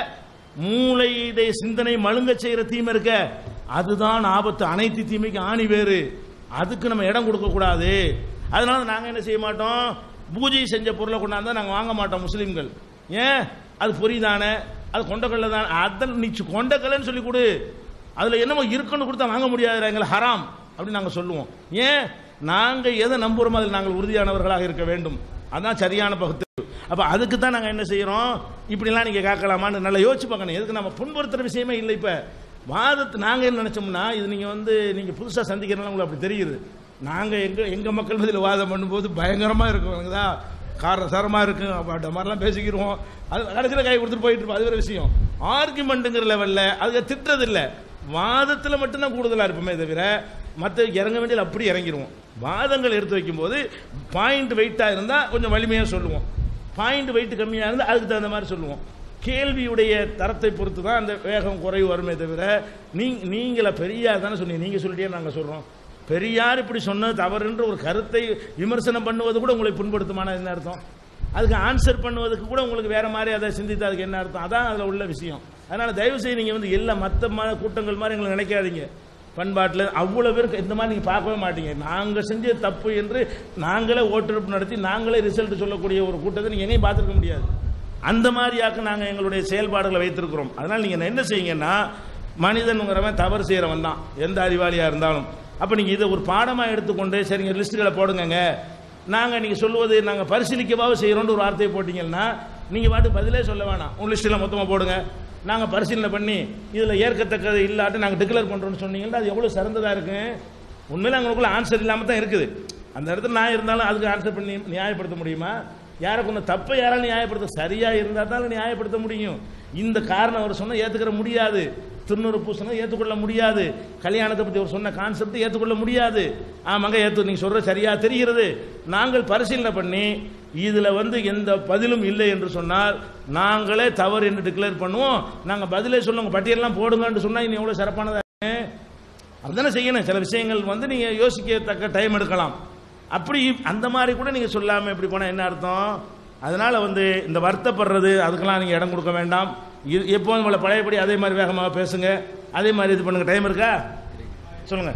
மூளையுடைய சிந்தனை மழுங்க செய்யற தீமை இருக்க அதுதான் ஆபத்து அனைத்து தீமைக்கு ஆணி வேறு அதுக்கு நம்ம இடம் கொடுக்க கூடாது அதனால நாங்க என்ன செய்ய மாட்டோம் பூஜை செஞ்ச பொருளை கொண்டாந்தா நாங்க வாங்க மாட்டோம் முஸ்லிம்கள் ஏன் அது பொறி தானே அது கொண்டக்கல்ல தானே அதான் நீ கொண்டக்கல்லன்னு சொல்லி கொடு அதுல என்னமோ இருக்குன்னு கொடுத்தா வாங்க முடியாது எங்களை ஹராம் அப்படின்னு நாங்க சொல்லுவோம் ஏன் நாங்க எதை நம்புறோமோ அதில் நாங்கள் உறுதியானவர்களாக இருக்க வேண்டும் அதான் சரியான பகுத்தறிவு அப்ப அதுக்கு தான் நாங்க என்ன செய்யறோம் இப்படிலாம் நீங்க கேட்கலாமான்னு நல்லா யோசிச்சு பார்க்கணும் எதுக்கு நம்ம புண்படுத்துற விஷயமே இல்லை இப்ப வாதத்து நாங்க என்ன நினைச்சோம்னா இது நீங்க வந்து நீங்க புதுசா சந்திக்கிறனால உங்களுக்கு அப்படி தெரியுது நாங்க எங்க எங்க மக்கள் மத்தியில் வாதம் பண்ணும்போது பயங்கரமா இருக்கும் எனக்குதா காரசாரமா இருக்கும் அப்ப அந்த மாதிரிலாம் பேசிக்கிருவோம் அது கடைசியில் கை கொடுத்துட்டு போயிட்டு இருப்போம் அது வேற விஷயம் ஆர்குமெண்ட்டுங்கிற லெவல்ல அதுக்கு திட்டுறது இல்ல வாதத்துல மட்டும்தான் கூடுதலா இருப்போமே தவிர மற்ற இறங்க வேண்டியது அப்படி இறங்கிடுவோம் வாதங்கள் எடுத்து வைக்கும்போது பாயிண்ட் வெயிட்டா இருந்தா கொஞ்சம் வலிமையா சொல்லுவோம் பாயிண்ட் வெயிட் கம்மியா இருந்தா அதுக்கு தகுந்த மாதிரி சொல்லுவோம் கேள்வியுடைய தரத்தை பொறுத்து தான் அந்த வேகம் குறைவு வருமே தவிர நீங்க நீங்கள பெரியார் தானே சொன்னீங்க நீங்க சொல்லிட்டே நாங்க சொல்றோம் பெரியார் இப்படி சொன்னது தவறுன்ற ஒரு கருத்தை விமர்சனம் பண்ணுவது கூட உங்களை புண்படுத்துமான என்ன அர்த்தம் அதுக்கு ஆன்சர் பண்ணுவதுக்கு கூட உங்களுக்கு வேற மாதிரி அதை சிந்தித்து அதுக்கு என்ன அர்த்தம் அதான் அதில் உள்ள விஷயம் அதனால தயவு செய்து நீங்க வந்து எல்லா மற்ற ம- கூட்டங்கள் மாதிரி எங்களை நினைக்காதீங்க பண்பாட்டில் அவ்வளோ பேருக்கு இந்த மாதிரி நீங்கள் பார்க்கவே மாட்டீங்க நாங்கள் செஞ்ச தப்பு என்று நாங்களே ஓட்டெடுப்பு நடத்தி நாங்களே ரிசல்ட் சொல்லக்கூடிய ஒரு கூட்டத்தை நீங்கள் எங்கேயும் பார்த்துருக்க முடியாது அந்த மாதிரியாக்க நாங்கள் எங்களுடைய செயல்பாடுகளை வைத்திருக்கிறோம் அதனால் நீங்கள் என்ன செய்யுங்கன்னா மனிதனுங்கிறவன் தவறு செய்கிறவன் தான் எந்த அறிவாளியாக இருந்தாலும் அப்போ நீங்கள் இதை ஒரு பாடமாக எடுத்துக்கொண்டு சரிங்க லிஸ்ட்டுகளை போடுங்கங்க நாங்கள் நீங்கள் சொல்லுவது நாங்கள் பரிசீலிக்கவாவது செய்கிறோம்னு ஒரு வார்த்தையை போட்டிங்கன்னா நீங்கள் பாட்டு பதிலே சொல்ல வேணாம் உங்கள் லிஸ்ட்டில் மொத்தமாக போடுங்க நாங்கள் பரிசீலனை பண்ணி இதில் ஏற்கத்தக்கது இல்லாட்டி நாங்கள் டிக்ளேர் பண்ணுறோம்னு சொன்னீங்கன்னா அது எவ்வளோ சிறந்ததாக இருக்கு உண்மையில அவங்களுக்குள்ள ஆன்சர் இல்லாமல் தான் இருக்குது அந்த இடத்துல நான் இருந்தாலும் அதுக்கு ஆன்சர் பண்ணி நியாயப்படுத்த முடியுமா யாரை கொண்டு தப்பை யாராலும் நியாயப்படுத்த சரியா இருந்தால் தான் நியாயப்படுத்த முடியும் இந்த காரணம் அவர் சொன்ன ஏற்றுக்கிற முடியாது திருநூறு பூசணம் ஏற்றுக்கொள்ள முடியாது கல்யாணத்தை பற்றி அவர் சொன்ன கான்செப்ட் ஏற்றுக்கொள்ள முடியாது ஆமாங்க ஏற்று நீங்கள் சொல்ற சரியா தெரிகிறது நாங்கள் பரிசீலனை பண்ணி இதில் வந்து எந்த பதிலும் இல்லை என்று சொன்னால் நாங்களே தவறு என்று டிக்ளேர் பண்ணுவோம் நாங்கள் பதிலே சொல்லுங்க பட்டியலெல்லாம் போடுங்கன்னு சொன்னால் இன்னும் எவ்வளோ சிறப்பானதாக இருக்கு. அதுதானே செய்யணும் சில விஷயங்கள் வந்து நீங்க யோசிக்கத்தக்க டைம் எடுக்கலாம் அப்படி அந்த மாதிரி கூட நீங்க சொல்லாம இப்படி போனா என்ன அர்த்தம் அதனால வந்து இந்த வருத்தப்படுறது அதுக்கெல்லாம் நீங்க இடம் கொடுக்க வேண்டாம் இது எப்போதும் உங்களை பழையபடி அதே மாதிரி வேகமாக பேசுங்க அதே மாதிரி இது பண்ணுங்க டைம் இருக்கா சொல்லுங்க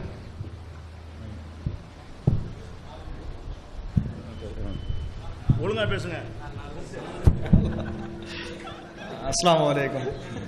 ஒழுங்கா பேசுங்க அஸ்ஸலாமு அலைக்கும்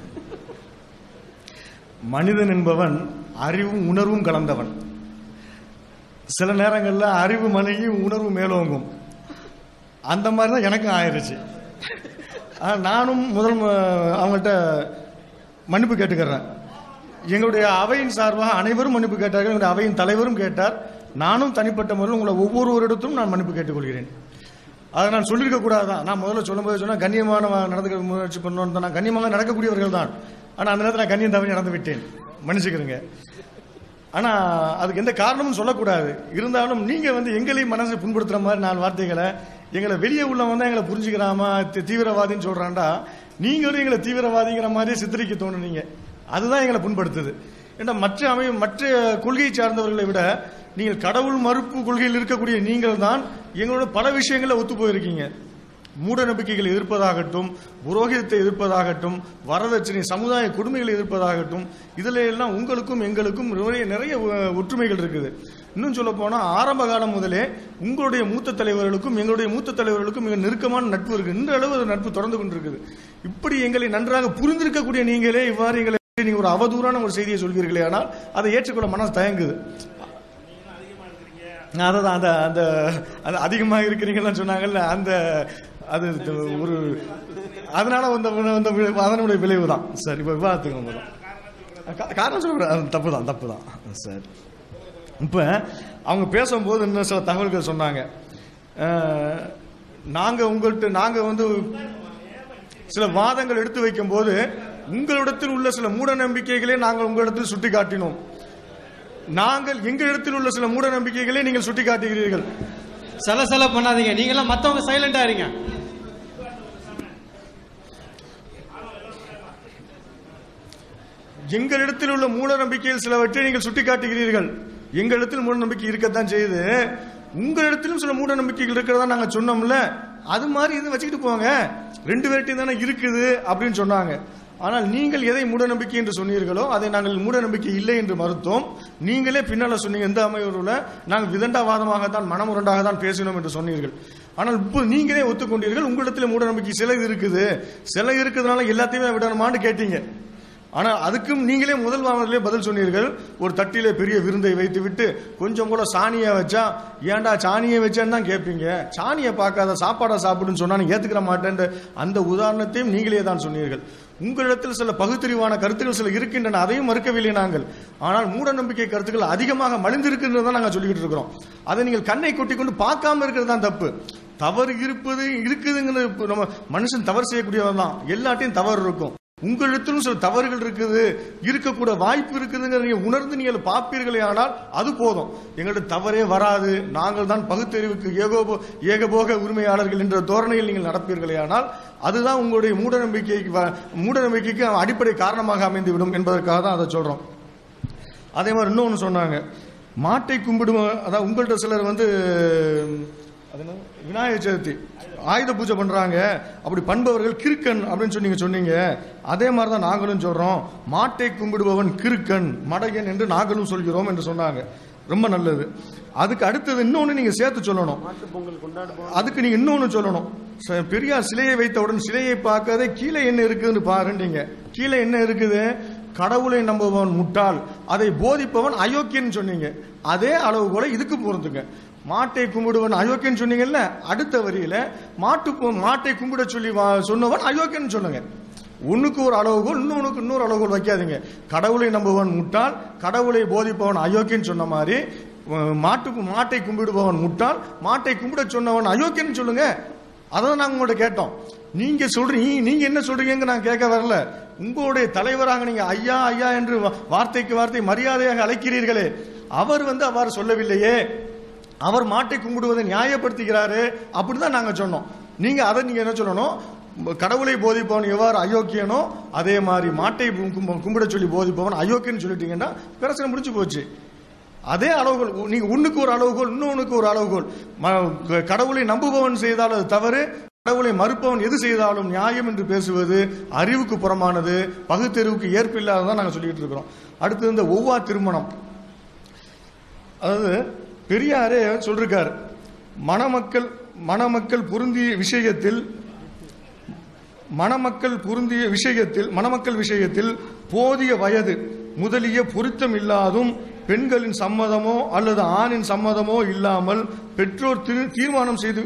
மனிதன் என்பவன் அறிவும் உணர்வும் கலந்தவன் சில நேரங்களில் அறிவு மனையும் உணர்வு மேலோங்கும் அந்த மாதிரி தான் எனக்கும் ஆயிருச்சு ஆனா, நானும் முதல் ம- அவங்கள்ட்ட மன்னிப்பு கேட்டுக்கிறேன் எங்களுடைய அவையின் சார்பாக அனைவரும் மன்னிப்பு கேட்டார்கள் எங்களுடைய அவையின் தலைவரும் கேட்டார் நானும் தனிப்பட்ட முறையில் உங்களை ஒவ்வொருவரிடத்தும் நான் மன்னிப்பு கேட்டுக்கொள்கிறேன் அதை நான் சொல்லியிருக்க கூடாதான் நான் முதல்ல சொல்லும்போது சொன்னா கண்ணியமான நடந்துக்க முயற்சி பண்ணணும் தான் நான் கண்ணியமாக நடக்கக்கூடியவர்கள் தான் ஆனால் அந்த நேரத்தில் நான் கண்ணியம் தவறி நடந்து விட்டேன் மன்னிச்சுக்கிறேங்க ஆனா அதுக்கு எந்த காரணமும் சொல்லக்கூடாது இருந்தாலும் நீங்க வந்து எங்களையும் மனசை புண்படுத்துற மாதிரி நாலு வார்த்தைகளை எங்களை வெளியே உள்ளவன் தான் எங்களை புரிஞ்சுக்கிறாம தி- தீவிரவாதின்னு சொல்றான்டா நீங்களும் எங்களை தீவிரவாதிங்கிற மாதிரியே சித்தரிக்க தோணுனீங்க அதுதான் எங்களை புண்படுத்துது ஏன்னா மற்ற அமை மற்ற கொள்கையை சார்ந்தவர்களை விட நீங்கள் கடவுள் மறுப்பு கொள்கையில் இருக்கக்கூடிய நீங்கள் தான் எங்களோட பல விஷயங்களில் ஒத்து போயிருக்கீங்க மூட நம்பிக்கைகளை எதிர்ப்பதாகட்டும் புரோகிதத்தை எதிர்ப்பதாகட்டும் வரதட்சணை சமுதாய கொடுமைகளை எதிர்ப்பதாகட்டும் இதுல எல்லாம் உங்களுக்கும் எங்களுக்கும் நிறைய நிறைய ஒ- ஒற்றுமைகள் இருக்குது இன்னும் சொல்ல போனா ஆரம்ப காலம் முதலே உங்களுடைய மூத்த தலைவர்களுக்கும் எங்களுடைய மூத்த தலைவர்களுக்கும் மிக நெருக்கமான நட்பு இருக்கு இந்த அளவு அந்த நட்பு தொடர்ந்து கொண்டிருக்குது இப்படி எங்களை நன்றாக புரிந்திருக்கக்கூடிய நீங்களே இவ்வாறு எங்களை நீங்க ஒரு அவதூறான ஒரு செய்தியை சொல்வீர்களே ஆனால் அதை ஏற்றுக்கொள்ள மனசு தயங்குது அதான் அந்த அந்த அது அதிகமாக இருக்கிறீங்கன்னு சொன்னாங்கல்ல அந்த அது ஒரு அதனால வந்த வந்த வி- அதனுடைய விளைவு தான் சரி இப்போ விவாதத்துக்கு வந்துடும் கா- காரணம் சொல்ல தப்பு தான் தப்பு தான் சரி இப்போ அவங்க பேசும்போது இன்னும் சில தகவல்கள் சொன்னாங்க அஹ், நாங்க உங்கள்கிட்ட நாங்க வந்து சில வாதங்கள் எடுத்து வைக்கும் போது உங்களிடத்தில் உள்ள சில மூட நம்பிக்கைகளை நாங்கள் உங்களிடத்தில் சுட்டி காட்டினோம் நாங்கள் எங்களிடத்தில் உள்ள சில மூட நம்பிக்கைகளை நீங்கள் சுட்டி காட்டுகிறீர்கள் சல பண்ணாதீங்க நீங்களாம் மத்தவங்க சைலண்டா இருங்க எங்களிடத்தில் உள்ள மூட நம்பிக்கையில் சிலவற்றை நீங்கள் சுட்டிக்காட்டுகிறீர்கள் எங்களிடத்தில் மூட நம்பிக்கை இருக்கத்தான் செய்யுது உங்களிடத்திலும் சில மூட நம்பிக்கைகள் இருக்கிறதா நாங்க சொன்னோம்ல அது மாதிரி இது வச்சுக்கிட்டு போங்க ரெண்டு பேர்ட்டையும் தானே இருக்குது அப்படின்னு சொன்னாங்க ஆனால் நீங்கள் எதை மூட நம்பிக்கை என்று சொன்னீர்களோ அதை நாங்கள் மூட நம்பிக்கை இல்லை என்று மறுத்தோம் நீங்களே பின்னால சொன்னீங்க எந்த அமைவருல நாங்கள் விதண்டாவாதமாகத்தான் மனமுரண்டாக தான் பேசினோம் என்று சொன்னீர்கள் ஆனால் இப்போ நீங்களே ஒத்துக்கொண்டீர்கள் உங்களிடத்தில் மூட நம்பிக்கை சிலை இருக்குது சிலை இருக்கிறதுனால எல்லாத்தையுமே விடணுமான்னு கேட்டீங்க ஆனா அதுக்கும் நீங்களே முதல் வாரத்திலே பதில் சொன்னீர்கள் ஒரு தட்டிலே பெரிய விருந்தை வைத்து விட்டு கொஞ்சம் கூட சாணியை வச்சா ஏன்டா சாணியை வச்சேன்னு தான் கேட்பீங்க சாணியை பார்க்காத சாப்பாடை சாப்பிடுன்னு சொன்னா நீ ஏத்துக்கிற மாட்டேன்ற அந்த உதாரணத்தையும் நீங்களே தான் சொன்னீர்கள் உங்களிடத்தில் சில பகுத்தறிவான கருத்துக்கள் சில இருக்கின்றன அதையும் மறுக்கவில்லை நாங்கள் ஆனால் மூட நம்பிக்கை கருத்துக்கள் அதிகமாக மலிந்திருக்கின்றதை நாங்கள் சொல்லிக்கிட்டு இருக்கிறோம் அதை நீங்கள் கண்ணை கொட்டி கொண்டு பார்க்காம இருக்கிறது தான் தப்பு தவறு இருப்பது இருக்குதுங்கிறது இப்ப நம்ம மனுஷன் தவறு செய்யக்கூடியவன் தான் எல்லாத்தையும் தவறு இருக்கும் உங்களிடத்திலும் சில தவறுகள் இருக்குது இருக்கக்கூட வாய்ப்பு இருக்குதுங்கிற நீங்க உணர்ந்து நீங்கள் பார்ப்பீர்களே ஆனால் அது போதும் எங்கள்ட்ட தவறே வராது நாங்கள் தான் பகுத்தறிவுக்கு ஏகோபோ ஏகபோக உரிமையாளர்கள் என்ற தோரணையில் நீங்கள் நடப்பீர்களே ஆனால் அதுதான் உங்களுடைய மூட நம்பிக்கைக்கு வ- மூட நம்பிக்கைக்கு அடிப்படை காரணமாக அமைந்துவிடும் என்பதற்காக தான் அதை சொல்றோம் அதே மாதிரி இன்னொன்று சொன்னாங்க மாட்டை கும்பிடுவோம் அதாவது உங்கள்ட்ட சிலர் வந்து அது என்ன? விநாயகர் சதுர்த்தி ஆயுத பூஜை பண்றாங்க அப்படி பண்பவர்கள் கிறுக்கன் அப்படின்னு சொல்லி நீங்க சொன்னீங்க அதே மாதிரி தான் நாங்களும் சொல்றோம் மாட்டை கும்பிடுபவன் கிறுக்கன் மடையன் என்று நாங்களும் சொல்கிறோம் என்று சொன்னாங்க ரொம்ப நல்லது அதுக்கு அடுத்தது இன்னொன்னு நீங்க சேர்த்து சொல்லணும் அதுக்கு நீங்க இன்னொன்னு சொல்லணும் ச- பெரியார் சிலையை வைத்தவுடன் சிலையை பார்க்காதே கீழே என்ன இருக்குதுன்னு பாருண்டீங்க கீழே என்ன இருக்குது கடவுளை நம்புபவன் முட்டாள் அதை போதிப்பவன் அயோக்கியன்னு சொன்னீங்க அதே அளவு போல இதுக்கு பொருந்துங்க மாட்டை கும்பிடுவன் அயோக்கியன்னு சொன்னீங்கல்ல அடுத்த வரியில மாட்டு கு- மாட்டை கும்பிட சொல்லி வா- சொன்னவன் அயோக்கியன்னு சொன்னங்க ஒண்ணுக்கு ஒரு அளவுகோல் இன்னொன்னுக்கு இன்னொரு அளவுகோல் வைக்காதீங்க கடவுளை நம்புவன் முட்டாள் கடவுளை போதிப்பவன் அயோக்கியன்னு சொன்ன மாதிரி அஹ், மாட்டுக்கு மாட்டை கும்பிடுபவன் முட்டாள் மாட்டை கும்பிட சொன்னவன் அயோக்கியன்னு சொல்லுங்க அதான் நாங்க உங்கள்ட்ட கேட்டோம் நீங்க சொல்றீங்க நீங்க என்ன சொல்றீங்க நான் கேட்க வரல உங்களுடைய தலைவராக நீங்க ஐயா ஐயா என்று வா- வார்த்தைக்கு வார்த்தை மரியாதையாக அழைக்கிறீர்களே அவர் வந்து அவ்வாறு சொல்லவில்லையே அவர் மாட்டை கும்பிடுவதை நியாயப்படுத்துகிறாரு அப்படிதான் நாங்க சொன்னோம் நீங்க அதை நீங்க என்ன சொல்லணும் கடவுளை போதிப்பவன் எவ்வாறு அயோக்கியனோ அதே மாதிரி மாட்டை கும்ப- கும்பிட சொல்லி போதிப்பவன் அயோக்கியன்னு சொல்லிட்டீங்கன்னா பிரச்சனை முடிஞ்சு போச்சு அதே அளவுகோல் உ- நீங்க ஒண்ணுக்கு ஒரு அளவுகோல் இன்னொன்னுக்கு ஒரு அளவுகோல் ம- கடவுளை நம்புபவன் செய்தால் அது தவறு கடவுளை மறுப்பவன் எது செய்தாலும் நியாயம் என்று பேசுவது அறிவுக்கு புறமானது பகுத்தறிவுக்கு ஏற்பில்லாததான் நாங்க சொல்லிட்டு இருக்கிறோம் அடுத்து இந்த ஒவ்வா திருமணம் அதாவது பெரியாரே சொல்லிருக்காரு மணமக்கள் மணமக்கள் பொருந்திய விஷயத்தில் மணமக்கள் பொருந்திய விஷயத்தில் மணமக்கள் விஷயத்தில் போதிய வயது முதலிய பொருத்தம் இல்லாதும் பெண்களின் சம்மதமோ அல்லது ஆணின் சம்மதமோ இல்லாமல் பெற்றோர் திரு- தீர்மானம் செய்து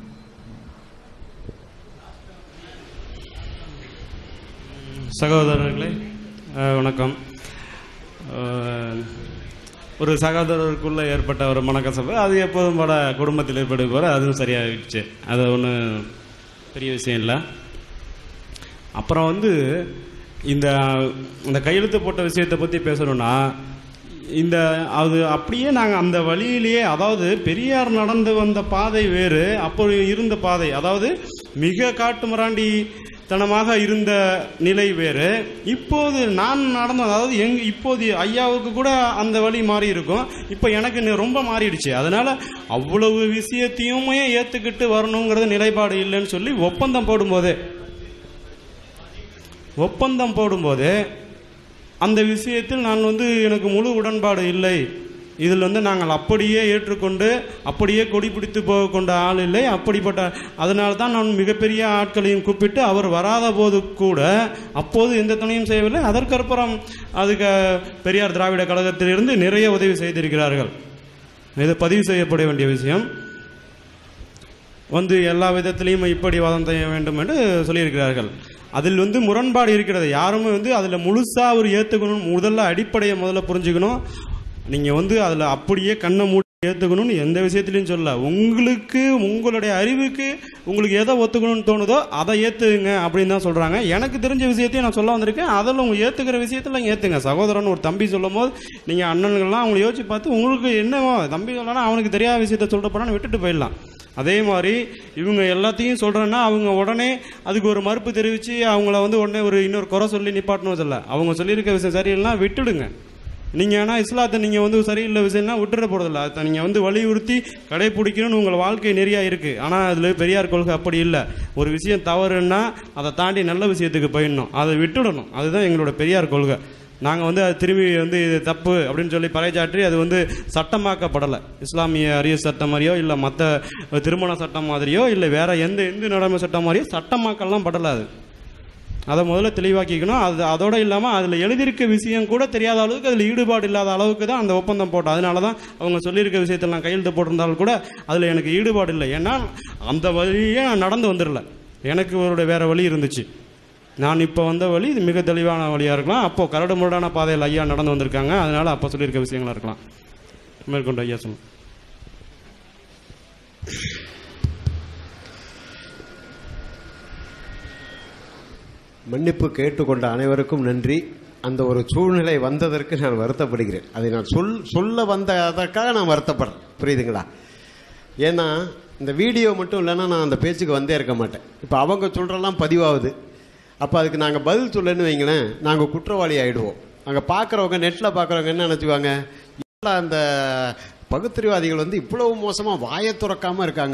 சகோதரர்களே அஹ், வணக்கம் அஹ், ஒரு சகோதரருக்குள்ள ஏற்பட்ட ஒரு மனக்கசப்பு அது எப்போதும் போல குடும்பத்தில் ஏற்படுக்கு போல அதுவும் சரியாகிடுச்சு அது ஒன்றும் பெரிய விஷயம் இல்லை அப்புறம் வந்து இந்த இந்த கையெழுத்து போட்ட விஷயத்தை பற்றி பேசணும்னா இந்த அது அப்படியே நாங்கள் அந்த வழியிலேயே அதாவது பெரியார் நடந்து வந்த பாதை வேறு அப்போ இருந்த பாதை அதாவது மிக காட்டு மிராண்டி தனமாக இருந்த நிலை வேறு இப்போது நான் நடந்த அதாவது எங் இப்போது ஐயாவுக்கு கூட அந்த வழி மாறி இருக்கும் இப்போ எனக்கு நி- ரொம்ப மாறிடுச்சு அதனால அவ்வளவு விஷயத்தையுமே ஏற்றுக்கிட்டு வரணுங்கிறது நிலைப்பாடு இல்லைன்னு சொல்லி ஒப்பந்தம் போடும்போதே ஒப்பந்தம் போடும்போது அந்த விஷயத்தில் நான் வந்து எனக்கு முழு உடன்பாடு இல்லை இதில் வந்து நாங்கள் அப்படியே ஏற்றுக்கொண்டு அப்படியே கொடி பிடித்து போக கொண்ட ஆள் இல்லை அப்படிப்பட்ட அதனால தான் நான் மிகப்பெரிய ஆட்களையும் கூப்பிட்டு அவர் வராத போது கூட அப்போது எந்த துணையும் செய்யவில்லை அதற்கப்புறம் அதுக்கு பெரியார் திராவிட கழகத்திலிருந்து நிறைய உதவி செய்திருக்கிறார்கள் இது பதிவு செய்யப்பட வேண்டிய விஷயம் வந்து எல்லா விதத்திலையும் இப்படி வாதம் செய்ய வேண்டும் என்று சொல்லியிருக்கிறார்கள் அதில் வந்து முரண்பாடு இருக்கிறது யாருமே வந்து அதில் முழுசா அவர் ஏற்றுக்கணும் முதல்ல அடிப்படையை முதல்ல புரிஞ்சுக்கணும் நீங்கள் வந்து அதில் அப்படியே கண்ணை மூடி ஏற்றுக்கணும்னு எந்த விஷயத்துலையும் சொல்ல உங்களுக்கு உங்களுடைய அறிவுக்கு உங்களுக்கு எதை ஒத்துக்கணும்னு தோணுதோ அதை ஏற்றுங்க அப்படின்னு தான் சொல்கிறாங்க எனக்கு தெரிஞ்ச விஷயத்தையும் நான் சொல்ல வந்திருக்கேன் அதில் உங்க ஏற்றுக்கிற விஷயத்தில் ஏற்றுங்க சகோதரன் ஒரு தம்பி சொல்லும் போது நீங்கள் அண்ணன்கள்லாம் அவங்களை யோசிச்சு பார்த்து உங்களுக்கு என்னவோ தம்பி சொல்லனா அவனுக்கு தெரியாத விஷயத்த சொல்லிட்டு போனான்னு விட்டுட்டு போயிடலாம் அதே மாதிரி இவங்க எல்லாத்தையும் சொல்கிறேன்னா அவங்க உடனே அதுக்கு ஒரு மறுப்பு தெரிவித்து அவங்கள வந்து உடனே ஒரு இன்னொரு குறை சொல்லி நிப்பாட்டணும் சொல்ல அவங்க சொல்லியிருக்க விஷயம் சரியில்லைனா விட்டுடுங்க நீங்கள் ஆனால் இஸ்லாத்தை நீங்கள் வந்து சரியில்லை விஷயம்னா விட்டுற போகிறதில்ல அதை நீங்கள் வந்து வலியுறுத்தி கடைப்பிடிக்கணும்னு உங்கள் வாழ்க்கை நிறையா இருக்குது ஆனால் அதில் பெரியார் கொள்கை அப்படி இல்லை ஒரு விஷயம் தவறுன்னா அதை தாண்டி நல்ல விஷயத்துக்கு போயிடணும் அதை விட்டுடணும் அதுதான் எங்களோட பெரியார் கொள்கை நாங்கள் வந்து அது திரும்பி வந்து இது தப்பு அப்படின்னு சொல்லி பறைச்சாற்றி அது வந்து சட்டமாக்கப்படலை இஸ்லாமிய அரிய சட்டம் மாதிரியோ இல்லை மற்ற திருமண சட்டம் மாதிரியோ இல்லை வேற எந்த இந்து நடைமுறை சட்டம் மாதிரியோ சட்டமாக்கலாம் படலை அது அதை முதல்ல தெளிவாக்கிக்கணும் அது அதோட இல்லாமல் அதில் எழுதியிருக்க விஷயம் கூட தெரியாத அளவுக்கு அதில் ஈடுபாடு இல்லாத அளவுக்கு தான் அந்த ஒப்பந்தம் போட்டோம் அதனால தான் அவங்க சொல்லியிருக்க விஷயத்தில் நான் கையெழுத்து போட்டிருந்தாலும் கூட அதில் எனக்கு ஈடுபாடு இல்லை ஏன்னா அந்த வழியே நான் நடந்து வந்துடல எனக்கு ஒரு வேற வழி இருந்துச்சு நான் இப்போ வந்த வழி இது மிக தெளிவான வழியாக இருக்கலாம் அப்போ கரடு முரடான பாதையில் ஐயா நடந்து வந்திருக்காங்க அதனால அப்போ சொல்லியிருக்க விஷயங்களா இருக்கலாம் மேற்கொண்டு ஐயா சொல்லுங்க மன்னிப்பு கேட்டுக்கொண்ட அனைவருக்கும் நன்றி அந்த ஒரு சூழ்நிலை வந்ததற்கு நான் வருத்தப்படுகிறேன் அதை நான் சொல் சொல்ல வந்த அதற்காக நான் வருத்தப்படுறேன் புரியுதுங்களா ஏன்னா இந்த வீடியோ மட்டும் இல்லைன்னா நான் அந்த பேச்சுக்கு வந்தே இருக்க மாட்டேன் இப்போ அவங்க சொல்கிறலாம் பதிவாகுது அப்போ அதுக்கு நாங்கள் பதில் சொல்லன்னு வைங்களேன் நாங்கள் குற்றவாளி ஆகிடுவோம் அங்கே பார்க்குறவங்க நெட்டில் பார்க்குறவங்க என்ன நினச்சிக்குவாங்க அந்த பகுத்தறிவாதிகள் வந்து இவ்வளவு மோசமாக வாயை துறக்காமல் இருக்காங்க